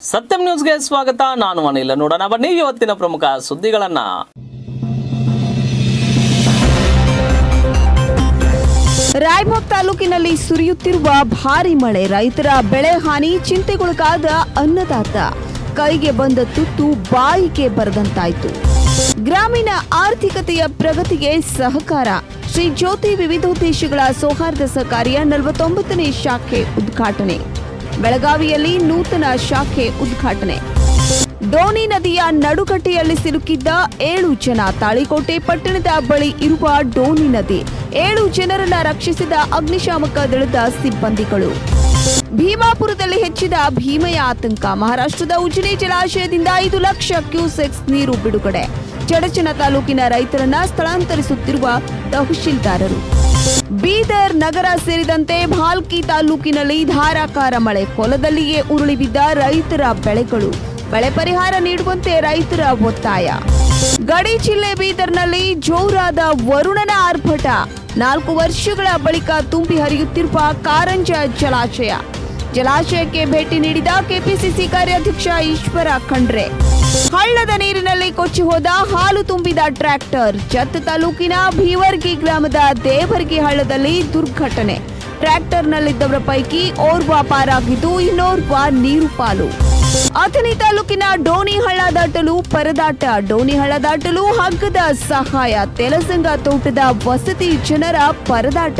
ಸತ್ಯಂ ನ್ಯೂಸ್ಗೆ ಸ್ವಾಗತ ನಾನು ಅನಿಲ್ ನೋಡೋಣ ಬನ್ನಿ ಇವತ್ತಿನ ಪ್ರಮುಖ ಸುದ್ದಿಗಳನ್ನ ರಾಯಬಾಗ್ ತಾಲೂಕಿನಲ್ಲಿ ಸುರಿಯುತ್ತಿರುವ ಭಾರಿ ಮಳೆ ರೈತರ ಬೆಳೆ ಹಾನಿ ಚಿಂತೆಗೊಳಗಾದ ಅನ್ನದಾತ ಕೈಗೆ ಬಂದ ತುತ್ತು ಬಾಯಿಗೆ ಬರದಂತಾಯ್ತು ಗ್ರಾಮೀಣ ಆರ್ಥಿಕತೆಯ ಪ್ರಗತಿಗೆ ಸಹಕಾರ ಶ್ರೀ ಜ್ಯೋತಿ ವಿವಿಧೋದ್ದೇಶಗಳ ಸೌಹಾರ್ದ ಸಹಕಾರಿಯ ನಲವತ್ತೊಂಬತ್ತನೇ ಶಾಖೆ ಉದ್ಘಾಟನೆ ಬೆಳಗಾವಿಯಲ್ಲಿ ನೂತನ ಶಾಖೆ ಉದ್ಘಾಟನೆ ಡೋನಿ ನದಿಯ ನಡುಗಡ್ಡೆಯಲ್ಲಿ ಸಿಲುಕಿದ್ದ ಏಳು ಜನ ತಾಳಿಕೋಟೆ ಪಟ್ಟಣದ ಬಳಿ ಇರುವ ಡೋನಿ ನದಿ ಏಳು ಜನರನ್ನ ರಕ್ಷಿಸಿದ ಅಗ್ನಿಶಾಮಕ ದಳದ ಸಿಬ್ಬಂದಿಗಳು ಭೀಮಾಪುರದಲ್ಲಿ ಹೆಚ್ಚಿದ ಭೀಮಯ ಆತಂಕ ಮಹಾರಾಷ್ಟ್ರದ ಉಜಿರೆ ಜಲಾಶಯದಿಂದ ಐದು ಲಕ್ಷ ಕ್ಯೂಸೆಕ್ಸ್ ನೀರು ಬಿಡುಗಡೆ ಚಡಚಣ ತಾಲೂಕಿನ ರೈತರನ್ನ ಸ್ಥಳಾಂತರಿಸುತ್ತಿರುವ ತಹಶೀಲ್ದಾರರು ಬೀದರ್ ನಗರ ಸೇರಿದಂತೆ ಭಾಲ್ಕಿ ತಾಲೂಕಿನಲ್ಲಿ ಧಾರಾಕಾರ ಮಳೆ ಹೊಲದಲ್ಲಿಯೇ ಉರುಳಿ ಬಿದ್ದ ರೈತರ ಬೆಳೆಗಳು ಬೆಳೆ ಪರಿಹಾರ ನೀಡುವಂತೆ ರೈತರ ಒತ್ತಾಯ ಗಡಿ ಜಿಲ್ಲೆ ಬೀದರ್ನಲ್ಲಿ ಜೋರಾದ ವರುಣನ ಆರ್ಭಟ ನಾಲ್ಕು ವರ್ಷಗಳ ಬಳಿಕ ತುಂಬಿ ಹರಿಯುತ್ತಿರುವ ಕಾರಂಜ ಜಲಾಶಯ ಜಲಾಶಯಕ್ಕೆ ಭೇಟಿ ನೀಡಿದ ಕೆಪಿಸಿಸಿ ಕಾರ್ಯಾಧ್ಯಕ್ಷ ಈಶ್ವರ ಖಂಡ್ರೆ ಹಳ್ಳದ ನೀರಿನಲ್ಲಿ ಕೊಚ್ಚಿ ಹೋದ ಹಾಲು ತುಂಬಿದ ಟ್ರ್ಯಾಕ್ಟರ್ ಜತ್ ತಾಲೂಕಿನ ಭೀವರ್ಗಿ ಗ್ರಾಮದ ದೇವರ್ಗಿ ಹಳ್ಳದಲ್ಲಿ ದುರ್ಘಟನೆ ಟ್ರ್ಯಾಕ್ಟರ್ನಲ್ಲಿದ್ದವರ ಪೈಕಿ ಓರ್ವ ಪಾರಾಗಿದ್ದು ಇನ್ನೋರ್ವ ನೀರು ಪಾಲು ಅಥಣಿ ತಾಲೂಕಿನ ಡೋನಿ ಹಳ್ಳ ದಾಟಲು ಪರದಾಟ ಡೋನಿ ಹಳ್ಳ ದಾಟಲು ಹಗ್ಗದ ಸಹಾಯ ತೆಲಸಂಗ ತೋಟದ ವಸತಿ ಜನರ ಪರದಾಟ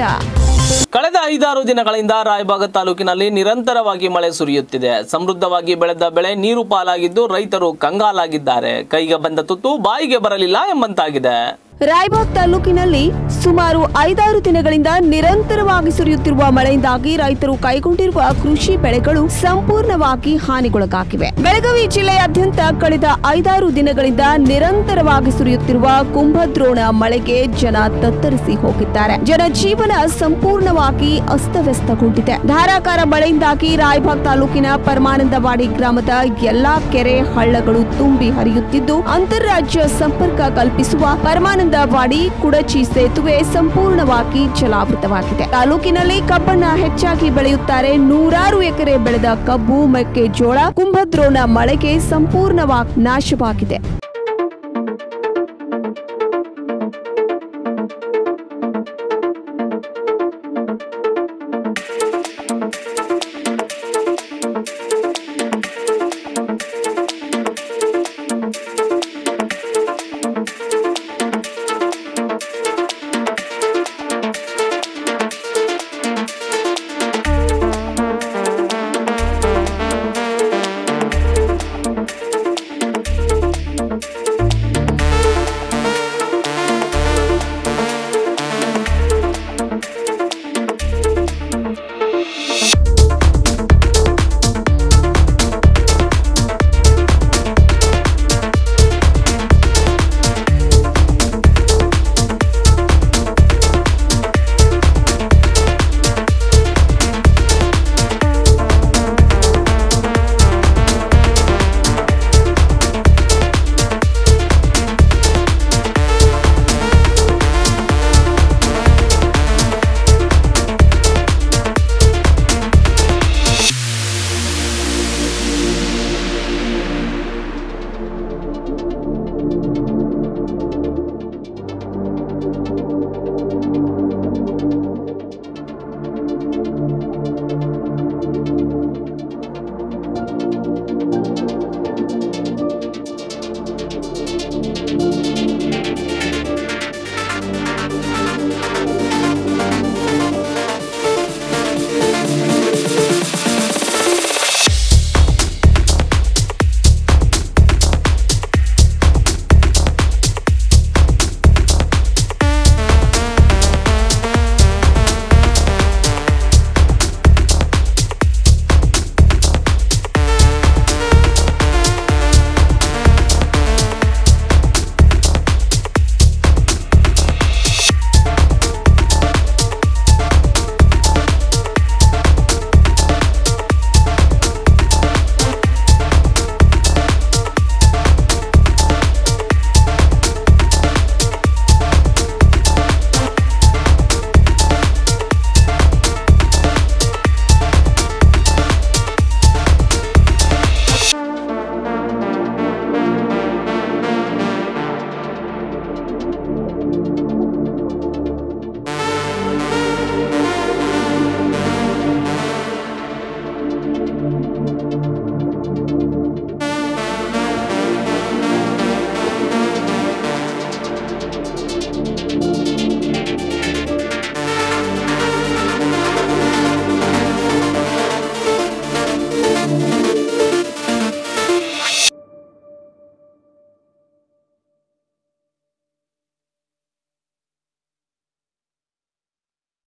ಕಳೆದ ಐದಾರು ದಿನಗಳಿಂದ ರಾಯಬಾಗ ತಾಲೂಕಿನಲ್ಲಿ ನಿರಂತರವಾಗಿ ಮಳೆ ಸುರಿಯುತ್ತಿದೆ ಸಮೃದ್ಧವಾಗಿ ಬೆಳೆದ ಬೆಳೆ ನೀರು ಪಾಲಾಗಿದ್ದು ರೈತರು ಕಂಗಾಲಾಗಿದ್ದಾರೆ ಕೈಗೆ ಬಂದ ತುತ್ತು ಬಾಯಿಗೆ ಬರಲಿಲ್ಲ ಎಂಬಂತಾಗಿದೆ ರಾಯಬಾಗ್ ತಾಲೂಕಿನಲ್ಲಿ ಸುಮಾರು ಐದಾರು ದಿನಗಳಿಂದ ನಿರಂತರವಾಗಿ ಸುರಿಯುತ್ತಿರುವ ಮಳೆಯಿಂದಾಗಿ ರೈತರು ಕೈಗೊಂಡಿರುವ ಕೃಷಿ ಬೆಳೆಗಳು ಸಂಪೂರ್ಣವಾಗಿ ಹಾನಿಗೊಳಗಾಗಿವೆ ಬೆಳಗಾವಿ ಜಿಲ್ಲೆಯಾದ್ಯಂತ ಕಳೆದ ಐದಾರು ದಿನಗಳಿಂದ ನಿರಂತರವಾಗಿ ಸುರಿಯುತ್ತಿರುವ ಕುಂಭದ್ರೋಣ ಮಳೆಗೆ ಜನ ತತ್ತರಿಸಿ ಹೋಗಿದ್ದಾರೆ ಜನಜೀವನ ಸಂಪೂರ್ಣವಾಗಿ ಅಸ್ತವ್ಯಸ್ತಗೊಂಡಿದೆ ಧಾರಾಕಾರ ಮಳೆಯಿಂದಾಗಿ ರಾಯಬಾಗ್ ತಾಲೂಕಿನ ಪರಮಾನಂದವಾಡಿ ಗ್ರಾಮದ ಎಲ್ಲಾ ಕೆರೆ ಹಳ್ಳಗಳು ತುಂಬಿ ಹರಿಯುತ್ತಿದ್ದು ಅಂತಾರಾಜ್ಯ ಸಂಪರ್ಕ ಕಲ್ಪಿಸುವ ಪರಮಾನಂದವಾಡಿ ಕುಡಚಿ ಸೇತುವೆ ಸಂಪೂರ್ಣವಾಗಿ ಜಲಾವೃತವಾಗಿದೆ ತಾಲೂಕಿನಲ್ಲಿ ಕಬ್ಬನ್ನ ಹೆಚ್ಚಾಗಿ ಬೆಳೆಯುತ್ತಾರೆ ನೂರಾರು ಎಕರೆ ಬೆಳೆದ ಕಬ್ಬು ಮೆಕ್ಕೆಜೋಳ ಕುಂಭದ್ರೋಣ ಮಳೆಗೆ ಸಂಪೂರ್ಣವಾಗಿ ನಾಶವಾಗಿದೆ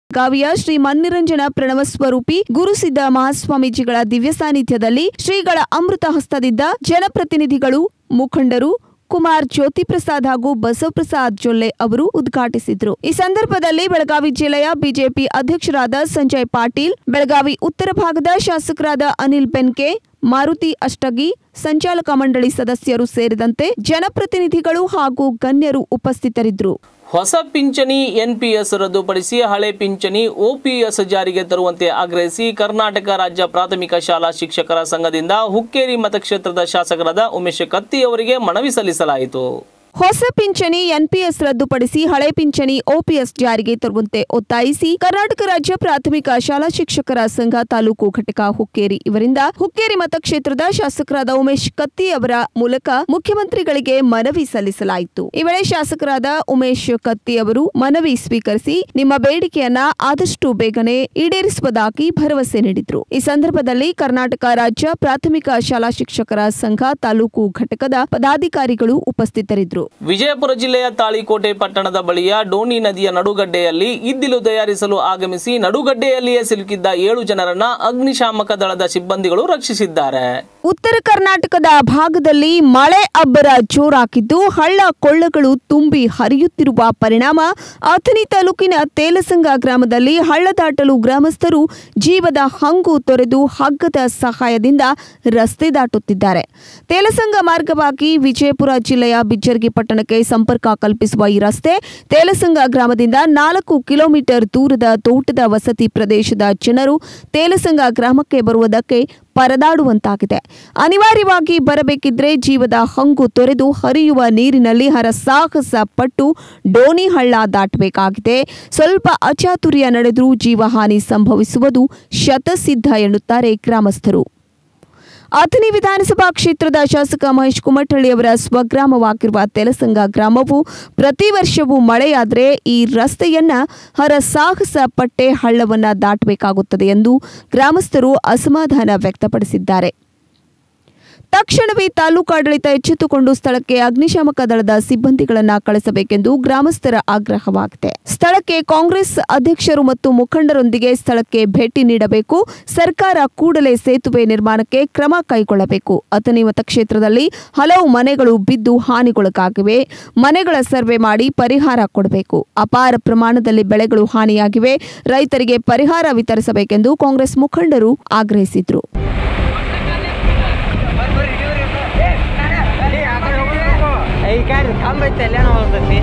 ಗಾವಿಯ ಶ್ರೀ ಮನ್ನಿರಂಜನ ಪ್ರಣವ ಸ್ವರೂಪಿ ಗುರುಸಿದ್ದ ಮಹಾಸ್ವಾಮೀಜಿಗಳ ದಿವ್ಯ ಸಾನ್ನಿಧ್ಯದಲ್ಲಿ ಶ್ರೀಗಳ ಅಮೃತ ಹಸ್ತದಿಂದ ಜನಪ್ರತಿನಿಧಿಗಳು ಮುಖಂಡರು ಕುಮಾರ್ ಜ್ಯೋತಿ ಪ್ರಸಾದ್ ಹಾಗೂ ಬಸವಪ್ರಸಾದ್ ಜೊಲ್ಲೆ ಅವರು ಉದ್ಘಾಟಿಸಿದ್ರು ಈ ಸಂದರ್ಭದಲ್ಲಿ ಬೆಳಗಾವಿ ಜಿಲ್ಲೆಯ ಬಿಜೆಪಿ ಅಧ್ಯಕ್ಷರಾದ ಸಂಜಯ್ ಪಾಟೀಲ್ ಬೆಳಗಾವಿ ಉತ್ತರ ಭಾಗದ ಶಾಸಕರಾದ ಅನಿಲ್ ಬೆನ್ಕೆ ಮಾರುತಿ ಅಷ್ಟಗಿ ಸಂಚಾಲಕ ಮಂಡಳಿ ಸದಸ್ಯರು ಸೇರಿದಂತೆ ಜನಪ್ರತಿನಿಧಿಗಳು ಹಾಗೂ ಗಣ್ಯರು ಉಪಸ್ಥಿತರಿದ್ದರು ಹೊಸ ಪಿಂಚಣಿ ಎನ್ಪಿಎಸ್ ರದ್ದುಪಡಿಸಿ ಹಳೆ ಪಿಂಚಣಿ ಒಪಿಎಸ್ ಜಾರಿಗೆ ತರುವಂತೆ ಆಗ್ರಹಿಸಿ ಕರ್ನಾಟಕ ರಾಜ್ಯ ಪ್ರಾಥಮಿಕ ಶಾಲಾ ಶಿಕ್ಷಕರ ಸಂಘದಿಂದ ಹುಕ್ಕೇರಿ ಮತಕ್ಷೇತ್ರದ ಶಾಸಕರಾದ ಉಮೇಶ್ ಕತ್ತಿ ಅವರಿಗೆ ಮನವಿ ಸಲ್ಲಿಸಲಾಯಿತು ಹೊಸ ಪಿಂಚಣಿ ಎನ್ಪಿಎಸ್ ರದ್ದುಪಡಿಸಿ ಹಳೆ ಪಿಂಚಣಿ ಒಪಿಎಸ್ ಜಾರಿಗೆ ತರುವಂತೆ ಒತ್ತಾಯಿಸಿ ಕರ್ನಾಟಕ ರಾಜ್ಯ ಪ್ರಾಥಮಿಕ ಶಾಲಾ ಶಿಕ್ಷಕರ ಸಂಘ ತಾಲೂಕು ಘಟಕ ಹುಕ್ಕೇರಿ ಇವರಿಂದ ಹುಕ್ಕೇರಿ ಮತಕ್ಷೇತ್ರದ ಶಾಸಕರಾದ ಉಮೇಶ್ ಕತ್ತಿ ಅವರ ಮೂಲಕ ಮುಖ್ಯಮಂತ್ರಿಗಳಿಗೆ ಮನವಿ ಸಲ್ಲಿಸಲಾಯಿತು ಈ ವೇಳೆ ಶಾಸಕರಾದ ಉಮೇಶ್ ಕತ್ತಿ ಅವರು ಮನವಿ ಸ್ವೀಕರಿಸಿ ನಿಮ್ಮ ಬೇಡಿಕೆಯನ್ನ ಆದಷ್ಟು ಬೇಗನೆ ಈಡೇರಿಸುವುದಾಗಿ ಭರವಸೆ ನೀಡಿದ್ರು ಈ ಸಂದರ್ಭದಲ್ಲಿ ಕರ್ನಾಟಕ ರಾಜ್ಯ ಪ್ರಾಥಮಿಕ ಶಾಲಾ ಶಿಕ್ಷಕರ ಸಂಘ ತಾಲೂಕು ಘಟಕದ ಪದಾಧಿಕಾರಿಗಳು ಉಪಸ್ಥಿತರಿದ್ದರು ವಿಜಯಪುರ ಜಿಲ್ಲೆಯ ತಾಳಿಕೋಟೆ ಪಟ್ಟಣದ ಬಳಿಯ ಡೋಣಿ ನದಿಯ ನಡುಗಡ್ಡೆಯಲ್ಲಿ ಇದ್ದಿಲು ತಯಾರಿಸಲು ಆಗಮಿಸಿ ನಡುಗಡ್ಡೆಯಲ್ಲಿಯೇ ಸಿಲುಕಿದ್ದ ಏಳು ಜನರನ್ನ ಅಗ್ನಿಶಾಮಕ ದಳದ ಸಿಬ್ಬಂದಿಗಳು ರಕ್ಷಿಸಿದ್ದಾರೆ ಉತ್ತರ ಕರ್ನಾಟಕದ ಭಾಗದಲ್ಲಿ ಮಳೆ ಅಬ್ಬರ ಜೋರಾಗಿದ್ದು ಹಳ್ಳ ಕೊಳ್ಳಗಳು ತುಂಬಿ ಹರಿಯುತ್ತಿರುವ ಪರಿಣಾಮ ಅಥಣಿ ತಾಲೂಕಿನ ತೇಲಸಂಗ ಗ್ರಾಮದಲ್ಲಿ ಹಳ್ಳ ದಾಟಲು ಗ್ರಾಮಸ್ಥರು ಜೀವದ ಹಂಗು ತೊರೆದು ಹಗ್ಗದ ಸಹಾಯದಿಂದ ರಸ್ತೆ ದಾಟುತ್ತಿದ್ದಾರೆ ತೇಲಸಂಗ ಮಾರ್ಗವಾಗಿ ವಿಜಯಪುರ ಜಿಲ್ಲೆಯ ಬಿಜ್ಜರ್ಗಿ ಪಟ್ಟಣಕ್ಕೆ ಸಂಪರ್ಕ ಕಲ್ಪಿಸುವ ಈ ರಸ್ತೆ ತೇಲಸಂಗ ಗ್ರಾಮದಿಂದ ನಾಲ್ಕು ಕಿಲೋಮೀಟರ್ ದೂರದ ತೋಟದ ವಸತಿ ಪ್ರದೇಶದ ಜನರು ತೇಲಸಂಗ ಗ್ರಾಮಕ್ಕೆ ಬರುವುದಕ್ಕೆ ಪರದಾಡುವಂತಾಗಿದೆ ಅನಿವಾರ್ಯವಾಗಿ ಬರಬೇಕಿದ್ರೆ ಜೀವದ ಹಂಗು ತೊರೆದು ಹರಿಯುವ ನೀರಿನಲ್ಲಿ ಹರಸಾಹಸ ಪಟ್ಟು ಡೋಣಿ ಹಳ್ಳ ದಾಟಬೇಕಾಗಿದೆ ಸ್ವಲ್ಪ ಅಚಾತುರ್ಯ ನಡೆದರೂ ಜೀವಹಾನಿ ಸಂಭವಿಸುವುದು ಶತಸಿದ್ಧ ಎನ್ನುತ್ತಾರೆ ಗ್ರಾಮಸ್ಥರು ಅಥಣಿ ವಿಧಾನಸಭಾ ಕ್ಷೇತ್ರದ ಶಾಸಕ ಮಹೇಶ್ ಕುಮಟಳ್ಳಿ ಅವರ ಸ್ವಗ್ರಾಮವಾಗಿರುವ ತೆಲಸಂಗ ಗ್ರಾಮವು ಪ್ರತಿ ವರ್ಷವೂ ಮಳೆಯಾದರೆ ಈ ರಸ್ತೆಯನ್ನ ಹರಸಾಹಸ ಪಟ್ಟೆ ಹಳ್ಳವನ್ನ ದಾಟಬೇಕಾಗುತ್ತದೆ ಎಂದು ಗ್ರಾಮಸ್ಥರು ಅಸಮಾಧಾನ ವ್ಯಕ್ತಪಡಿಸಿದ್ದಾರೆ ತಕ್ಷಣವೇ ತಾಲೂಕಾಡಳಿತ ಎಚ್ಚೆತ್ತುಕೊಂಡು ಸ್ಥಳಕ್ಕೆ ಅಗ್ನಿಶಾಮಕ ದಳದ ಸಿಬ್ಬಂದಿಗಳನ್ನು ಕಳಿಸಬೇಕೆಂದು ಗ್ರಾಮಸ್ಥರ ಆಗ್ರಹವಾಗಿದೆ ಸ್ಥಳಕ್ಕೆ ಕಾಂಗ್ರೆಸ್ ಅಧ್ಯಕ್ಷರು ಮತ್ತು ಮುಖಂಡರೊಂದಿಗೆ ಸ್ಥಳಕ್ಕೆ ಭೇಟಿ ನೀಡಬೇಕು ಸರ್ಕಾರ ಕೂಡಲೇ ಸೇತುವೆ ನಿರ್ಮಾಣಕ್ಕೆ ಕ್ರಮ ಕೈಗೊಳ್ಳಬೇಕು ಅಥಣಿ ಮತಕ್ಷೇತ್ರದಲ್ಲಿ ಹಲವು ಮನೆಗಳು ಬಿದ್ದು ಹಾನಿಗೊಳಗಾಗಿವೆ ಮನೆಗಳ ಸರ್ವೆ ಮಾಡಿ ಪರಿಹಾರ ಕೊಡಬೇಕು ಅಪಾರ ಪ್ರಮಾಣದಲ್ಲಿ ಬೆಳೆಗಳು ಹಾನಿಯಾಗಿವೆ ರೈತರಿಗೆ ಪರಿಹಾರ ವಿತರಿಸಬೇಕೆಂದು ಕಾಂಗ್ರೆಸ್ ಮುಖಂಡರು ಆಗ್ರಹಿಸಿದರು ಈ ಗಾಡಿ ಕಂಬ ಐತೆ ಅಲ್ಲೇನೋ ಹೋಗ್ತೈತಿ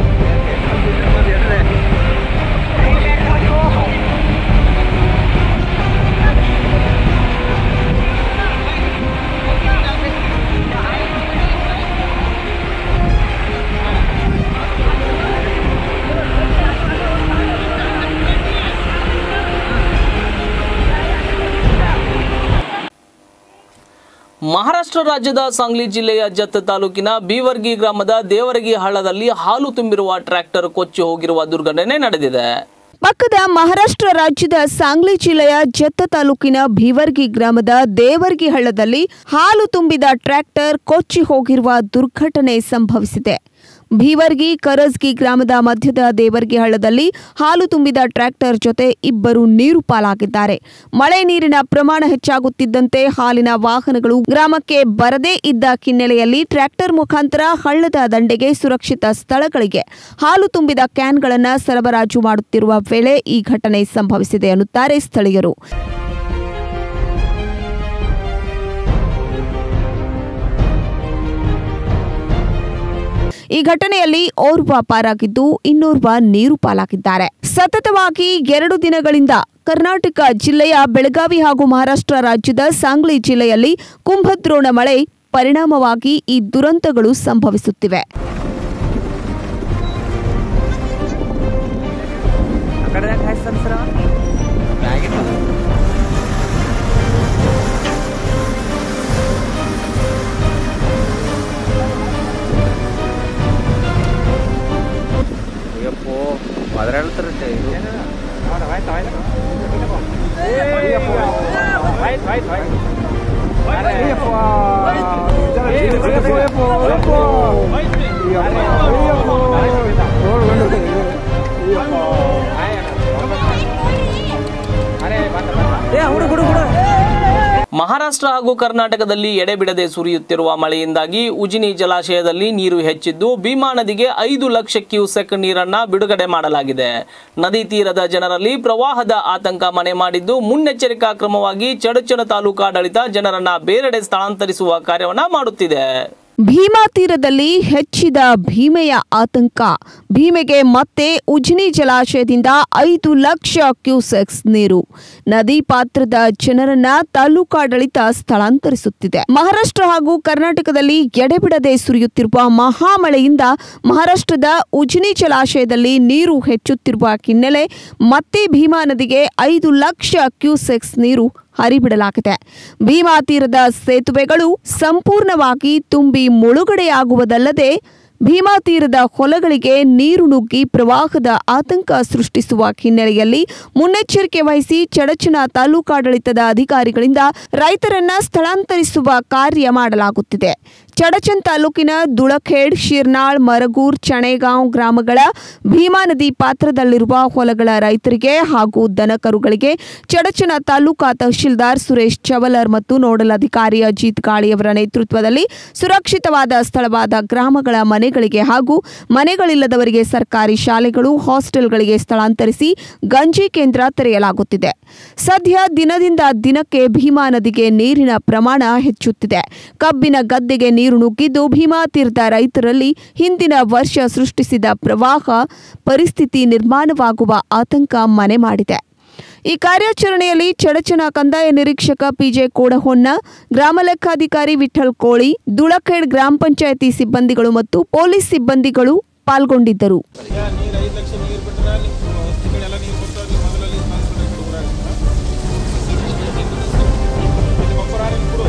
ಮಹಾರಾಷ್ಟ್ರ ರಾಜ್ಯದ ಸಾಂಗ್ಲಿ ಜಿಲ್ಲೆಯ ಜತ್ ತಾಲೂಕಿನ ಬೀವರ್ಗಿ ಗ್ರಾಮದ ದೇವರಗಿ ಹಳ್ಳದಲ್ಲಿ ಹಾಲು ತುಂಬಿರುವ ಟ್ರ್ಯಾಕ್ಟರ್ ಕೊಚ್ಚಿ ಹೋಗಿರುವ ದುರ್ಘಟನೆ ನಡೆದಿದೆ ಪಕ್ಕದ ಮಹಾರಾಷ್ಟ್ರ ರಾಜ್ಯದ ಸಾಂಗ್ಲಿ ಜಿಲ್ಲೆಯ ಜತ್ತ ತಾಲೂಕಿನ ಭೀವರ್ಗಿ ಗ್ರಾಮದ ದೇವರ್ಗಿ ಹಳ್ಳದಲ್ಲಿ ಹಾಲು ತುಂಬಿದ ಟ್ರ್ಯಾಕ್ಟರ್ ಕೊಚ್ಚಿ ಹೋಗಿರುವ ದುರ್ಘಟನೆ ಸಂಭವಿಸಿದೆ ಭೀವರ್ಗಿ ಕರಸ್ಗಿ ಗ್ರಾಮದ ಮಧ್ಯದ ದೇವರ್ಗಿ ಹಳ್ಳದಲ್ಲಿ ಹಾಲು ತುಂಬಿದ ಟ್ರ್ಯಾಕ್ಟರ್ ಜೊತೆ ಇಬ್ಬರು ನೀರು ಪಾಲಾಗಿದ್ದಾರೆ ಮಳೆ ನೀರಿನ ಪ್ರಮಾಣ ಹೆಚ್ಚಾಗುತ್ತಿದ್ದಂತೆ ಹಾಲಿನ ವಾಹನಗಳು ಗ್ರಾಮಕ್ಕೆ ಬರದೇ ಇದ್ದ ಹಿನ್ನೆಲೆಯಲ್ಲಿ ಟ್ರ್ಯಾಕ್ಟರ್ ಮುಖಾಂತರ ಹಳ್ಳದ ದಂಡೆಗೆ ಸುರಕ್ಷಿತ ಸ್ಥಳಗಳಿಗೆ ಹಾಲು ತುಂಬಿದ ಕ್ಯಾನ್ಗಳನ್ನು ಸರಬರಾಜು ಮಾಡುತ್ತಿರುವ ವೇಳೆ ಈ ಘಟನೆ ಸಂಭವಿಸಿದೆ ಅನ್ನುತ್ತಾರೆ ಸ್ಥಳೀಯರು ಈ ಘಟನೆಯಲ್ಲಿ ಓರ್ವ ಪಾರಾಗಿದ್ದು ಇನ್ನೋರ್ವ ನೀರು ಪಾಲಾಗಿದ್ದಾರೆ ಸತತವಾಗಿ ಎರಡು ದಿನಗಳಿಂದ ಕರ್ನಾಟಕ ಜಿಲ್ಲೆಯ ಬೆಳಗಾವಿ ಹಾಗೂ ಮಹಾರಾಷ್ಟ್ರ ರಾಜ್ಯದ ಸಾಂಗ್ಲಿ ಜಿಲ್ಲೆಯಲ್ಲಿ ಕುಂಭದ್ರೋಣ ಮಳೆ ಪರಿಣಾಮವಾಗಿ ಈ ದುರಂತಗಳು ಸಂಭವಿಸುತ್ತಿವೆ ಆ ಕಡೆ ಯಾಕೆ ಹಾಯ್ಸ್ತಾನೆ ಸರ್ ಅವ? ಅಯ್ಯಪ್ಪೋ ಒದರಾಡ್ತಾರತ್ತೆ ಇದು ಅಯ್ಯಪ್ಪ ಮಹಾರಾಷ್ಟ್ರ ಹಾಗೂ ಕರ್ನಾಟಕದಲ್ಲಿ ಎಡೆಬಿಡದೆ ಸುರಿಯುತ್ತಿರುವ ಮಳೆಯಿಂದಾಗಿ ಉಜಿನಿ ಜಲಾಶಯದಲ್ಲಿ ನೀರು ಹೆಚ್ಚಿದ್ದು ಭೀಮಾ ನದಿಗೆ ಐದು ಲಕ್ಷ ಕ್ಯೂಸೆಕ್ ನೀರನ್ನ ಬಿಡುಗಡೆ ಮಾಡಲಾಗಿದೆ ನದಿ ತೀರದ ಜನರಲ್ಲಿ ಪ್ರವಾಹದ ಆತಂಕ ಮನೆ ಮಾಡಿದ್ದು ಮುನ್ನೆಚ್ಚರಿಕಾ ಕ್ರಮವಾಗಿ ಚಡಚಣ ತಾಲೂಕಾಡಳಿತ ಜನರನ್ನ ಬೇರೆಡೆ ಸ್ಥಳಾಂತರಿಸುವ ಕಾರ್ಯವನ್ನ ಮಾಡುತ್ತಿದೆ ಭೀಮಾ ತೀರದಲ್ಲಿ ಹೆಚ್ಚಿದ ಭೀಮೆಯ ಆತಂಕ ಭೀಮೆಗೆ ಮತ್ತೆ ಉಜ್ನಿ ಜಲಾಶಯದಿಂದ ಐದು ಲಕ್ಷ ಕ್ಯೂಸೆಕ್ಸ್ ನೀರು ನದಿ ಪಾತ್ರದ ಜನರನ್ನ ತಾಲೂಕಾಡಳಿತ ಸ್ಥಳಾಂತರಿಸುತ್ತಿದೆ ಮಹಾರಾಷ್ಟ್ರ ಹಾಗೂ ಕರ್ನಾಟಕದಲ್ಲಿ ಎಡೆಬಿಡದೆ ಸುರಿಯುತ್ತಿರುವ ಮಹಾಮಳೆಯಿಂದ ಮಹಾರಾಷ್ಟ್ರದ ಉಜ್ನಿ ಜಲಾಶಯದಲ್ಲಿ ನೀರು ಹೆಚ್ಚುತ್ತಿರುವ ಹಿನ್ನೆಲೆ ಮತ್ತೆ ಭೀಮಾ ನದಿಗೆ ಐದು ಲಕ್ಷ ಕ್ಯೂಸೆಕ್ಸ್ ನೀರು ಹರಿಬಿಡಲಾಗಿದೆ ಭೀಮಾ ತೀರದ ಸೇತುವೆಗಳು ಸಂಪೂರ್ಣವಾಗಿ ತುಂಬಿ ಮುಳುಗಡೆಯಾಗುವುದಲ್ಲದೆ ಭೀಮಾ ತೀರದ ಹೊಲಗಳಿಗೆ ನೀರು ನುಗ್ಗಿ ಪ್ರವಾಹದ ಆತಂಕ ಸೃಷ್ಟಿಸುವ ಹಿನ್ನೆಲೆಯಲ್ಲಿ ಮುನ್ನೆಚ್ಚರಿಕೆ ವಹಿಸಿ ಚಡಚಣ ತಾಲೂಕಾಡಳಿತದ ಅಧಿಕಾರಿಗಳಿಂದ ರೈತರನ್ನ ಸ್ಥಳಾಂತರಿಸುವ ಕಾರ್ಯ ಮಾಡಲಾಗುತ್ತಿದೆ ಚಡಚನ್ ತಾಲೂಕಿನ ದುಳಖೇಡ್ ಶಿರ್ನಾಳ್ ಮರಗೂರ್ ಚಣೆಗಾಂವ್ ಗ್ರಾಮಗಳ ಭೀಮಾ ನದಿ ಪಾತ್ರದಲ್ಲಿರುವ ಹೊಲಗಳ ರೈತರಿಗೆ ಹಾಗೂ ದನಕರುಗಳಿಗೆ ಚಡಚಣ ತಾಲೂಕಾ ತಹಶೀಲ್ದಾರ್ ಸುರೇಶ್ ಚವಲರ್ ಮತ್ತು ನೋಡಲ್ ಅಧಿಕಾರಿ ಅಜಿತ್ ಗಾಳಿಯವರ ನೇತೃತ್ವದಲ್ಲಿ ಸುರಕ್ಷಿತವಾದ ಸ್ಥಳವಾದ ಗ್ರಾಮಗಳ ಮನೆಗಳಿಗೆ ಹಾಗೂ ಮನೆಗಳಿಲ್ಲದವರಿಗೆ ಸರ್ಕಾರಿ ಶಾಲೆಗಳು ಹಾಸ್ಟೆಲ್ಗಳಿಗೆ ಸ್ಥಳಾಂತರಿಸಿ ಗಂಜಿ ಕೇಂದ್ರ ತೆರೆಯಲಾಗುತ್ತಿದೆ ಸದ್ಯ ದಿನದಿಂದ ದಿನಕ್ಕೆ ಭೀಮಾ ನದಿಗೆ ನೀರಿನ ಪ್ರಮಾಣ ಹೆಚ್ಚುತ್ತಿದೆ ಕಬ್ಬಿನ ಗದ್ದೆಗೆ ನೀರು ನುಗ್ಗಿದ್ದು ಭೀಮಾ ತೀರದ ರೈತರಲ್ಲಿ ಹಿಂದಿನ ವರ್ಷ ಸೃಷ್ಟಿಸಿದ ಪ್ರವಾಹ ಪರಿಸ್ಥಿತಿ ನಿರ್ಮಾಣವಾಗುವ ಆತಂಕ ಮನೆ ಮಾಡಿದೆ ಈ ಕಾರ್ಯಾಚರಣೆಯಲ್ಲಿ ಚಡಚಣ ಕಂದಾಯ ನಿರೀಕ್ಷಕ ಪಿಜೆ ಕೋಡಹೊನ್ನ ಗ್ರಾಮ ಲೆಕ್ಕಾಧಿಕಾರಿ ವಿಠಲ್ ಕೋಳಿ ದುಳಖೇಡ್ ಗ್ರಾಮ ಪಂಚಾಯಿತಿ ಸಿಬ್ಬಂದಿಗಳು ಮತ್ತು ಪೊಲೀಸ್ ಸಿಬ್ಬಂದಿಗಳು ಪಾಲ್ಗೊಂಡಿದ್ದರು ನೀರು ಐದು ಲಕ್ಷ ನೀರು ಬಿಟ್ಟರೆ ಅಲ್ಲಿ ವಸ್ತಿಗಳೆಲ್ಲ ನೀರು ಬರ್ತಾವೆ ಮೊದಲಲ್ಲಿ ಗೊಬ್ಬರ ಕೊಡು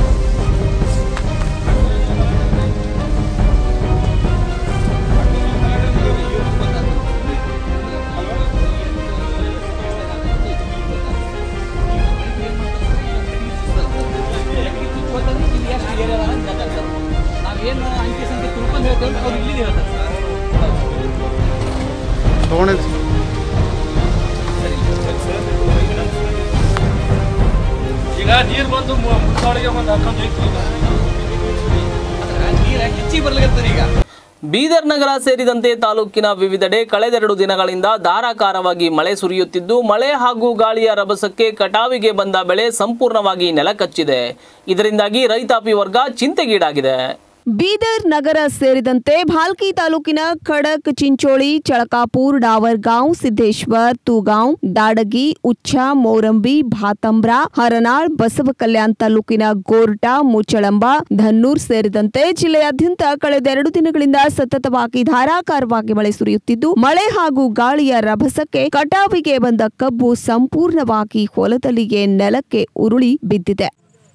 ನಾವೇನು ಅಂಕಿ ಸಂಖ್ಯೆ ತಿಳ್ಕೊಂಡು ಹೇಳ್ತೇವೆ ಅವ್ರು ಇಲ್ಲಿ ಹೇಳ್ತಾರೆ ತೊಗೊಂಡಿದ್ದು ಈಗ ನೀರು ಬಂದು ಮುನ್ಸಾಳಿಗೆ ಒಂದು ಹಾಕೊಂಡು ಹೋಯ್ತು ನೀರು ಹೆಚ್ಚಿಗೆ ಬರ್ಲಿಕ್ಕೆ ಈಗ ಬೀದರ್ ನಗರ ಸೇರಿದಂತೆ ತಾಲೂಕಿನ ವಿವಿಧೆಡೆ ಕಳೆದೆರಡು ದಿನಗಳಿಂದ ಧಾರಾಕಾರವಾಗಿ ಮಳೆ ಸುರಿಯುತ್ತಿದ್ದು ಮಳೆ ಹಾಗೂ ಗಾಳಿಯ ರಭಸಕ್ಕೆ ಕಟಾವಿಗೆ ಬಂದ ಬೆಳೆ ಸಂಪೂರ್ಣವಾಗಿ ನೆಲಕಚ್ಚಿದೆ ಇದರಿಂದಾಗಿ ರೈತಾಪಿ ವರ್ಗ ಚಿಂತೆಗೀಡಾಗಿದೆ ಬೀದರ್ ನಗರ ಸೇರಿದಂತೆ ಭಾಲ್ಕಿ ತಾಲೂಕಿನ ಖಡಕ್ ಚಿಂಚೋಳಿ ಚಳಕಾಪುರ್ ಡಾವರ್ಗಾಂವ್ ಸಿದ್ದೇಶ್ವರ್ ತೂಗಾಂವ್ ದಾಡಗಿ ಉಚ್ಚ ಮೋರಂಬಿ ಭಾತಂಬ್ರ ಹರನಾಳ್ ಬಸವ ಕಲ್ಯಾಣ್ ತಾಲೂಕಿನ ಗೋರ್ಟಾ ಮುಚ್ಚಳಂಬ ಧನ್ನೂರ್ ಸೇರಿದಂತೆ ಜಿಲ್ಲೆಯಾದ್ಯಂತ ಕಳೆದೆರಡು ದಿನಗಳಿಂದ ಸತತವಾಗಿ ಧಾರಾಕಾರವಾಗಿ ಮಳೆ ಸುರಿಯುತ್ತಿದ್ದು ಮಳೆ ಹಾಗೂ ಗಾಳಿಯ ರಭಸಕ್ಕೆ ಕಟಾವಿಗೆ ಬಂದ ಕಬ್ಬು ಸಂಪೂರ್ಣವಾಗಿ ಹೊಲದಲ್ಲಿಗೆ ನೆಲಕ್ಕೆ ಉರುಳಿ ಬಿದ್ದಿದೆ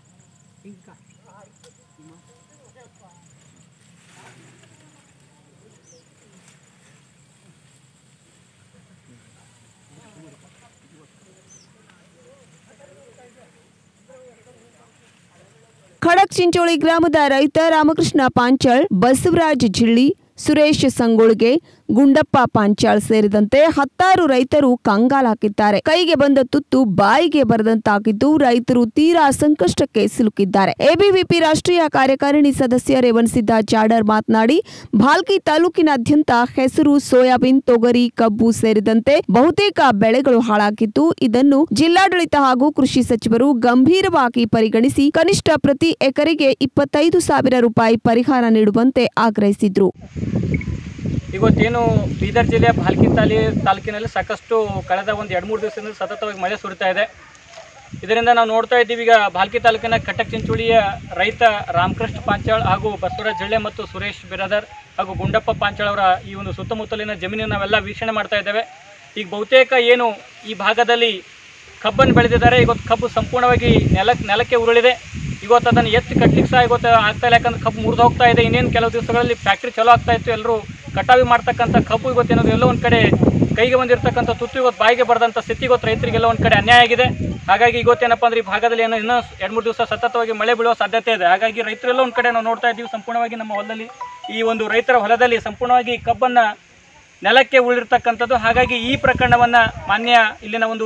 ಖಡಕ್ ಚಿಂಚೋಳಿ ಗ್ರಾಮದ ರೈತ ರಾಮಕೃಷ್ಣ ಪಾಂಚಾಳ್ ಬಸವರಾಜ್ ಜಿಳ್ಳಿ ಸುರೇಶ್ ಸಂಗೊಳ್ಗೆ ಗುಂಡಪ್ಪ ಪಾಂಚಾಳ್ ಸೇರಿದಂತೆ ಹತ್ತಾರು ರೈತರು ಕಂಗಾಲಾಗಿದ್ದಾರೆ ಕೈಗೆ ಬಂದ ತುತ್ತು ಬಾಯಿಗೆ ಬರದಂತಾಗಿದ್ದು ರೈತರು ತೀರಾ ಸಂಕಷ್ಟಕ್ಕೆ ಸಿಲುಕಿದ್ದಾರೆ ಎಬಿವಿಪಿ ರಾಷ್ಟ್ರೀಯ ಕಾರ್ಯಕಾರಿಣಿ ಸದಸ್ಯ ರೇವಣಸಿದ್ದ ಜಾಡರ್ ಮಾತನಾಡಿ ಭಾಲ್ಕಿ ತಾಲೂಕಿನಾದ್ಯಂತ ಹೆಸರು ಸೋಯಾಬೀನ್ ತೊಗರಿ ಕಬ್ಬು ಸೇರಿದಂತೆ ಬಹುತೇಕ ಬೆಳೆಗಳು ಹಾಳಾಗಿದ್ದು ಇದನ್ನು ಜಿಲ್ಲಾಡಳಿತ ಹಾಗೂ ಕೃಷಿ ಸಚಿವರು ಗಂಭೀರವಾಗಿ ಪರಿಗಣಿಸಿ ಕನಿಷ್ಠ ಪ್ರತಿ ಎಕರೆಗೆ ಇಪ್ಪತ್ತೈದು ಸಾವಿರ ರೂಪಾಯಿ ಪರಿಹಾರ ನೀಡುವಂತೆ ಆಗ್ರಹಿಸಿದ್ರು ಇವತ್ತೇನು ಬೀದರ್ ಜಿಲ್ಲೆಯ ಭಾಲ್ಕಿ ತಾಲಿ ತಾಲೂಕಿನಲ್ಲಿ ಸಾಕಷ್ಟು ಕಳೆದ ಒಂದು ಎರಡು ಮೂರು ದಿವಸದಿಂದ ಸತತವಾಗಿ ಮಳೆ ಸುರಿತಾ ಇದೆ ಇದರಿಂದ ನಾವು ನೋಡ್ತಾ ಇದ್ದೀವಿ ಈಗ ಭಾಲ್ಕಿ ತಾಲೂಕಿನ ಕಟಕ್ ಚಿಂಚೋಳಿಯ ರೈತ ರಾಮಕೃಷ್ಣ ಪಾಂಚಾಳ್ ಹಾಗೂ ಬಸವರಾಜ್ ಜಳ್ಳೆ ಮತ್ತು ಸುರೇಶ್ ಬಿರಾದರ್ ಹಾಗೂ ಗುಂಡಪ್ಪ ಪಾಂಚಾಳ್ ಅವರ ಈ ಒಂದು ಸುತ್ತಮುತ್ತಲಿನ ಜಮೀನನ್ನು ನಾವೆಲ್ಲ ವೀಕ್ಷಣೆ ಮಾಡ್ತಾ ಇದ್ದೇವೆ ಈಗ ಬಹುತೇಕ ಏನು ಈ ಭಾಗದಲ್ಲಿ ಕಬ್ಬನ್ನು ಬೆಳೆದಿದ್ದಾರೆ ಇವತ್ತು ಕಬ್ಬು ಸಂಪೂರ್ಣವಾಗಿ ನೆಲಕ್ಕೆ ನೆಲಕ್ಕೆ ಉರುಳಿದೆ ಇವತ್ತು ಅದನ್ನು ಎತ್ತಿ ಕಟ್ಲಿಕ್ಕೆ ಸಹ ಇವತ್ತು ಆಗ್ತಾ ಇಲ್ಲ ಯಾಕಂದ್ರೆ ಕಬ್ಬು ಮುರಿದು ಹೋಗ್ತಾ ಇದೆ ಇನ್ನೇನು ಕೆಲವು ದಿವಸಗಳಲ್ಲಿ ಫ್ಯಾಕ್ಟ್ರಿ ಚಲೋ ಆಗ್ತಾ ಇತ್ತು ಎಲ್ಲರೂ ಕಟಾವಿ ಮಾಡ್ತಕ್ಕಂಥ ಕಬ್ಬು ಇವತ್ತು ಏನದು ಎಲ್ಲೋ ಒಂದು ಕಡೆ ಕೈಗೆ ಬಂದಿರತಕ್ಕಂಥ ತುತ್ತು ಇವತ್ತು ಬಾಯಿಗೆ ಬರದಂಥ ಸ್ಥಿತಿ ಇವತ್ತು ರೈತರಿಗೆಲ್ಲ ಒಂದು ಕಡೆ ಅನ್ಯಾಯ ಆಗಿದೆ ಹಾಗಾಗಿ ಇವತ್ತೇನಪ್ಪ ಅಂದ್ರೆ ಈ ಭಾಗದಲ್ಲಿ ಏನೋ ಇನ್ನೂ ಎರಡು ಮೂರು ದಿವಸ ಸತತವಾಗಿ ಮಳೆ ಬೀಳುವ ಸಾಧ್ಯತೆ ಇದೆ ಹಾಗಾಗಿ ರೈತರೆಲ್ಲ ಒಂದು ಕಡೆ ನಾವು ನೋಡ್ತಾ ಇದ್ದೀವಿ ಸಂಪೂರ್ಣವಾಗಿ ನಮ್ಮ ಹೊಲದಲ್ಲಿ ಈ ಒಂದು ರೈತರ ಹೊಲದಲ್ಲಿ ಸಂಪೂರ್ಣವಾಗಿ ಕಬ್ಬನ್ನು ನೆಲಕ್ಕೆ ಉಳಿರ್ತಕ್ಕಂಥದ್ದು ಹಾಗಾಗಿ ಈ ಪ್ರಕರಣವನ್ನು ಮಾನ್ಯ ಇಲ್ಲಿನ ಒಂದು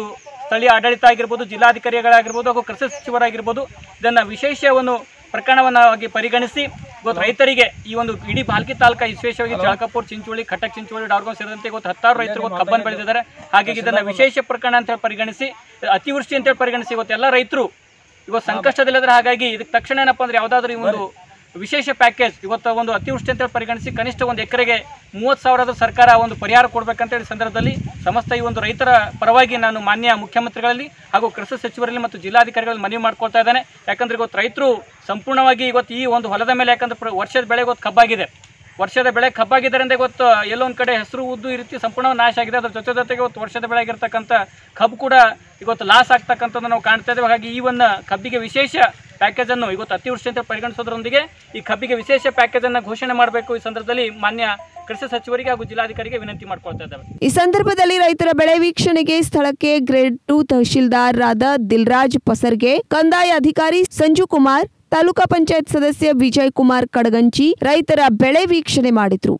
ಸ್ಥಳೀಯ ಆಡಳಿತ ಆಗಿರ್ಬೋದು ಜಿಲ್ಲಾಧಿಕಾರಿಗಳಾಗಿರ್ಬೋದು ಹಾಗೂ ಕೃಷಿ ಸಚಿವರಾಗಿರ್ಬೋದು ಇದನ್ನು ವಿಶೇಷ ಒಂದು ಪ್ರಕರಣವನ್ನಾಗಿ ಪರಿಗಣಿಸಿ ಇವತ್ತು ರೈತರಿಗೆ ಈ ಒಂದು ಇಡೀ ಬಾಲ್ಕಿ ತಾಲೂಕಾ ವಿಶೇಷವಾಗಿ ಜಳಕಪುರ್ ಚಿಂಚೋಳಿ ಕಟಕ್ ಚಿಂಚೋಳಿ ಡಾರ್ಗೋನ್ ಸೇರಿದಂತೆ ಇವತ್ತು ಹತ್ತಾರು ರೈತರು ಇವತ್ತು ಕಬ್ಬನ್ನು ಬೆಳೆದಿದ್ದಾರೆ ಹಾಗಾಗಿ ಇದನ್ನು ವಿಶೇಷ ಪ್ರಕರಣ ಅಂತ ಹೇಳಿ ಪರಿಗಣಿಸಿ ಅತಿವೃಷ್ಟಿ ಅಂತೇಳಿ ಪರಿಗಣಿಸಿ ಇವತ್ತು ಎಲ್ಲ ರೈತರು ಇವತ್ತು ಸಂಕಷ್ಟದಲ್ಲಿದ್ದಾರೆ ಹಾಗಾಗಿ ಇದಕ್ಕೆ ತಕ್ಷಣ ಏನಪ್ಪ ಅಂದ್ರೆ ಯಾವುದಾದ್ರೂ ಈ ಒಂದು ವಿಶೇಷ ಪ್ಯಾಕೇಜ್ ಇವತ್ತು ಒಂದು ಅತಿವೃಷ್ಟಿ ಅಂತ ಪರಿಗಣಿಸಿ ಕನಿಷ್ಠ ಒಂದು ಎಕರೆಗೆ ಮೂವತ್ತು ಸಾವಿರದ ಸರ್ಕಾರ ಒಂದು ಪರಿಹಾರ ಕೊಡಬೇಕಂತೇಳಿ ಸಂದರ್ಭದಲ್ಲಿ ಸಮಸ್ತ ಈ ಒಂದು ರೈತರ ಪರವಾಗಿ ನಾನು ಮಾನ್ಯ ಮುಖ್ಯಮಂತ್ರಿಗಳಲ್ಲಿ ಹಾಗೂ ಕೃಷಿ ಸಚಿವರಲ್ಲಿ ಮತ್ತು ಜಿಲ್ಲಾಧಿಕಾರಿಗಳಲ್ಲಿ ಮನವಿ ಮಾಡ್ಕೊಳ್ತಾ ಇದ್ದೇನೆ ಯಾಕಂದ್ರೆ ಇವತ್ತು ರೈತರು ಸಂಪೂರ್ಣವಾಗಿ ಇವತ್ತು ಈ ಒಂದು ಹೊಲದ ಮೇಲೆ ಯಾಕಂದ್ರೆ ಪ್ರ- ವರ್ಷದ ಬೆಳೆ ಇವತ್ತು ಕಬ್ಬಾಗಿದೆ ವರ್ಷದ ಬೆಳೆ ಕಬ್ಬಾಗಿದ್ದರಿಂದ ಇವತ್ತು ಎಲ್ಲೊಂದು ಕಡೆ ಹೆಸರು ಉದ್ದು ಈ ರೀತಿ ಸಂಪೂರ್ಣ ನಾಶ ಆಗಿದೆ ಅದ್ರ ಜೊತೆ ಜೊತೆಗೆ ಇವತ್ತು ವರ್ಷದ ಬೆಳೆ ಆಗಿರ್ತಕ್ಕಂಥ ಕಬ್ಬು ಕೂಡ ಇವತ್ತು ಲಾಸ್ ಆಗ್ತಕ್ಕಂಥದ್ದು ನಾವು ಕಾಣ್ತಾ ಇದ್ದೇವೆ ಹಾಗಾಗಿ ಈ ಒಂದು ಕಬ್ಬಿಗೆ ವಿಶೇಷ ಪ್ಯಾಕೇಜನ್ನು ಇವತ್ತು ಅತಿವೃಷ್ಟಿ ಅಂತ ಪರಿಗಣಿಸೋದ್ರೊಂದಿಗೆ ಈ ಕಬ್ಬಿಗೆ ವಿಶೇಷ ಪ್ಯಾಕೇಜನ್ನು ಘೋಷಣೆ ಮಾಡಬೇಕು ಈ ಸಂದರ್ಭದಲ್ಲಿ ಮಾನ್ಯ ಕೃಷಿ ಸಚಿವರಿಗೆ ಹಾಗೂ ಜಿಲ್ಲಾಧಿಕಾರಿಗೆ ವಿನಂತಿ ಮಾಡ್ಕೊಳ್ತಾ ಇದ್ದೇವೆ ಈ ಸಂದರ್ಭದಲ್ಲಿ ರೈತರ ಬೆಳೆ ವೀಕ್ಷಣೆಗೆ ಸ್ಥಳಕ್ಕೆ ಗ್ರೇಡ್ ಟು ತಹಶೀಲ್ದಾರರಾದ ದಿಲ್ರಾಜ್ ಪಸರ್ಗೆ ಕಂದಾಯ ಅಧಿಕಾರಿ ಸಂಜು ಕುಮಾರ್ ತಾಲೂಕಾ ಪಂಚಾಯತ್ ಸದಸ್ಯ ವಿಜಯ್ ಕುಮಾರ್ ಕಡಗಂಚಿ ರೈತರ ಬೆಳೆ ವೀಕ್ಷಣೆ ಮಾಡಿದ್ರು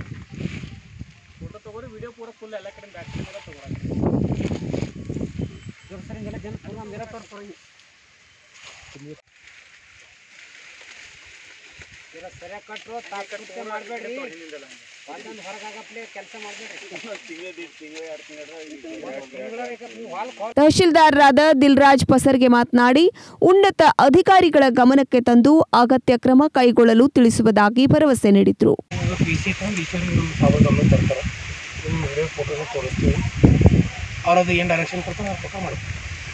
ತಹಶೀಲ್ದಾರರಾದ ದಿಲ್ರಾಜ್ ಪಸರ್ಗೆ ಮಾತನಾಡಿ ಉನ್ನತ ಅಧಿಕಾರಿಗಳ ಗಮನಕ್ಕೆ ತಂದು ಅಗತ್ಯ ಕ್ರಮ ಕೈಗೊಳ್ಳಲು ತಿಳಿಸುವುದಾಗಿ ಭರವಸೆ ನೀಡಿದ್ರು ಪಿ ಸಿ ತಂದು ಈಶ್ವರಿ ನಮ್ಮ ಸಾಬರ್ ಗಮನ ತರ್ತಾರೆ ನಿಮ್ಮ ವಿಡಿಯೋ ಫೋಟೋನ ತೋರಿಸ್ತೀವಿ ಅವ್ರು ಅದು ಏನು ಡೈರೆಕ್ಷನ್ ಕೊಡ್ತಾರೆ ಅವ್ರ ಪ್ರಕಾರ ಮಾಡ್ತೀವಿ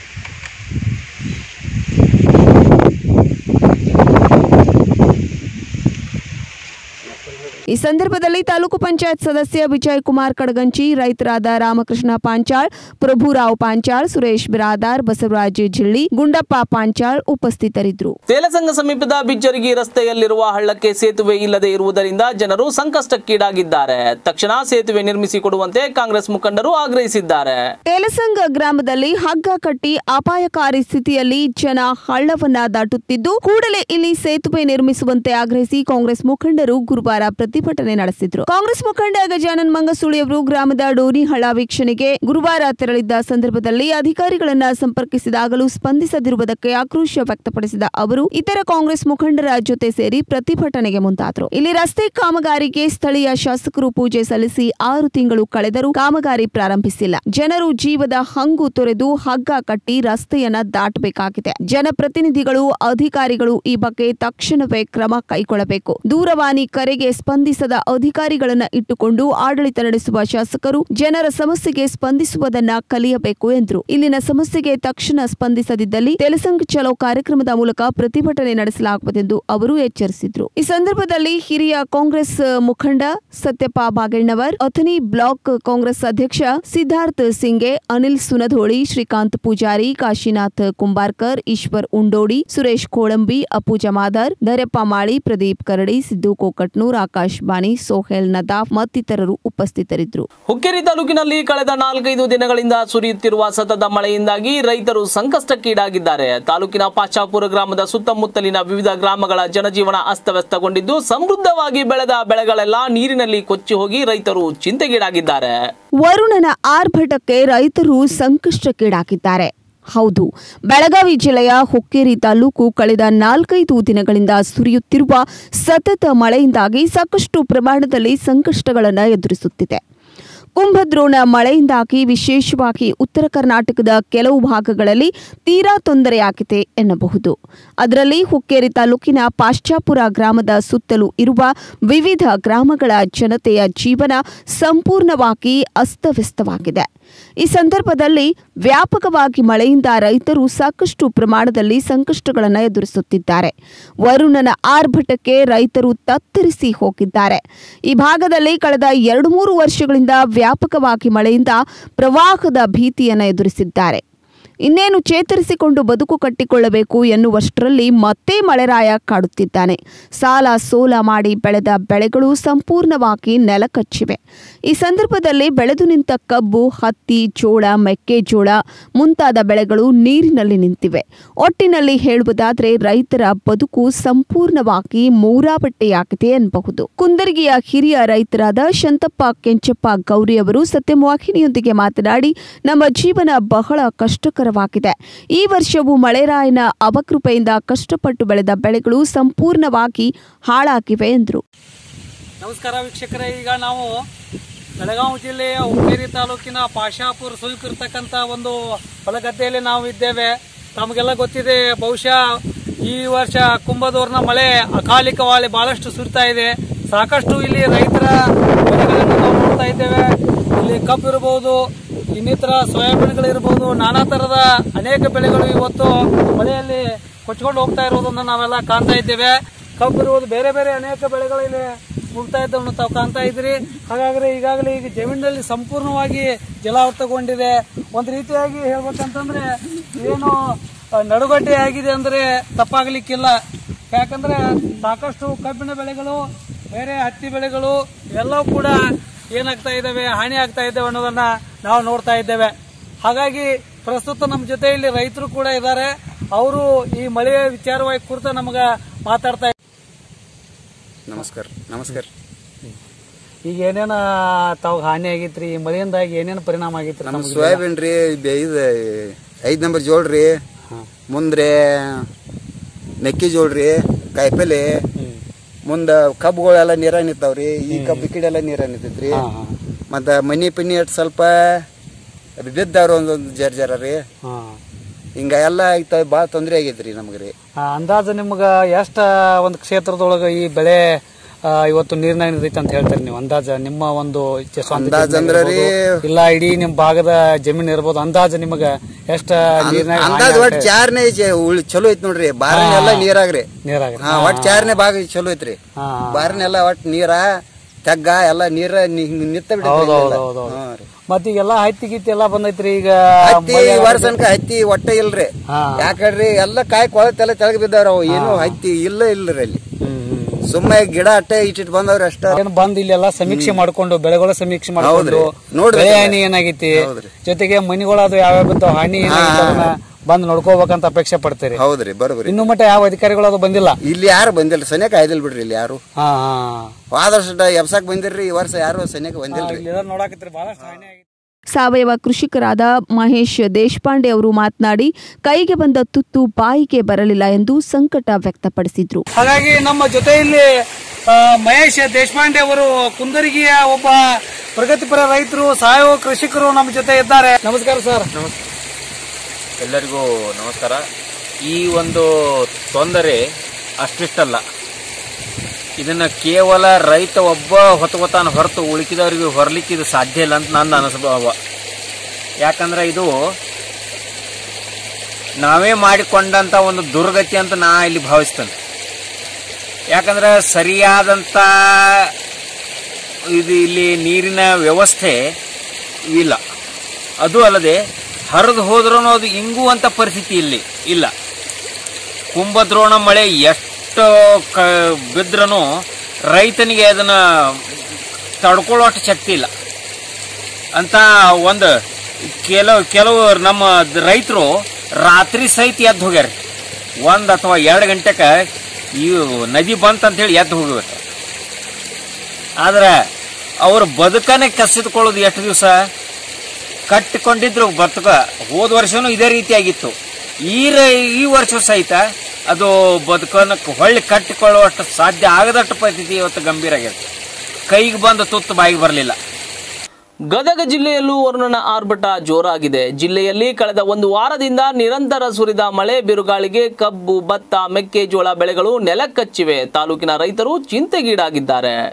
ಈ ಸಂದರ್ಭದಲ್ಲಿ ತಾಲೂಕು ಪಂಚಾಯತ್ ಸದಸ್ಯ ವಿಜಯ್ ಕುಮಾರ್ ಕಡಗಂಚಿ ರೈತರಾದ ರಾಮಕೃಷ್ಣ ಪಾಂಚಾಳ್ ಪ್ರಭುರಾವ್ ಪಾಂಚಾಳ್ ಸುರೇಶ್ ಬಿರಾದಾರ್ ಬಸವರಾಜ್ ಜಿಳ್ಳಿ ಗುಂಡಪ್ಪ ಪಾಂಚಾಳ್ ಉಪಸ್ಥಿತರಿದ್ದರು ತೇಲಸಂಗ ಸಮೀಪದ ಬಿಜ್ಜರಗಿ ರಸ್ತೆಯಲ್ಲಿರುವ ಹಳ್ಳಕ್ಕೆ ಸೇತುವೆ ಇಲ್ಲದೆ ಇರುವುದರಿಂದ ಜನರು ಸಂಕಷ್ಟಕ್ಕೀಡಾಗಿದ್ದಾರೆ ತಕ್ಷಣ ಸೇತುವೆ ನಿರ್ಮಿಸಿಕೊಡುವಂತೆ ಕಾಂಗ್ರೆಸ್ ಮುಖಂಡರು ಆಗ್ರಹಿಸಿದ್ದಾರೆ ತೇಲಸಂಗ ಗ್ರಾಮದಲ್ಲಿ ಹಗ್ಗ ಕಟ್ಟಿ ಅಪಾಯಕಾರಿ ಸ್ಥಿತಿಯಲ್ಲಿ ಜನ ಹಳ್ಳವನ್ನ ದಾಟುತ್ತಿದ್ದು ಕೂಡಲೇ ಇಲ್ಲಿ ಸೇತುವೆ ನಿರ್ಮಿಸುವಂತೆ ಆಗ್ರಹಿಸಿ ಕಾಂಗ್ರೆಸ್ ಮುಖಂಡರು ಗುರುವಾರ ಪ್ರತಿಭಟನೆ ನಡೆಸಿದ್ರು ಕಾಂಗ್ರೆಸ್ ಮುಖಂಡ ಗಜಾನನ್ ಮಂಗಸೂಳಿ ಅವರು ಗ್ರಾಮದ ಡೋನಿ ಹಳ್ಳ ವೀಕ್ಷಣೆಗೆ ಗುರುವಾರ ತೆರಳಿದ್ದ ಸಂದರ್ಭದಲ್ಲಿ ಅಧಿಕಾರಿಗಳನ್ನ ಸಂಪರ್ಕಿಸಿದಾಗಲೂ ಸ್ಪಂದಿಸದಿರುವುದಕ್ಕೆ ಆಕ್ರೋಶ ವ್ಯಕ್ತಪಡಿಸಿದ ಅವರು ಇತರ ಕಾಂಗ್ರೆಸ್ ಮುಖಂಡರ ಜೊತೆ ಸೇರಿ ಪ್ರತಿಭಟನೆಗೆ ಮುಂದಾದರು ಇಲ್ಲಿ ರಸ್ತೆ ಕಾಮಗಾರಿಗೆ ಸ್ಥಳೀಯ ಶಾಸಕರು ಪೂಜೆ ಸಲ್ಲಿಸಿ ಆರು ತಿಂಗಳು ಕಳೆದರೂ ಕಾಮಗಾರಿ ಪ್ರಾರಂಭಿಸಿಲ್ಲ ಜನರು ಜೀವದ ಹಂಗು ತೊರೆದು ಹಗ್ಗ ಕಟ್ಟಿ ರಸ್ತೆಯನ್ನ ದಾಟಬೇಕಾಗಿದೆ ಜನಪ್ರತಿನಿಧಿಗಳು ಅಧಿಕಾರಿಗಳು ಈ ಬಗ್ಗೆ ತಕ್ಷಣವೇ ಕ್ರಮ ಕೈಗೊಳ್ಳಬೇಕು ದೂರವಾಣಿ ಕರೆಗೆ ಸ್ಪಂದಿಸದ ಅಧಿಕಾರಿಗಳನ್ನ ಇಟ್ಟುಕೊಂಡು ಆಡಳಿತ ನಡೆಸುವ ಶಾಸಕರು ಜನರ ಸಮಸ್ಯೆಗೆ ಸ್ಪಂದಿಸುವುದನ್ನ ಕಲಿಯಬೇಕು ಎಂದರು ಇಲ್ಲಿನ ಸಮಸ್ಯೆಗೆ ತಕ್ಷಣ ಸ್ಪಂದಿಸದಿದ್ದಲ್ಲಿ ತೆಲಸಂಗ್ ಚಲೋ ಕಾರ್ಯಕ್ರಮದ ಮೂಲಕ ಪ್ರತಿಭಟನೆ ನಡೆಸಲಾಗುವುದೆಂದು ಅವರು ಎಚ್ಚರಿಸಿದ್ರು ಈ ಸಂದರ್ಭದಲ್ಲಿ ಹಿರಿಯ ಕಾಂಗ್ರೆಸ್ ಮುಖಂಡ ಸತ್ಯಪ್ಪ ಬಾಗಣ್ಣವರ್ ಅಥಣಿ ಬ್ಲಾಕ್ ಕಾಂಗ್ರೆಸ್ ಅಧ್ಯಕ್ಷ ಸಿದ್ಧಾರ್ಥ್ ಸಿಂಗೆ ಅನಿಲ್ ಸುನಧೋಳಿ ಶ್ರೀಕಾಂತ್ ಪೂಜಾರಿ ಕಾಶಿನಾಥ್ ಕುಂಬಾರ್ಕರ್ ಈಶ್ವರ್ ಉಂಡೋಡಿ ಸುರೇಶ್ ಕೋಳಂಬಿ ಅಪ್ಪು ಜಮಾದಾರ್ ಧರೆಪ್ಪ ಮಾಳಿ ಪ್ರದೀಪ್ ಕರಡಿ ಸಿದ್ದು ಕೋಕಟ್ನೂರ್ ಆಕಾಶ್ ಬಾಣಿ ಸೋಹೆಲ್ ನದಾಫ್ ಮತ್ತಿತರರು ಉಪಸ್ಥಿತರಿದ್ದರು ಹುಕ್ಕೇರಿ ತಾಲೂಕಿನಲ್ಲಿ ಕಳೆದ ನಾಲ್ಕೈದು ದಿನಗಳಿಂದ ಸುರಿಯುತ್ತಿರುವ ಸತತ ಮಳೆಯಿಂದಾಗಿ ರೈತರು ಸಂಕಷ್ಟಕ್ಕೀಡಾಗಿದ್ದಾರೆ ತಾಲೂಕಿನ ಪಾಚಾಪುರ ಗ್ರಾಮದ ಸುತ್ತಮುತ್ತಲಿನ ವಿವಿಧ ಗ್ರಾಮಗಳ ಜನಜೀವನ ಅಸ್ತವ್ಯಸ್ತಗೊಂಡಿದ್ದು ಸಮೃದ್ಧವಾಗಿ ಬೆಳೆದ ಬೆಳೆಗಳೆಲ್ಲ ನೀರಿನಲ್ಲಿ ಕೊಚ್ಚಿ ಹೋಗಿ ರೈತರು ಚಿಂತೆಗೀಡಾಗಿದ್ದಾರೆ ವರುಣನ ಆರ್ಭಟಕ್ಕೆ ರೈತರು ಸಂಕಷ್ಟಕ್ಕೀಡಾಗಿದ್ದಾರೆ ಹೌದು ಬೆಳಗಾವಿ ಜಿಲ್ಲೆಯ ಹುಕ್ಕೇರಿ ತಾಲೂಕು ಕಳೆದ ನಾಲ್ಕೈದು ದಿನಗಳಿಂದ ಸುರಿಯುತ್ತಿರುವ ಸತತ ಮಳೆಯಿಂದಾಗಿ ಸಾಕಷ್ಟು ಪ್ರಮಾಣದಲ್ಲಿ ಸಂಕಷ್ಟಗಳನ್ನು ಎದುರಿಸುತ್ತಿದೆ ಕುಂಭದ್ರೋಣ ಮಳೆಯಿಂದಾಗಿ ವಿಶೇಷವಾಗಿ ಉತ್ತರ ಕರ್ನಾಟಕದ ಕೆಲವು ಭಾಗಗಳಲ್ಲಿ ತೀರಾ ತೊಂದರೆಯಾಗಿದೆ ಎನ್ನಬಹುದು ಅದರಲ್ಲಿ ಹುಕ್ಕೇರಿ ತಾಲೂಕಿನ ಪಾಶ್ಚಾಪುರ ಗ್ರಾಮದ ಸುತ್ತಲೂ ಇರುವ ವಿವಿಧ ಗ್ರಾಮಗಳ ಜನತೆಯ ಜೀವನ ಸಂಪೂರ್ಣವಾಗಿ ಅಸ್ತವ್ಯಸ್ತವಾಗಿದೆ ಈ ಸಂದರ್ಭದಲ್ಲಿ ವ್ಯಾಪಕವಾಗಿ ಮಳೆಯಿಂದ ರೈತರು ಸಾಕಷ್ಟು ಪ್ರಮಾಣದಲ್ಲಿ ಸಂಕಷ್ಟಗಳನ್ನು ಎದುರಿಸುತ್ತಿದ್ದಾರೆ ವರುಣನ ಆರ್ಭಟಕ್ಕೆ ರೈತರು ತತ್ತರಿಸಿ ಹೋಗಿದ್ದಾರೆ ಈ ಭಾಗದಲ್ಲಿ ಕಳೆದ ಎರಡು ಮೂರು ವರ್ಷಗಳಿಂದ ವ್ಯಾಪಕವಾಗಿ ಮಳೆಯಿಂದ ಪ್ರವಾಹದ ಭೀತಿಯನ್ನು ಎದುರಿಸಿದ್ದಾರೆ ಇನ್ನೇನು ಚೇತರಿಸಿಕೊಂಡು ಬದುಕು ಕಟ್ಟಿಕೊಳ್ಳಬೇಕು ಎನ್ನುವಷ್ಟರಲ್ಲಿ ಮತ್ತೆ ಮಳೆರಾಯ ಕಾಡುತ್ತಿದ್ದಾನೆ ಸಾಲ ಸೋಲ ಮಾಡಿ ಬೆಳೆದ ಬೆಳೆಗಳು ಸಂಪೂರ್ಣವಾಗಿ ನೆಲಕಚ್ಚಿವೆ ಈ ಸಂದರ್ಭದಲ್ಲಿ ಬೆಳೆದು ನಿಂತ ಕಬ್ಬು ಹತ್ತಿ ಜೋಳ ಮೆಕ್ಕೆಜೋಳ ಮುಂತಾದ ಬೆಳೆಗಳು ನೀರಿನಲ್ಲಿ ನಿಂತಿವೆ ಒಟ್ಟಿನಲ್ಲಿ ಹೇಳುವುದಾದ್ರೆ ರೈತರ ಬದುಕು ಸಂಪೂರ್ಣವಾಗಿ ಮೂರಾಬಟ್ಟೆಯಾಗಿದೆ ಎನ್ನಬಹುದು ಕುಂದರ್ಗಿಯ ಹಿರಿಯ ರೈತರಾದ ಶಂತಪ್ಪ ಕೆಂಚಪ್ಪ ಗೌರಿ ಅವರು ಸತ್ಯವಾಹಿನಿಯೊಂದಿಗೆ ಮಾತನಾಡಿ ನಮ್ಮ ಜೀವನ ಬಹಳ ಕಷ್ಟಕರವಾಗಿದೆ ಈ ವರ್ಷವೂ ಮಳೆರಾಯನ ಅವಕೃಪೆಯಿಂದ ಕಷ್ಟಪಟ್ಟು ಬೆಳೆದ ಬೆಳೆಗಳು ಸಂಪೂರ್ಣವಾಗಿ ಹಾಳಾಗಿವೆ ಎಂದರು ನಮಸ್ಕಾರ ವೀಕ್ಷಕರೇ ಈಗ ನಾವು ಬೆಳಗಾವಿ ಜಿಲ್ಲೆಯ ಹುಕ್ಕೇರಿ ತಾಲೂಕಿನ ಪಾಶಾಪುರ ಸುಲ್ಕಿರ್ತಕ್ಕಂಥ ಒಂದು ಹೊಲಗದ್ದೆಯಲ್ಲಿ ನಾವು ಇದ್ದೇವೆ ತಮಗೆಲ್ಲ ಗೊತ್ತಿದೆ ಬಹುಶಃ ಈ ವರ್ಷ ಕುಂಭದೂರ್ನ ಮಳೆ ಅಕಾಲಿಕವಾಗಿ ಬಹಳಷ್ಟು ಸುರಿತಾ ಇದೆ ಸಾಕಷ್ಟು ಇಲ್ಲಿ ರೈತರ ಬೆಳೆಗಳನ್ನು ನಾವು ನೋಡ್ತಾ ಇದ್ದೇವೆ ಇಲ್ಲಿ ಕಬ್ಬು ಇರಬಹುದು ಇನ್ನಿತರ ಸೋಯಾಬೀನ್ಗಳಿರ್ಬೋದು ನಾನಾ ಥರದ ಅನೇಕ ಬೆಳೆಗಳು ಇವತ್ತು ಮಳೆಯಲ್ಲಿ ಕೊಚ್ಕೊಂಡು ಹೋಗ್ತಾ ಇರೋದನ್ನು ನಾವೆಲ್ಲ ಕಾಣ್ತಾ ಇದ್ದೇವೆ ಕಬ್ಬು ಇರುವುದು ಬೇರೆ ಬೇರೆ ಅನೇಕ ಬೆಳೆಗಳು ಇಲ್ಲಿ ಮುಗ್ತಾ ಇದ್ದವನ್ನು ತಾವು ಕಾಣ್ತಾ ಇದ್ರಿ ಹಾಗಾದ್ರೆ ಈಗಾಗಲೇ ಈಗ ಜಮೀನಿನಲ್ಲಿ ಸಂಪೂರ್ಣವಾಗಿ ಜಲಾವೃತಗೊಂಡಿದೆ ಒಂದು ರೀತಿಯಾಗಿ ಹೇಳ್ಬೇಕಂತಂದ್ರೆ ಏನು ಆ, ನಡುಗಡ್ಡೆ ಆಗಿದೆ ಅಂದ್ರೆ ತಪ್ಪಾಗಲಿಕ್ಕಿಲ್ಲ ಯಾಕಂದ್ರೆ ಸಾಕಷ್ಟು ಕಬ್ಬಿನ ಬೆಳೆಗಳು ಬೇರೆ ಹತ್ತಿ ಬೆಳೆಗಳು ಇವೆಲ್ಲವೂ ಕೂಡ ಏನಾಗ್ತಾ ಇದ್ದಾವೆ ಹಾನಿ ಆಗ್ತಾ ಇದ್ದಾವೆ ಅನ್ನೋದನ್ನ ನಾವು ನೋಡ್ತಾ ಇದ್ದೇವೆ ಹಾಗಾಗಿ ಪ್ರಸ್ತುತ ನಮ್ಮ ಜೊತೆಯಲ್ಲಿ ರೈತರು ಕೂಡ ಇದ್ದಾರೆ ಅವರು ಈ ಮಳೆಯ ವಿಚಾರವಾಗಿ ಕುರಿತು ನಮಗ ಮಾತಾಡ್ತಾ ನಮಸ್ಕಾರ ನಮಸ್ಕಾರ ಈಗ ಏನೇನ ತಾವು ಹಾನಿ ಆಗೈತ್ರಿ ಈ ಮಳೆಯಿಂದಾಗಿ ಏನೇನು ಪರಿಣಾಮ ಆಗೈತ್ರಿ ನಮ್ಮ ಸೋಯಾಬೀನ್ ರೀ ಬೆ- ಇದು ಐದು ನಂಬರ್ ಜೋಳ ರೀ ಮುಂದ್ರೆ ಮೆಕ್ಕೆಜೋಳ ರೀ ಕಾಯಿಪಲ್ಲೆ ಮುಂದೆ ಕಬ್ಬುಗಳೆಲ್ಲ ನೀರ ನಿಂತಾವ್ರಿ ಈ ಕಬ್ಬು ಈ ಕಡೆ ಎಲ್ಲ ನೀರ ನಿಂತೈತ್ರಿ ಮತ್ತು ಮನಿ ಪನಿ ಅಟ್ ಸ್ವಲ್ಪ ಬಿದ್ದಾರ ಒಂದೊಂದು ಜರ ಜರ ರೀ ಹಿಂಗ ಎಲ್ಲ ಐತ ಭಾಳ ತೊಂದರೆ ಆಗೈತ್ರಿ ನಮ್ಗೆ ರೀ ಅಂದಾಜು ನಿಮ್ಗ ಎಷ್ಟ ಒಂದು ಕ್ಷೇತ್ರದೊಳಗ ಈ ಬೆಳೆ ಆ, ಇವತ್ತು ನೀರ್ನಾಗ ನಿಂತೈತೆ ಅಂತ ಹೇಳ್ತೀರಿ ನೀವು ಅಂದಾಜ ನಿಮ್ಮ ಒಂದು ಚ- ಸ್ವಂತ ಅಂದಾಜ್ ಜಮೀನಾಗ ಅಂದ್ರ ರೀ- ಇರ್ಬೋದು, ಇಲ್ಲ ಇಡೀ ನಿಮ್ ಭಾಗದ ಜಮೀನ್ ಇರ್ಬೋದು ಅಂದಾಜು ನಿಮಗ ಎಷ್ಟ ನೀರ್ನಾಗ ಅಂದಾಜ್ ಒಟ್ಟು ಚಾರ್ನೆ ಉಳಿ ಚಲೋ ಐತ್ ನೋಡ್ರಿ ಬಾರನೆಲ್ಲ ನೀರಾಗ್ರಿ ನೀರಾಗ ಹಾ ಒಟ್ಟು ಚಾರ್ನೆ ಭಾಗ ಚಲೋ ಐತ್ರಿ ಹಾ ಬಾರಿನೆಲ್ಲ ಒಟ್ಟು ನೀರ ತೆಗ್ಗ ಎಲ್ಲ ನೀರ ನಿ- ನಿತ್ತ ಹೌದು ಹೌದು ಬಿಟ್ಟೈತಿ ಹೌದು ಹೌದು ಮತ್ತ ಈಗೆಲ್ಲ ಹತ್ತಿ ಗಿತ್ತಿ ಎಲ್ಲ ಬಂದೈತ್ರಿ ಈಗ ಹತ್ತಿ ಮಳೆ ಈ ವರ್ಷ ಅನ್ಕ ಹತ್ತಿ ಒಟ್ಟ ಇಲ್ರಿ ಹಾ. ಯಾಕಂದ್ರಿ ಎಲ್ಲ ಕಾಯಿ ಕೊಳತೆಲ್ಲ ತೆಳಗ್ ಬಿದ್ದಾವ್ರ ಅವು ಏನು ಹತ್ತಿ ಇಲ್ಲ ಇಲ್ರಿ ಅಲ್ಲಿ ಹ್ಮ್, ಹ್ಮ್. ಸುಮ್ಮನೆ ಗಿಡ ಅಟ್ಟ ಇಟ್ಟಿಟ್ ಬಂದವ್ರಿ ಅಷ್ಟ ಏನ್ ಬಂದ್ ಇಲ್ಲೆಲ್ಲ ಸಮೀಕ್ಷೆ ಮಾಡ್ಕೊಂಡು ಬೆಳೆಗಳ ಸಮೀಕ್ಷೆ ಮಾಡ್ಕೊಂಡು ಹೌದ್ರಿ. ನೋಡ್ರಿ ಬೆಳೆ ಸರ್. ಹಾನಿ ಏನಾಗೈತಿ ಹೌದ್ರಿ. ಜೊತೆಗೆ ಮನಿಗಳದು ಯಾವ್ಯಾವ ಬಿದ್ದಾವ ಹಾನಿ ಏನಾಗೈತಿ ಅದನ್ನ ಬಂದ್ ನೋಡ್ಕೋಬೇಕಂತ ಅಪೇಕ್ಷೆ ಪಡ್ತೀರಿ ಹೌದ್ರಿ ಬರೋಬ್ರಿ ಇನ್ನು ಮಟ್ಟ ಯಾವ ಅಧಿಕಾರಿಗಳು ಅದು ಬಂದಿಲ್ಲ ಇಲ್ಲಿ ಯಾರು ಬಂದಿಲ್ರಿ ಸನ್ಯಾಕ ಆಯ್ದಿಲ್ ಬಿಡ್ರಿ ಇಲ್ಲಿ ಯಾರು ಹಾ ಹಾ ಹೋದ ಎಬ್ಸಾಕ್ ಬಂದಿರ್ರಿ ಈ ವರ್ಷ ಯಾರು ಸನ್ಯಾಕ ಬಂದಿಲ್ರಿ ಇಲ್ಲಿ ನೋಡಾಕತ್ರಿ ಬಹಳಷ್ಟು ಹಾನಿ ಆಗೈತಿ ಸಾವಯವ ಕೃಷಿಕರಾದ ಮಹೇಶ್ ದೇಶಪಾಂಡೆ ಅವರು ಮಾತನಾಡಿ ಕೈಗೆ ಬಂದ ತುತ್ತು ಬಾಯಿಗೆ ಬರಲಿಲ್ಲ ಎಂದು ಸಂಕಟ ವ್ಯಕ್ತಪಡಿಸಿದ್ರು ಹಾಗಾಗಿ ನಮ್ಮ ಜೊತೆಯಲ್ಲಿ ಆ, ಮಹೇಶ್ ದೇಶಪಾಂಡೆ ಅವರು ಕುಂದರಿಗಿಯ ಒಬ್ಬ ಪ್ರಗತಿಪರ ರೈತರು ಸಾವಯವ ಕೃಷಿಕರು ನಮ್ಮ ಜೊತೆ ಇದ್ದಾರೆ ನಮಸ್ಕಾರ ಸರ್ ಎಲ್ಲರಿಗೂ ನಮಸ್ಕಾರ ಈ ಒಂದು ತೊಂದರೆ ಅಷ್ಟಿಷ್ಟಲ್ಲ ಇದನ್ನ ಕೇವಲ ರೈತ ಒಬ್ಬ ಹೊತ್ಕೋತಾನ ಹೊರತು ಉಳಿಕಿದವರಿಗೆ ಹೊರಲಿಕ್ಕೆ ಇದು ಸಾಧ್ಯ ಇಲ್ಲ ಅಂತ ನನ್ನ ಅನುಭವ ಯಾಕಂದ್ರೆ ಇದು ನಾವೇ ಮಾಡಿಕೊಂಡಂತ ಒಂದು ದುರ್ಗತಿ ಅಂತ ನಾ ಇಲ್ಲಿ ಭಾವಿಸ್ತೇನೆ ಯಾಕಂದ್ರೆ ಸರಿಯಾದಂತ ಇದು ಇಲ್ಲಿ ನೀರಿನ ವ್ಯವಸ್ಥೆ ಇಲ್ಲ ಅದು ಅಲ್ಲದೆ ಹರಿದು ಹೋದ್ರೂ ಅದು ಇಂಗುವಂತ ಪರಿಸ್ಥಿತಿ ಇಲ್ಲಿ ಇಲ್ಲ ಕುಂಭದ್ರೋಣ ಮಳೆ ಎಷ್ಟು ಕ ಬಿದ್ರೂ ರೈತನಿಗೆ ಅದನ್ನ ತಡ್ಕೊಳ್ಳೋಷ್ಟು ಶಕ್ತಿ ಇಲ್ಲ ಅಂತ ಒಂದು ಕೆಲವು ಕೆಲವು ನಮ್ಮ ರೈತರು ರಾತ್ರಿ ಸಹಿತ ಎದ್ದು ಹೋಗ್ಯಾರ ಒಂದು ಅಥವಾ ಎರಡು ಗಂಟೆಗೆ ಈ ನದಿ ಬಂತಂತ ಹೇಳಿ ಎದ್ದು ಹೋಗ್ಬೇಕು ಆದ್ರೆ ಅವ್ರ ಬದುಕನೆ ಕಸಿದುಕೊಳ್ಳೋದು ಎಷ್ಟು ದಿವಸ ಕಟ್ಟಿಕೊಂಡಿದ್ರು ಬದುಕ ಹೋದ ವರ್ಷನೂ ಇದೇ ರೀತಿಯಾಗಿತ್ತು ಈ ರ- ಈ ವರ್ಷ ಸಹಿತ ಅದು ಬದುಕನ್ನು ಹೊಳ್ಳಿ ಕಟ್ಟಿಕೊಳ್ಳುವಷ್ಟು ಸಾಧ್ಯ ಆಗದಷ್ಟು ಪರಿಸ್ಥಿತಿ ಇವತ್ತು ಗಂಭೀರ ಆಗೈತೆ ಕೈಗೆ ಬಂದ ತುತ್ತು ಬಾಯಿಗೆ ಬರಲಿಲ್ಲ ಗದಗ ಜಿಲ್ಲೆಯಲ್ಲೂ ವರುಣನ ಆರ್ಭಟ ಜೋರಾಗಿದೆ ಜಿಲ್ಲೆಯಲ್ಲಿ ಕಳೆದ ಒಂದು ವಾರದಿಂದ ನಿರಂತರ ಸುರಿದ ಮಳೆ ಬಿರುಗಾಳಿಗೆ ಕಬ್ಬು ಭತ್ತ ಮೆಕ್ಕೆಜೋಳ ಬೆಳೆಗಳು ನೆಲಕ್ಕಚ್ಚಿವೆ ತಾಲೂಕಿನ ರೈತರು ಚಿಂತೆಗೀಡಾಗಿದ್ದಾರೆ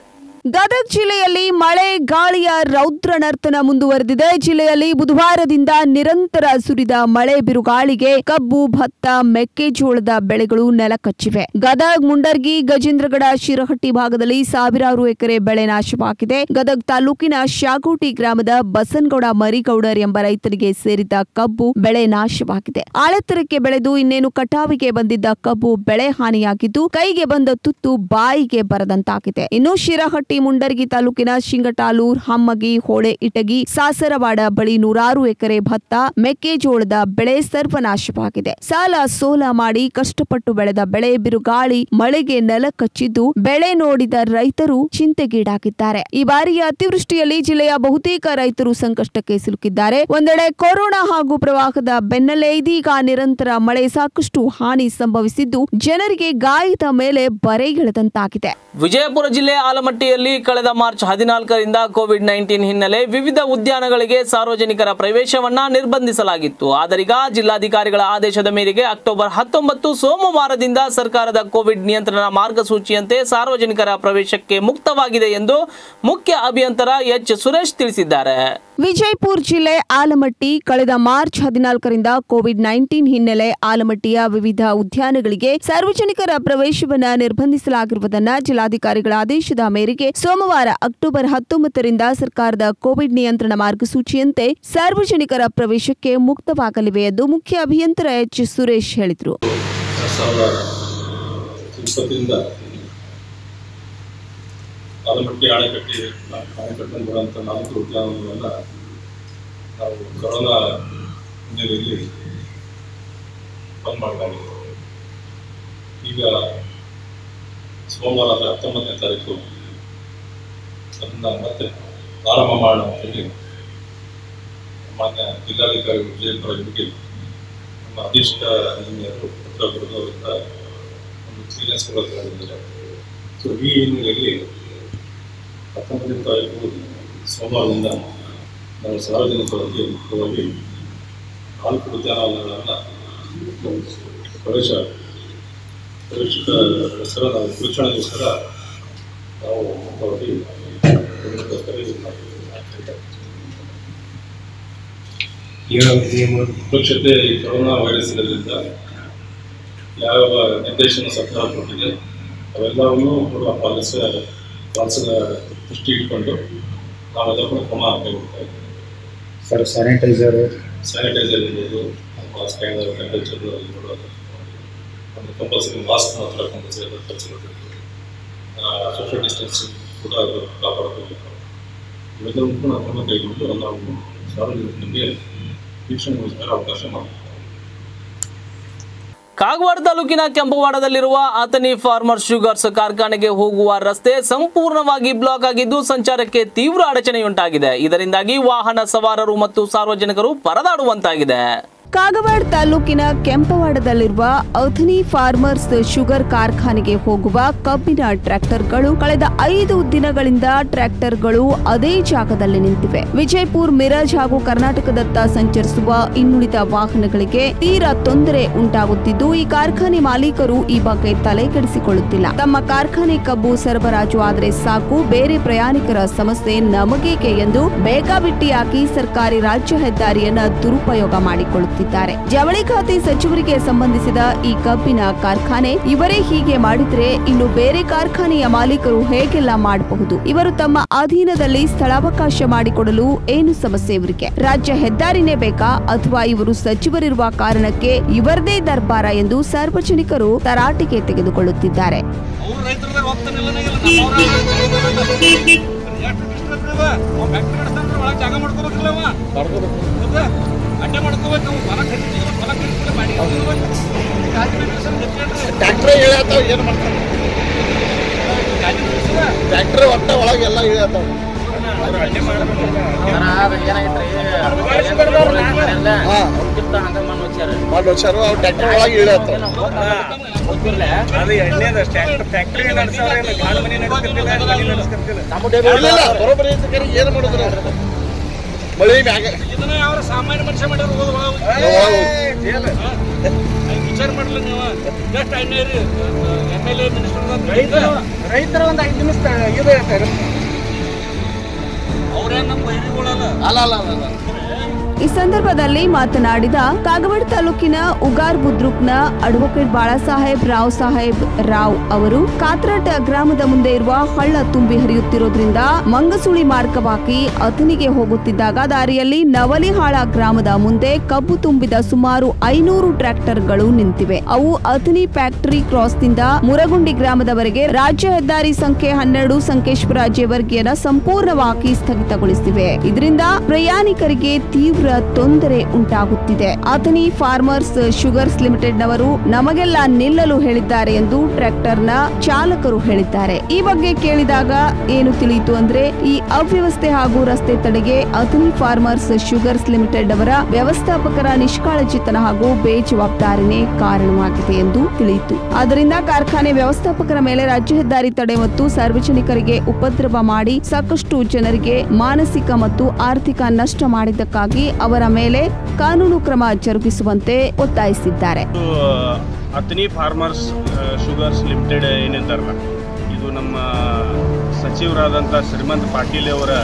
ಗದಗ ಜಿಲ್ಲೆಯಲ್ಲಿ ಮಳೆ ಗಾಳಿಯ ರೌದ್ರ ನರ್ತನ ಮುಂದುವರೆದಿದೆ ಜಿಲ್ಲೆಯಲ್ಲಿ ಬುಧವಾರದಿಂದ ನಿರಂತರ ಸುರಿದ ಮಳೆ ಬಿರುಗಾಳಿಗೆ ಕಬ್ಬು ಭತ್ತ ಮೆಕ್ಕೆಜೋಳದ ಬೆಳೆಗಳು ನೆಲಕಚ್ಚಿವೆ ಗದಗ ಮುಂಡರ್ಗಿ ಗಜೇಂದ್ರಗಡ ಶಿರಹಟ್ಟಿ ಭಾಗದಲ್ಲಿ ಸಾವಿರಾರು ಎಕರೆ ಬೆಳೆ ನಾಶವಾಗಿದೆ ಗದಗ ತಾಲೂಕಿನ ಶಾಗೋಟಿ ಗ್ರಾಮದ ಬಸನಗೌಡ ಮರಿಗೌಡರ್ ಎಂಬ ರೈತರಿಗೆ ಸೇರಿದ ಕಬ್ಬು ಬೆಳೆ ನಾಶವಾಗಿದೆ ಆಳೆತ್ತರಕ್ಕೆ ಬೆಳೆದು ಇನ್ನೇನು ಕಟಾವಿಗೆ ಬಂದಿದ್ದ ಕಬ್ಬು ಬೆಳೆ ಹಾನಿಯಾಗಿದ್ದು ಕೈಗೆ ಬಂದ ತುತ್ತು ಬಾಯಿಗೆ ಬರದಂತಾಗಿದೆ ಇನ್ನು ಶಿರಹಟ್ಟಿ ಮುಂಡರ್ಗಿ ತಾಲೂಕಿನ ಶಿಂಗಟಾಲೂರ್ ಹಮ್ಮಗಿ ಹೋಳೆ ಇಟಗಿ ಸಾಸರವಾಡ ಬಳಿ ನೂರಾರು ಎಕರೆ ಭತ್ತ ಮೆಕ್ಕೆಜೋಳದ ಬೆಳೆ ಸರ್ವನಾಶವಾಗಿದೆ ಸಾಲ ಸೋಲ ಮಾಡಿ ಕಷ್ಟಪಟ್ಟು ಬೆಳೆದ ಬೆಳೆ ಬಿರುಗಾಳಿ ಮಳೆಗೆ ನೆಲ ಕಚ್ಚಿದ್ದು ಬೆಳೆ ನೋಡಿದ ರೈತರು ಚಿಂತೆಗೀಡಾಗಿದ್ದಾರೆ ಈ ಬಾರಿಯ ಅತಿವೃಷ್ಟಿಯಲ್ಲಿ ಜಿಲ್ಲೆಯ ಬಹುತೇಕ ರೈತರು ಸಂಕಷ್ಟಕ್ಕೆ ಸಿಲುಕಿದ್ದಾರೆ ಒಂದೆಡೆ ಕೊರೋನಾ ಹಾಗೂ ಪ್ರವಾಹದ ಬೆನ್ನಲ್ಲೇ ಇದೀಗ ನಿರಂತರ ಮಳೆ ಸಾಕಷ್ಟು ಹಾನಿ ಸಂಭವಿಸಿದ್ದು ಜನರಿಗೆ ಗಾಯದ ಮೇಲೆ ಬರೆಗೆಳೆದಂತಾಗಿದೆ ವಿಜಯಪುರ ಜಿಲ್ಲೆ ಆಲಮಟ್ಟಿಯಲ್ಲಿ ಕಳೆದ ಮಾರ್ಚ್ ಹದಿನಾಲ್ಕರಿಂದ ಕೋವಿಡ್ ನೈನ್ಟೀನ್ ಹಿನ್ನೆಲೆ ವಿವಿಧ ಉದ್ಯಾನಗಳಿಗೆ ಸಾರ್ವಜನಿಕರ ಪ್ರವೇಶವನ್ನ ನಿರ್ಬಂಧಿಸಲಾಗಿತ್ತು ಆದರೀಗ ಜಿಲ್ಲಾಧಿಕಾರಿಗಳ ಆದೇಶದ ಮೇರೆಗೆ ಅಕ್ಟೋಬರ್ ಹತ್ತೊಂಬತ್ತು ಸೋಮವಾರದಿಂದ ಸರ್ಕಾರದ ಕೋವಿಡ್ ನಿಯಂತ್ರಣ ಮಾರ್ಗಸೂಚಿಯಂತೆ ಸಾರ್ವಜನಿಕರ ಪ್ರವೇಶಕ್ಕೆ ಮುಕ್ತವಾಗಿದೆ ಎಂದು ಮುಖ್ಯ ಅಭಿಯಂತರ ಎಚ್ ಸುರೇಶ್ ತಿಳಿಸಿದ್ದಾರೆ ವಿಜಯಪುರ ಜಿಲ್ಲೆ ಆಲಮಟ್ಟಿ ಕಳೆದ ಮಾರ್ಚ್ ಹದಿನಾಲ್ಕರಿಂದ ಕೋವಿಡ್ ನೈನ್ಟೀನ್ ಹಿನ್ನೆಲೆ ಆಲಮಟ್ಟಿಯ ವಿವಿಧ ಉದ್ಯಾನಗಳಿಗೆ ಸಾರ್ವಜನಿಕರ ಪ್ರವೇಶವನ್ನ ನಿರ್ಬಂಧಿಸಲಾಗಿರುವುದನ್ನ ಜಿಲ್ಲಾಧಿಕಾರಿಗಳ ಆದೇಶದ ಮೇರೆಗೆ ಸೋಮವಾರ ಅಕ್ಟೋಬರ್ ಹತ್ತೊಂಬತ್ತರಿಂದ ಸರ್ಕಾರದ ಕೋವಿಡ್ ನಿಯಂತ್ರಣ ಮಾರ್ಗಸೂಚಿಯಂತೆ ಸಾರ್ವಜನಿಕರ ಪ್ರವೇಶಕ್ಕೆ ಮುಕ್ತವಾಗಲಿವೆ ಎಂದು ಮುಖ್ಯ ಅಭಿಯಂತರ ಎಚ್ ಸುರೇಶ್ ಹೇಳಿದರು ಎರಡು ಸಾವಿರದ ಇಪ್ಪತ್ತರಿಂದ ಆಲಮಟ್ಟಿ ಅಣೆಕಟ್ಟಿ ಅಣೆಕಟ್ಟಲ್ಲಿ ಬರುವಂಥ ನಾಲ್ಕು ಉದ್ಯಾನವನಗಳನ್ನು ನಾವು ಕೊರೋನಾ ಹಿನ್ನೆಲೆಯಲ್ಲಿ ಬಂದ್ ಮಾಡಲಾಗಿದೆ ಈಗ ಸೋಮವಾರ ಅಂದರೆ ಹತ್ತೊಂಬತ್ತನೇ ತಾರೀಕು ಅದನ್ನು ಮತ್ತೆ ಪ್ರಾರಂಭ ಮಾಡೋಣ ಅಂತೇಳಿ ಮಾನ್ಯ ಜಿಲ್ಲಾಧಿಕಾರಿ ವಿಜಯಪುರ ಇವರಿಗೆ ನಮ್ಮ ಅಧೀಕ್ಷಕ ಇಂಜಿನಿಯರು ಪತ್ರ ಬರೆದು ಅವರಿಂದ ಒಂದು ಕ್ಲಿಯರೆನ್ಸ್ ಕೊಡೋದಾಗಿದ್ದಾರೆ ಸೊ ಈ ಹಿನ್ನೆಲೆಯಲ್ಲಿ ಹತ್ತೊಂಬತ್ತನೇ ತಾರೀಕು ಸೋಮವಾರದಿಂದ ನಾವು ಸಾರ್ವಜನಿಕರಲ್ಲಿ ಮುಖ್ಯವಾಗಿ ನಾಲ್ಕು ಉದ್ಯಾನವನಗಳನ್ನು ಪ್ರವೇಶ ಪ್ರವೇಶಿತ ಹೆಸರ ನಾವು ವೀಕ್ಷಣೆಗೋಸ್ಕರ ನಾವು ಮುಖ್ಯವಾಗಿ ಅದಕ್ಕೋಸ್ಕರ ಇದು ಮಾಡ್ತಿದ್ದೇವೆ. ಈಗ ಈ ಒಂದು ಸುರಕ್ಷತೆ ಈ ಕೊರೋನಾ ವೈರಸ್ ಇರೋದ್ರಿಂದ ಯಾವ ನಿರ್ದೇಶನ ಸರ್ಕಾರ ಕೊಟ್ಟಿದೆ ಅವೆಲ್ಲವನ್ನೂ ಕೂಡ ಪಾಲಿಸ ಪಾಲಿಸದ ದೃಷ್ಟಿ ಇಟ್ಕೊಂಡು ನಾವು ಅದನ್ನು ಕ್ರಮ ಕೈಗೊಳ್ತಾ ಇದ್ದೀವಿ ಸರ್ ಸ್ಯಾನಿಟೈಸರ್ ಸ್ಯಾನಿಟೈಸರ್ ಇರ್ಬೋದು ಮಾಸ್ಕ್ ಟೆಂಪರೇಚರ್ ನೋಡೋದು ಒಂದು ಕಂಪಲ್ಸರಿ ಮಾಸ್ಕ್ ಮಾತ್ರ ಕಂಪಲ್ಸರಿ ಅದು ಖರ್ಚುಗೊಳ್ಬೇಕು ಸೋಷಿಯಲ್ ಡಿಸ್ಟೆನ್ಸಿಂಗ್ ಕೂಡ ಅದು ಕಾಪಾಡಬೇಕು ಇವೆಲ್ಲವೂ ಕೂಡ ಕ್ರಮ ಕೈಗೊಂಡು ನಾವು ಸಾರ್ವಜನಿಕರಿಗೆ ವೀಕ್ಷಣೆಗೋಸ್ಕರ ಅವಕಾಶ ಮಾಡ್ತೀವಿ ಕಾಗವಾಡ ತಾಲೂಕಿನ ಕೆಂಪವಾಡದಲ್ಲಿರುವ ಆತನಿ ಫಾರ್ಮರ್ ಶುಗರ್ಸ್ ಕಾರ್ಖಾನೆಗೆ ಹೋಗುವ ರಸ್ತೆ ಸಂಪೂರ್ಣವಾಗಿ ಬ್ಲಾಕ್ ಆಗಿದ್ದು ಸಂಚಾರಕ್ಕೆ ತೀವ್ರ ಅಡಚಣೆಯುಂಟಾಗಿದೆ ಇದರಿಂದಾಗಿ ವಾಹನ ಸವಾರರು ಮತ್ತು ಸಾರ್ವಜನಿಕರು ಪರದಾಡುವಂತಾಗಿದೆ ಕಾಗವಾಡ ತಾಲೂಕಿನ ಕೆಂಪವಾಡದಲ್ಲಿರುವ ಅಥನಿ ಫಾರ್ಮರ್ಸ್ ಶುಗರ್ ಕಾರ್ಖಾನೆಗೆ ಹೋಗುವ ಕಬ್ಬಿನ ಟ್ರ್ಯಾಕ್ಟರ್ಗಳು ಕಳೆದ ಐದು ದಿನಗಳಿಂದ ಟ್ರ್ಯಾಕ್ಟರ್ಗಳು ಅದೇ ಜಾಗದಲ್ಲಿ ನಿಂತಿವೆ ವಿಜಯಪುರ್ ಮಿರಜ್ ಹಾಗೂ ಕರ್ನಾಟಕದತ್ತ ಸಂಚರಿಸುವ ಇನ್ನುಳಿದ ವಾಹನಗಳಿಗೆ ತೀರಾ ತೊಂದರೆ ಉಂಟಾಗುತ್ತಿದ್ದು ಈ ಕಾರ್ಖಾನೆ ಮಾಲೀಕರು ಈ ಬಗ್ಗೆ ತಲೆ ಕೆಡಿಸಿಕೊಳ್ಳುತ್ತಿಲ್ಲ ತಮ್ಮ ಕಾರ್ಖಾನೆ ಕಬ್ಬು ಸರಬರಾಜು ಆದರೆ ಸಾಕು ಬೇರೆ ಪ್ರಯಾಣಿಕರ ಸಮಸ್ಯೆ ನಮಗೇಕೆ ಎಂದು ಬೇಕಾಬಿಟ್ಟಿ ಹಾಕಿ ಸರ್ಕಾರಿ ರಾಜ್ಯ ಹೆದ್ದಾರಿಯನ್ನ ದುರುಪಯೋಗ ಮಾಡಿಕೊಳ್ಳುತ್ತಿದ್ದಾರೆ ಜವಳಿ ಖಾತೆ ಸಚಿವರಿಗೆ ಸಂಬಂಧಿಸಿದ ಈ ಕಬ್ಬಿನ ಕಾರ್ಖಾನೆ ಇವರೇ ಹೀಗೆ ಮಾಡಿದ್ರೆ ಇನ್ನು ಬೇರೆ ಕಾರ್ಖಾನೆಯ ಮಾಲೀಕರು ಹೇಗೆಲ್ಲ ಮಾಡಬಹುದು ಇವರು ತಮ್ಮ ಅಧೀನದಲ್ಲಿ ಸ್ಥಳಾವಕಾಶ ಮಾಡಿಕೊಡಲು ಏನು ಸಮಸ್ಯೆ ಇವರಿಗೆ ರಾಜ್ಯ ಹೆದ್ದಾರಿನೇ ಬೇಕಾ ಅಥವಾ ಇವರು ಸಚಿವರಿರುವ ಕಾರಣಕ್ಕೆ ಇವರದೇ ದರ್ಬಾರ ಎಂದು ಸಾರ್ವಜನಿಕರು ತರಾಟೆಗೆ ತೆಗೆದುಕೊಳ್ಳುತ್ತಿದ್ದಾರೆ ಟ್ರ್ಯಾಕ್ಟರ್ ಇಳಿಯತ್ತಾವ ಏನು ಮಾಡ್ತಾರೆ ಟ್ರ್ಯಾಕ್ಟರ್ ಒಟ್ಟ ಒಳಗೆ ಎಲ್ಲ ಇಳಿಯತ್ತಾವ ಮಾಡಿ వచ్చారు ಅವ್ರು ಟ್ರ್ಯಾಕ್ಟರ್ ಒಳಗೆ ಇಳಿಯತ್ತಾವ ಇಲ್ಲ ಬರೋಬ್ಬರಿ ಐತೆ ಕರೆ ಏನು ಮಾಡಿದ್ರು ಮಳಿ ಮ್ಯಾಗ ಇದನ್ನ ಯಾವ ಸಾಮಾನ್ಯ ಮನುಷ್ಯ ಮಾಡ್ಯಾರ ಹೋದ ವಿಚಾರ ಮಾಡಲ್ಲ ನೀವು just M L A minister ರೈತರ ಒಂದು ಐದು ನಿಮಿಷ ಇದು ಹೇಳ್ತಾರೆ ಅವ್ರೇನ್ ನಮ್ಮ ಬೈರಿಗಳಲ್ಲ ಅಲ್ಲ ಅಲ್ಲ ಅಲ್ಲ ಈ ಸಂದರ್ಭದಲ್ಲಿ ಮಾತನಾಡಿದ ಕಾಗವಾಡ ತಾಲೂಕಿನ ಉಗಾರ್ ಬುದ್ರುಕ್ನ ಅಡ್ವೊಕೇಟ್ ಬಾಳಾಸಾಹೇಬ್ ರಾವ್ ಸಾಹೇಬ್ ರಾವ್ ಅವರು ಕಾತ್ರಟ್ ಗ್ರಾಮದ ಮುಂದೆ ಇರುವ ಹಳ್ಳ ತುಂಬಿ ಹರಿಯುತ್ತಿರೋದ್ರಿಂದ ಮಂಗಸುಳಿ ಮಾರ್ಗವಾಗಿ ಅಥಣಿಗೆ ಹೋಗುತ್ತಿದ್ದಾಗ ದಾರಿಯಲ್ಲಿ ನವಲಿಹಾಳ ಗ್ರಾಮದ ಮುಂದೆ ಕಬ್ಬು ತುಂಬಿದ ಸುಮಾರು ಐನೂರು ಟ್ರ್ಯಾಕ್ಟರ್ಗಳು ನಿಂತಿವೆ ಅವು ಅಥಣಿ ಫ್ಯಾಕ್ಟರಿ ಕ್ರಾಸ್ನಿಂದ ಮುರಗುಂಡಿ ಗ್ರಾಮದವರೆಗೆ ರಾಜ್ಯ ಹೆದ್ದಾರಿ ಸಂಖ್ಯೆ ಹನ್ನೆರಡು ಸಂಕೇಶ್ವರ ಜೇವರ್ಗಿಯನ್ನ ಸಂಪೂರ್ಣವಾಗಿ ಸ್ಥಗಿತಗೊಳಿಸಿವೆ ಇದರಿಂದ ಪ್ರಯಾಣಿಕರಿಗೆ ತೀವ್ರ ತೊಂದರೆ ಉಂಟಾಗುತ್ತಿದೆ ಅಥಣಿ ಫಾರ್ಮರ್ಸ್ ಶುಗರ್ಸ್ ಲಿಮಿಟೆಡ್ ನವರು ನಮಗೆಲ್ಲ ನಿಲ್ಲಲು ಹೇಳಿದ್ದಾರೆ ಎಂದು ಟ್ರ್ಯಾಕ್ಟರ್ನ ಚಾಲಕರು ಹೇಳಿದ್ದಾರೆ ಈ ಬಗ್ಗೆ ಕೇಳಿದಾಗ ಏನು ತಿಳಿಯಿತು ಅಂದ್ರೆ ಈ ಅವ್ಯವಸ್ಥೆ ಹಾಗೂ ರಸ್ತೆ ತಡೆಗೆ ಅಥಣಿ ಫಾರ್ಮರ್ಸ್ ಶುಗರ್ಸ್ ಲಿಮಿಟೆಡ್ ಅವರ ವ್ಯವಸ್ಥಾಪಕರ ನಿಷ್ಕಾಳಜಿತನ ಹಾಗೂ ಬೇಜವಾಬ್ದಾರಿನೇ ಕಾರಣವಾಗಿದೆ ಎಂದು ತಿಳಿಯಿತು ಆದ್ದರಿಂದ ಕಾರ್ಖಾನೆ ವ್ಯವಸ್ಥಾಪಕರ ಮೇಲೆ ರಾಜ್ಯ ಹೆದ್ದಾರಿ ತಡೆ ಮತ್ತು ಸಾರ್ವಜನಿಕರಿಗೆ ಉಪದ್ರವ ಮಾಡಿ ಸಾಕಷ್ಟು ಜನರಿಗೆ ಮಾನಸಿಕ ಮತ್ತು ಆರ್ಥಿಕ ನಷ್ಟ ಮಾಡಿದ್ದಕ್ಕಾಗಿ ಅವರ ಮೇಲೆ ಕಾನೂನು ಕ್ರಮ ಜರುಗಿಸುವಂತೆ ಒತ್ತಾಯಿಸಿದ್ದಾರೆ ಇದು ಅತ್ನಿ ಫಾರ್ಮರ್ಸ್ ಶುಗರ್ಸ್ ಲಿಮಿಟೆಡ್ ಏನಂತಾರಲ್ಲ ಇದು ನಮ್ಮ ಸಚಿವರಾದಂಥ ಶ್ರೀಮಂತ್ ಪಾಟೀಲ್ ಅವರ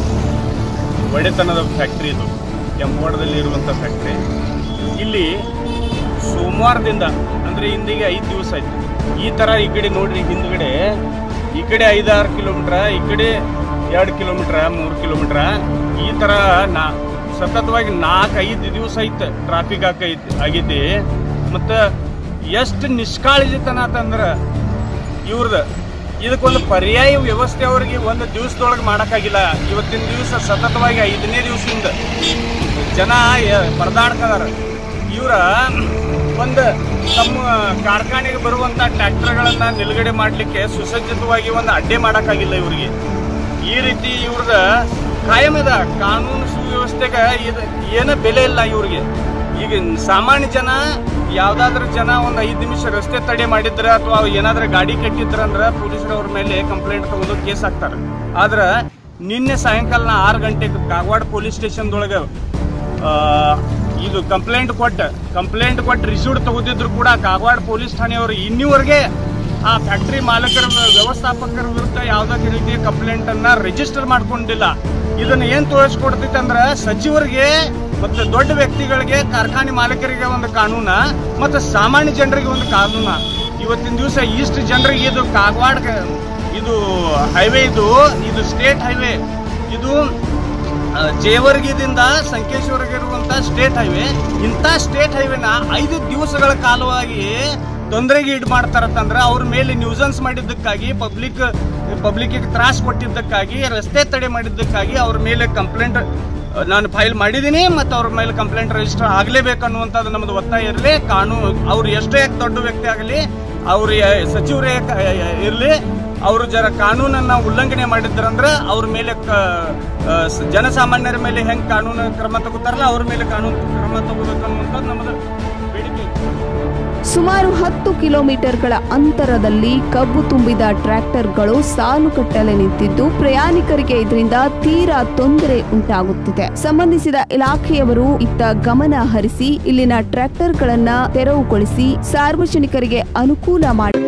ಒಡೆತನದ ಫ್ಯಾಕ್ಟ್ರಿ ಇದು ಕೆಂಪವಾಡದಲ್ಲಿ ಇರುವಂಥ ಫ್ಯಾಕ್ಟ್ರಿ ಇಲ್ಲಿ ಸೋಮವಾರದಿಂದ ಅಂದರೆ ಇಂದಿಗೆ ಐದು ದಿವಸ ಆಯ್ತು ಈ ಥರ ಈ ಕಡೆ ನೋಡ್ರಿ ಹಿಂದ್ಗಡೆ ಈ ಕಡೆ ಐದಾರು ಕಿಲೋಮೀಟ್ರ ಈ ಕಡೆ ಎರಡು ಕಿಲೋಮೀಟ್ರ ಮೂರು ಕಿಲೋಮೀಟ್ರ ಈ ಥರ ನಾ ಸತತವಾಗಿ ನಾಲ್ಕು ಐದು ದಿವಸ ಐತೆ ಟ್ರಾಫಿಕ್ ಆಕೈತಿ ಆಗೈತಿ ಮತ್ತು ಎಷ್ಟು ನಿಷ್ಕಾಳಜಿತನ ಆತಂದ್ರೆ ಇವ್ರದ್ದು ಇದಕ್ಕೊಂದು ಪರ್ಯಾಯ ವ್ಯವಸ್ಥೆ ಅವ್ರಿಗೆ ಒಂದು ದಿವಸದೊಳಗೆ ಮಾಡೋಕ್ಕಾಗಿಲ್ಲ ಇವತ್ತಿನ ದಿವಸ ಸತತವಾಗಿ ಐದನೇ ದಿವಸದಿಂದ ಜನ ಯ- ಪರದಾಡ್ಕದಾರ ಇವರ ಒಂದು ತಮ್ಮ ಕಾರ್ಖಾನೆಗೆ ಬರುವಂಥ ಟ್ರ್ಯಾಕ್ಟರ್ಗಳನ್ನು ನಿಲುಗಡೆ ಮಾಡಲಿಕ್ಕೆ ಸುಸಜ್ಜಿತವಾಗಿ ಒಂದು ಅಡ್ಡೆ ಮಾಡೋಕ್ಕಾಗಿಲ್ಲ ಇವರಿಗೆ ಈ ರೀತಿ ಇವ್ರದ ಕಾಯಂ ಅದ ಕಾನೂನು ಸುವ್ಯವಸ್ಥೆಗೆ ಇದು ಏನ ಬೆಲೆ ಇಲ್ಲ ಇವ್ರಿಗೆ ಈಗ ಸಾಮಾನ್ಯ ಜನ ಯಾವ್ದಾದ್ರು ಜನ ಒಂದು ಐದು ನಿಮಿಷ ರಸ್ತೆ ತಡೆ ಮಾಡಿದ್ರೆ ಅಥವಾ ಏನಾದ್ರೂ ಗಾಡಿ ಕಟ್ಟಿದ್ರ ಅಂದ್ರೆ ಪೊಲೀಸರು ಅವ್ರ ಮೇಲೆ ಕಂಪ್ಲೇಂಟ್ ತಗೊಂಡು ಕೇಸ್ ಹಾಕ್ತಾರೆ ಆದ್ರೆ ನಿನ್ನೆ ಸಾಯಂಕಾಲ ನಾ ಆರು ಗಂಟೆಗೆ ಕಾಗವಾಡ ಪೊಲೀಸ್ ಸ್ಟೇಷನ್ದೊಳಗೆ ಆ, ಇದು ಕಂಪ್ಲೇಂಟ್ ಕೊಟ್ಟ ಕಂಪ್ಲೇಂಟ್ ಕೊಟ್ಟು ರಿಸೀವ್ಡ್ ತಗೋದಿದ್ರು ಕೂಡ ಕಾಗವಾಡ ಪೊಲೀಸ್ ಠಾಣೆಯವರು ಇನ್ನಿವರೆಗೆ ಆ ಫ್ಯಾಕ್ಟರಿ ಮಾಲಕರ ವ್ಯವಸ್ಥಾಪಕರ ವಿರುದ್ಧ ಯಾವುದೇ ರೀತಿಯ ಕಂಪ್ಲೇಂಟ್ ಅನ್ನ ರಿಜಿಸ್ಟರ್ ಮಾಡ್ಕೊಂಡಿಲ್ಲ ಇದನ್ನ ಏನ್ ತೋರಿಸ್ಕೊಡ್ತೈತೆ ಅಂದ್ರೆ ಸಚಿವರಿಗೆ ಮತ್ತು ದೊಡ್ಡ ವ್ಯಕ್ತಿಗಳಿಗೆ ಕಾರ್ಖಾನೆ ಮಾಲಕರಿಗೆ ಒಂದು ಕಾನೂನ ಮತ್ತು ಸಾಮಾನ್ಯ ಜನರಿಗೆ ಒಂದು ಕಾನೂನ ಇವತ್ತಿನ ದಿವಸ ಇಷ್ಟು ಜನರಿಗೆ ಇದು ಕಾಗವಾಡ ಇದು ಹೈವೇ ಇದು ಇದು ಸ್ಟೇಟ್ ಹೈವೇ ಇದು ಆ, ಜೇವರ್ಗಿದಿಂದ ಸಂಕೇಶ್ವರಗೆ ಇರುವಂತ ಸ್ಟೇಟ್ ಹೈವೇ ಇಂಥ ಸ್ಟೇಟ್ ಹೈವೇನ ಐದು ದಿವಸಗಳ ಕಾಲವಾಗಿ ತೊಂದರೆಗೆ ಈಡು ಮಾಡ್ತಾರಂತಂದ್ರೆ ಅವ್ರ ಮೇಲೆ ನ್ಯೂಸನ್ಸ್ ಮಾಡಿದ್ದಕ್ಕಾಗಿ ಪಬ್ಲಿಕ್ ಪಬ್ಲಿಕ್ಕಿಗೆ ತ್ರಾಸ ಕೊಟ್ಟಿದ್ದಕ್ಕಾಗಿ ರಸ್ತೆ ತಡೆ ಮಾಡಿದ್ದಕ್ಕಾಗಿ ಅವ್ರ ಮೇಲೆ ಕಂಪ್ಲೇಂಟ್ ನಾನು ಫೈಲ್ ಮಾಡಿದ್ದೀನಿ ಮತ್ತು ಅವ್ರ ಮೇಲೆ ಕಂಪ್ಲೇಂಟ್ ರಿಜಿಸ್ಟರ್ ಆಗಲೇಬೇಕು ಅನ್ನುವಂಥದ್ದು ನಮ್ಮದು ಒತ್ತಾಯ ಇರಲಿ ಕಾನೂನು ಅವ್ರು ಎಷ್ಟೇ ದೊಡ್ಡ ವ್ಯಕ್ತಿ ಆಗಲಿ ಅವ್ರ ಸಚಿವರೇ ಇರಲಿ ಅವರು ಜರ ಕಾನೂನನ್ನ ಉಲ್ಲಂಘನೆ ಮಾಡಿದ್ರಂದ್ರೆ ಅವ್ರ ಮೇಲೆ ಕ- ಆ, ಸ- ಜನಸಾಮಾನ್ಯರ ಮೇಲೆ ಹೆಂಗ್ ಕಾನೂನು ಕ್ರಮ ತಗೋತಾರಲ್ಲ ಅವ್ರ ಮೇಲೆ ಕಾನೂನು ಕ್ರಮ ತಗೋಬೇಕು ಅನ್ನುವಂಥದ್ದು ನಮ್ಮದು ಬೇಡಿಕೆ ಸುಮಾರು ಹತ್ತು ಕಿಲೋಮೀಟರ್ಗಳ ಅಂತರದಲ್ಲಿ ಕಬ್ಬು ತುಂಬಿದ ಟ್ರ್ಯಾಕ್ಟರ್ಗಳು ಸಾಲುಗಟ್ಟಲೆ ನಿಂತಿದ್ದು ಪ್ರಯಾಣಿಕರಿಗೆ ಇದರಿಂದ ತೀರಾ ತೊಂದರೆ ಉಂಟಾಗುತ್ತಿದೆ ಸಂಬಂಧಿಸಿದ ಇಲಾಖೆಯವರು ಇತ್ತ ಗಮನ ಹರಿಸಿ ಇಲ್ಲಿನ ಟ್ರ್ಯಾಕ್ಟರ್ಗಳನ್ನ ತೆರವುಗೊಳಿಸಿ ಸಾರ್ವಜನಿಕರಿಗೆ ಅನುಕೂಲ ಮಾಡಿ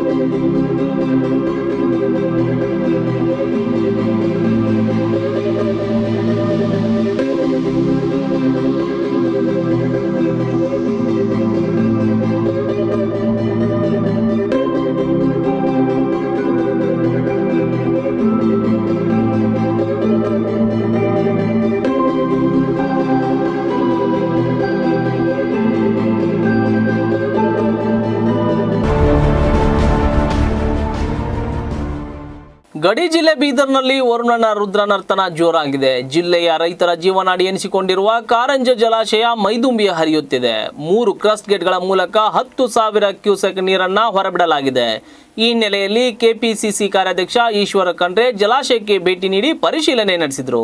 ಗಡಿ ಜಿಲ್ಲೆ ಬೀದರ್ನಲ್ಲಿ ವರುಣನ ರುದ್ರನರ್ತನ ಜೋರಾಗಿದೆ ಜಿಲ್ಲೆಯ ರೈತರ ಜೀವನಾಡಿ ಎನಿಸಿಕೊಂಡಿರುವ ಕಾರಂಜ ಜಲಾಶಯ ಮೈದುಂಬಿಯ ಹರಿಯುತ್ತಿದೆ ಮೂರು ಕ್ರಸ್ಟ್ ಗೇಟ್ಗಳ ಮೂಲಕ ಹತ್ತು ಸಾವಿರ ಕ್ಯೂಸೆಕ್ ನೀರನ್ನ ಹೊರಬಿಡಲಾಗಿದೆ ಈ ಹಿನ್ನೆಲೆಯಲ್ಲಿ ಕೆಪಿಸಿಸಿ ಕಾರ್ಯಾಧ್ಯಕ್ಷ ಈಶ್ವರ ಖಂಡ್ರೆ ಜಲಾಶಯಕ್ಕೆ ಭೇಟಿ ನೀಡಿ ಪರಿಶೀಲನೆ ನಡೆಸಿದರು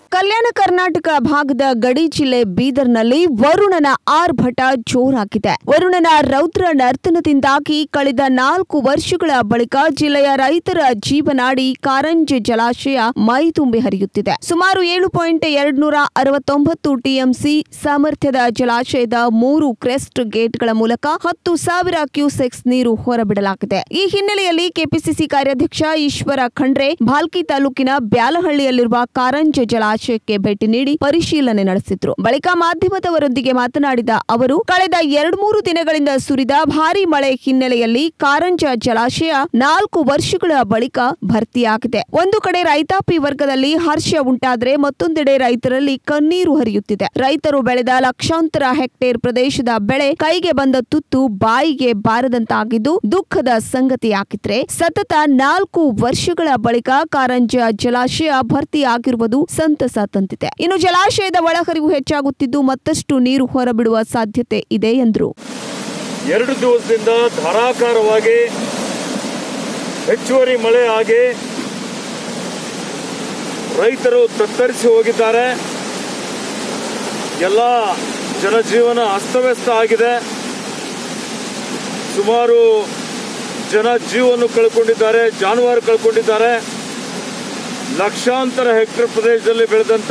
ಕಲ್ಯಾಣ ಕರ್ನಾಟಕ ಭಾಗದ ಗಡಿ ಜಿಲ್ಲೆ ಬೀದರ್ನಲ್ಲಿ ವರುಣನ ಆರ್ಭಟ ಜೋರಾಗಿದೆ ವರುಣನ ರೌದ್ರ ನರ್ತನದಿಂದಾಗಿ ಕಳೆದ ನಾಲ್ಕು ವರ್ಷಗಳ ಬಳಿಕ ಜಿಲ್ಲೆಯ ರೈತರ ಜೀವನಾಡಿ ಕಾರಂಜಿ ಜಲಾಶಯ ಮೈದುಂಬಿ ಹರಿಯುತ್ತಿದೆ ಸುಮಾರು ಏಳು ಪಾಯಿಂಟ್ ಎರಡು ನೂರ ಅರವತ್ತೊಂಬತ್ತು ಟಿಎಂಸಿ ಸಾಮರ್ಥ್ಯದ ಜಲಾಶಯದ ಮೂರು ಕ್ರೆಸ್ಟ್ ಗೇಟ್ಗಳ ಮೂಲಕ ಹತ್ತು ಸಾವಿರ ಕ್ಯೂಸೆಕ್ಸ್ ನೀರು ಹೊರಬಿಡಲಾಗಿದೆ ಈ ಹಿನ್ನೆಲೆಯಲ್ಲಿ ಕೆಪಿಸಿಸಿ ಕಾರ್ಯಾಧ್ಯಕ್ಷ ಈಶ್ವರ ಖಂಡ್ರೆ ಭಾಲ್ಕಿ ತಾಲೂಕಿನ ಬ್ಯಾಲಹಳ್ಳಿಯಲ್ಲಿರುವ ಕಾರಂಜ ಜಲಾಶಯಕ್ಕೆ ಭೇಟಿ ನೀಡಿ ಪರಿಶೀಲನೆ ನಡೆಸಿದ್ರು ಬಳಿಕ ಮಾಧ್ಯಮದವರೊಂದಿಗೆ ಮಾತನಾಡಿದ ಅವರು ಕಳೆದ ಎರಡು ಮೂರು ದಿನಗಳಿಂದ ಸುರಿದ ಭಾರೀ ಮಳೆ ಹಿನ್ನೆಲೆಯಲ್ಲಿ ಕಾರಂಜ ಜಲಾಶಯ ನಾಲ್ಕು ವರ್ಷಗಳ ಬಳಿಕ ಭರ್ತಿಯಾಗಿದೆ ಒಂದು ಕಡೆ ರೈತಾಪಿ ವರ್ಗದಲ್ಲಿ ಹರ್ಷ ಉಂಟಾದ್ರೆ ಮತ್ತೊಂದೆಡೆ ರೈತರಲ್ಲಿ ಕಣ್ಣೀರು ಹರಿಯುತ್ತಿದೆ ರೈತರು ಬೆಳೆದ ಲಕ್ಷಾಂತರ ಹೆಕ್ಟೇರ್ ಪ್ರದೇಶದ ಬೆಳೆ ಕೈಗೆ ಬಂದ ತುತ್ತು ಬಾಯಿಗೆ ಬಾರದಂತಾಗಿದ್ದು ದುಃಖದ ಸಂಗತಿಯಾಗಿದ್ರೆ ಸತತ ನಾಲ್ಕು ವರ್ಷಗಳ ಬಳಿಕ ಕಾರಂಜ ಜಲಾಶಯ ಭರ್ತಿಯಾಗಿರುವುದು ಸಂತಸ ತಂದಿದೆ ಇನ್ನು ಜಲಾಶಯದ ಒಳಹರಿವು ಹೆಚ್ಚಾಗುತ್ತಿದ್ದು ಮತ್ತಷ್ಟು ನೀರು ಹೊರಬಿಡುವ ಸಾಧ್ಯತೆ ಇದೆ ಎಂದರು ಎರಡು ದಿವಸದಿಂದ ಧಾರಾಕಾರವಾಗಿ ಹೆಚ್ಚುವರಿ ಮಳೆ ಆಗಿ ರೈತರು ತತ್ತರಿಸಿ ಹೋಗಿದ್ದಾರೆ ಎಲ್ಲ ಜನಜೀವನ ಅಸ್ತವ್ಯಸ್ತ ಆಗಿದೆ ಸುಮಾರು ಜನ ಜೀವವನ್ನು ಕಳ್ಕೊಂಡಿದ್ದಾರೆ ಜಾನುವಾರು ಕಳ್ಕೊಂಡಿದ್ದಾರೆ ಲಕ್ಷಾಂತರ ಹೆಕ್ಟೇರ್ ಪ್ರದೇಶದಲ್ಲಿ ಬೆಳೆದಂತ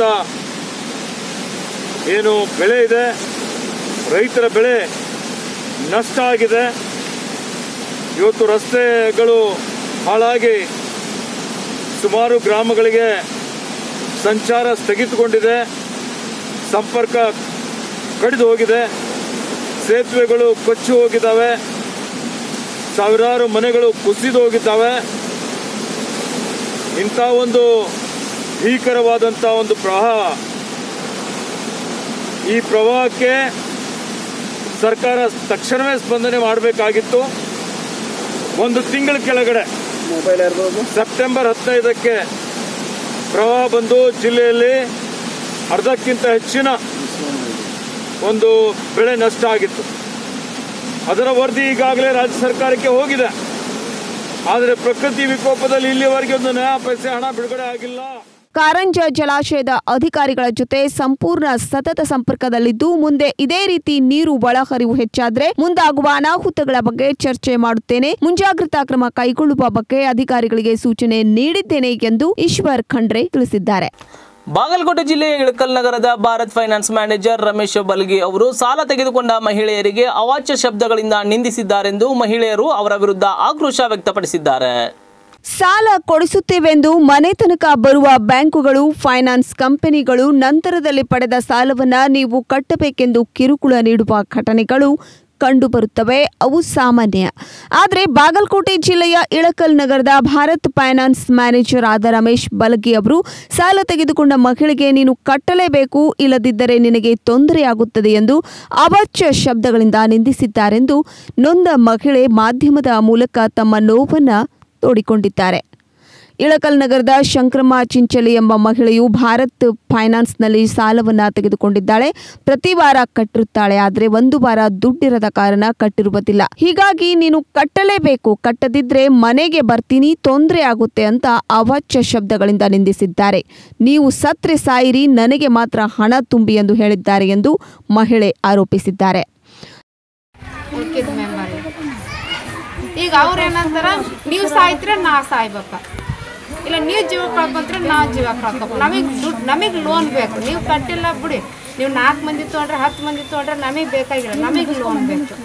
ಏನು ಬೆಳೆ ಇದೆ ರೈತರ ಬೆಳೆ ನಷ್ಟ ಆಗಿದೆ ಇವತ್ತು ರಸ್ತೆಗಳು ಹಾಳಾಗಿ ಸುಮಾರು ಗ್ರಾಮಗಳಿಗೆ ಸಂಚಾರ ಸ್ಥಗಿತಗೊಂಡಿದೆ ಸಂಪರ್ಕ ಕಡಿದು ಹೋಗಿದೆ ಸೇತುವೆಗಳು ಕೊಚ್ಚಿ ಹೋಗಿದ್ದಾವೆ ಸಾವಿರಾರು ಮನೆಗಳು ಕುಸಿದು ಹೋಗಿದ್ದಾವೆ ಇಂಥ ಒಂದು ಭೀಕರವಾದಂಥ ಒಂದು ಪ್ರವಾಹ ಈ ಪ್ರವಾಹಕ್ಕೆ ಸರ್ಕಾರ ತಕ್ಷಣವೇ ಸ್ಪಂದನೆ ಮಾಡಬೇಕಾಗಿತ್ತು ಒಂದು ತಿಂಗಳ ಕೆಳಗಡೆ ಸೆಪ್ಟೆಂಬರ್ ಹದಿನೈದಕ್ಕೆ ಪ್ರವಾಹ ಬಂದು ಜಿಲ್ಲೆಯಲ್ಲಿ ಅರ್ಧಕ್ಕಿಂತ ಹೆಚ್ಚಿನ ಒಂದು ಬೆಳೆ ನಷ್ಟ ಆಗಿತ್ತು ಅದರ ವರದಿ ಈಗಾಗಲೇ ರಾಜ್ಯ ಸರ್ಕಾರಕ್ಕೆ ಹೋಗಿದೆ ಆದರೆ ಪ್ರಕೃತಿ ವಿಕೋಪದಲ್ಲಿ ಇಲ್ಲಿವರೆಗೆ ಒಂದು ನಯಾ ಪೈಸೆ ಹಣ ಬಿಡುಗಡೆ ಆಗಿಲ್ಲ ಕಾರಂಜ ಜಲಾಶಯದ ಅಧಿಕಾರಿಗಳ ಜೊತೆ ಸಂಪೂರ್ಣ ಸತತ ಸಂಪರ್ಕದಲ್ಲಿದ್ದು ಮುಂದೆ ಇದೇ ರೀತಿ ನೀರು ಒಳಹರಿವು ಹೆಚ್ಚಾದ್ರೆ ಮುಂದಾಗುವ ಅನಾಹುತಗಳ ಬಗ್ಗೆ ಚರ್ಚೆ ಮಾಡುತ್ತೇನೆ ಮುಂಜಾಗ್ರತಾ ಕ್ರಮ ಕೈಗೊಳ್ಳುವ ಬಗ್ಗೆ ಅಧಿಕಾರಿಗಳಿಗೆ ಸೂಚನೆ ನೀಡಿದ್ದೇನೆ ಎಂದು ಈಶ್ವರ್ ಖಂಡ್ರೆ ತಿಳಿಸಿದ್ದಾರೆ ಬಾಗಲಕೋಟೆ ಜಿಲ್ಲೆಯ ಇಳಕಲ್ ನಗರದ ಭಾರತ್ ಫೈನಾನ್ಸ್ ಮ್ಯಾನೇಜರ್ ರಮೇಶ್ ಬಲ್ಗಿ ಅವರು ಸಾಲ ತೆಗೆದುಕೊಂಡ ಮಹಿಳೆಯರಿಗೆ ಅವಾಚ್ಯ ಶಬ್ದಗಳಿಂದ ನಿಂದಿಸಿದ್ದಾರೆಂದು ಮಹಿಳೆಯರು ಅವರ ವಿರುದ್ಧ ಆಕ್ರೋಶ ವ್ಯಕ್ತಪಡಿಸಿದ್ದಾರೆ ಸಾಲ ಕೊಡಿಸುತ್ತೇವೆಂದು ಮನೆ ತನಕ ಬರುವ ಬ್ಯಾಂಕುಗಳು ಫೈನಾನ್ಸ್ ಕಂಪನಿಗಳು ನಂತರದಲ್ಲಿ ಪಡೆದ ಸಾಲವನ್ನ ನೀವು ಕಟ್ಟಬೇಕೆಂದು ಕಿರುಕುಳ ನೀಡುವ ಘಟನೆಗಳು ಕಂಡುಬರುತ್ತವೆ ಅವು ಸಾಮಾನ್ಯ ಆದರೆ ಬಾಗಲಕೋಟೆ ಜಿಲ್ಲೆಯ ಇಳಕಲ್ ನಗರದ ಭಾರತ್ ಫೈನಾನ್ಸ್ ಮ್ಯಾನೇಜರ್ ಆದ ರಮೇಶ್ ಬಲಗಿ ಅವರು ಸಾಲ ತೆಗೆದುಕೊಂಡ ಮಹಿಳೆಗೆ ನೀನು ಕಟ್ಟಲೇಬೇಕು ಇಲ್ಲದಿದ್ದರೆ ನಿನಗೆ ತೊಂದರೆಯಾಗುತ್ತದೆ ಎಂದು ಅವಾಚ್ಯ ಶಬ್ದಗಳಿಂದ ನಿಂದಿಸಿದ್ದಾರೆಂದು ನೊಂದ ಮಹಿಳೆ ಮಾಧ್ಯಮದ ಮೂಲಕ ತಮ್ಮ ನೋವನ್ನ ತೋಡಿಕೊಂಡಿದ್ದಾರೆ ಇಳಕಲ್ ನಗರದ ಶಂಕ್ರಮ್ಮ ಚಿಂಚಲಿ ಎಂಬ ಮಹಿಳೆಯು ಭಾರತ್ ಫೈನಾನ್ಸ್ನಲ್ಲಿ ಸಾಲವನ್ನ ತೆಗೆದುಕೊಂಡಿದ್ದಾಳೆ ಪ್ರತಿ ವಾರ ಕಟ್ಟಿರುತ್ತಾಳೆ ಆದರೆ ಒಂದು ವಾರ ದುಡ್ಡಿರದ ಕಾರಣ ಕಟ್ಟಿರುವುದಿಲ್ಲ ಹೀಗಾಗಿ ನೀನು ಕಟ್ಟಲೇಬೇಕು ಕಟ್ಟದಿದ್ರೆ ಮನೆಗೆ ಬರ್ತೀನಿ ತೊಂದರೆ ಆಗುತ್ತೆ ಅಂತ ಅವಾಚ್ಯ ಶಬ್ದಗಳಿಂದ ನಿಂದಿಸಿದ್ದಾರೆ ನೀವು ಸತ್ರೆ ಸಾಯಿರಿ ನನಗೆ ಮಾತ್ರ ಹಣ ತುಂಬಿ ಎಂದು ಹೇಳಿದ್ದಾರೆ ಎಂದು ಮಹಿಳೆ ಆರೋಪಿಸಿದ್ದಾರೆ ಉಳ್ಕಿದ ಮೆಂಬರ್ ಈಗ ಅವ್ರು ಏನಂತಾರ ನೀವು ಸಾಯ್ತ್ರೆ ನಾ ಸಾಯ್ಬೇಕ ಇಲ್ಲ ನೀವು ಜೀವ ಕಳ್ಕೊಂತ್ರೆ ನಾವು ಜೀವ ಕಳ್ಕೊಬೇಕು ನಮಗೆ ದುಡ್ಡು ನಮಗೆ ಲೋನ್ ಬೇಕು ನೀವು ಕಟ್ಟಿಲ್ಲ ಬಿಡಿ ನೀವು ನಾಲ್ಕು ಮಂದಿ ತೊಗೊಂಡ್ರೆ ಹತ್ತು ಮಂದಿ ತೊಗೊಂಡ್ರೆ ನಮಗೆ ಬೇಕಾಗಿಲ್ಲ ನಮಗೆ ಲೋನ್ ಬೇಕು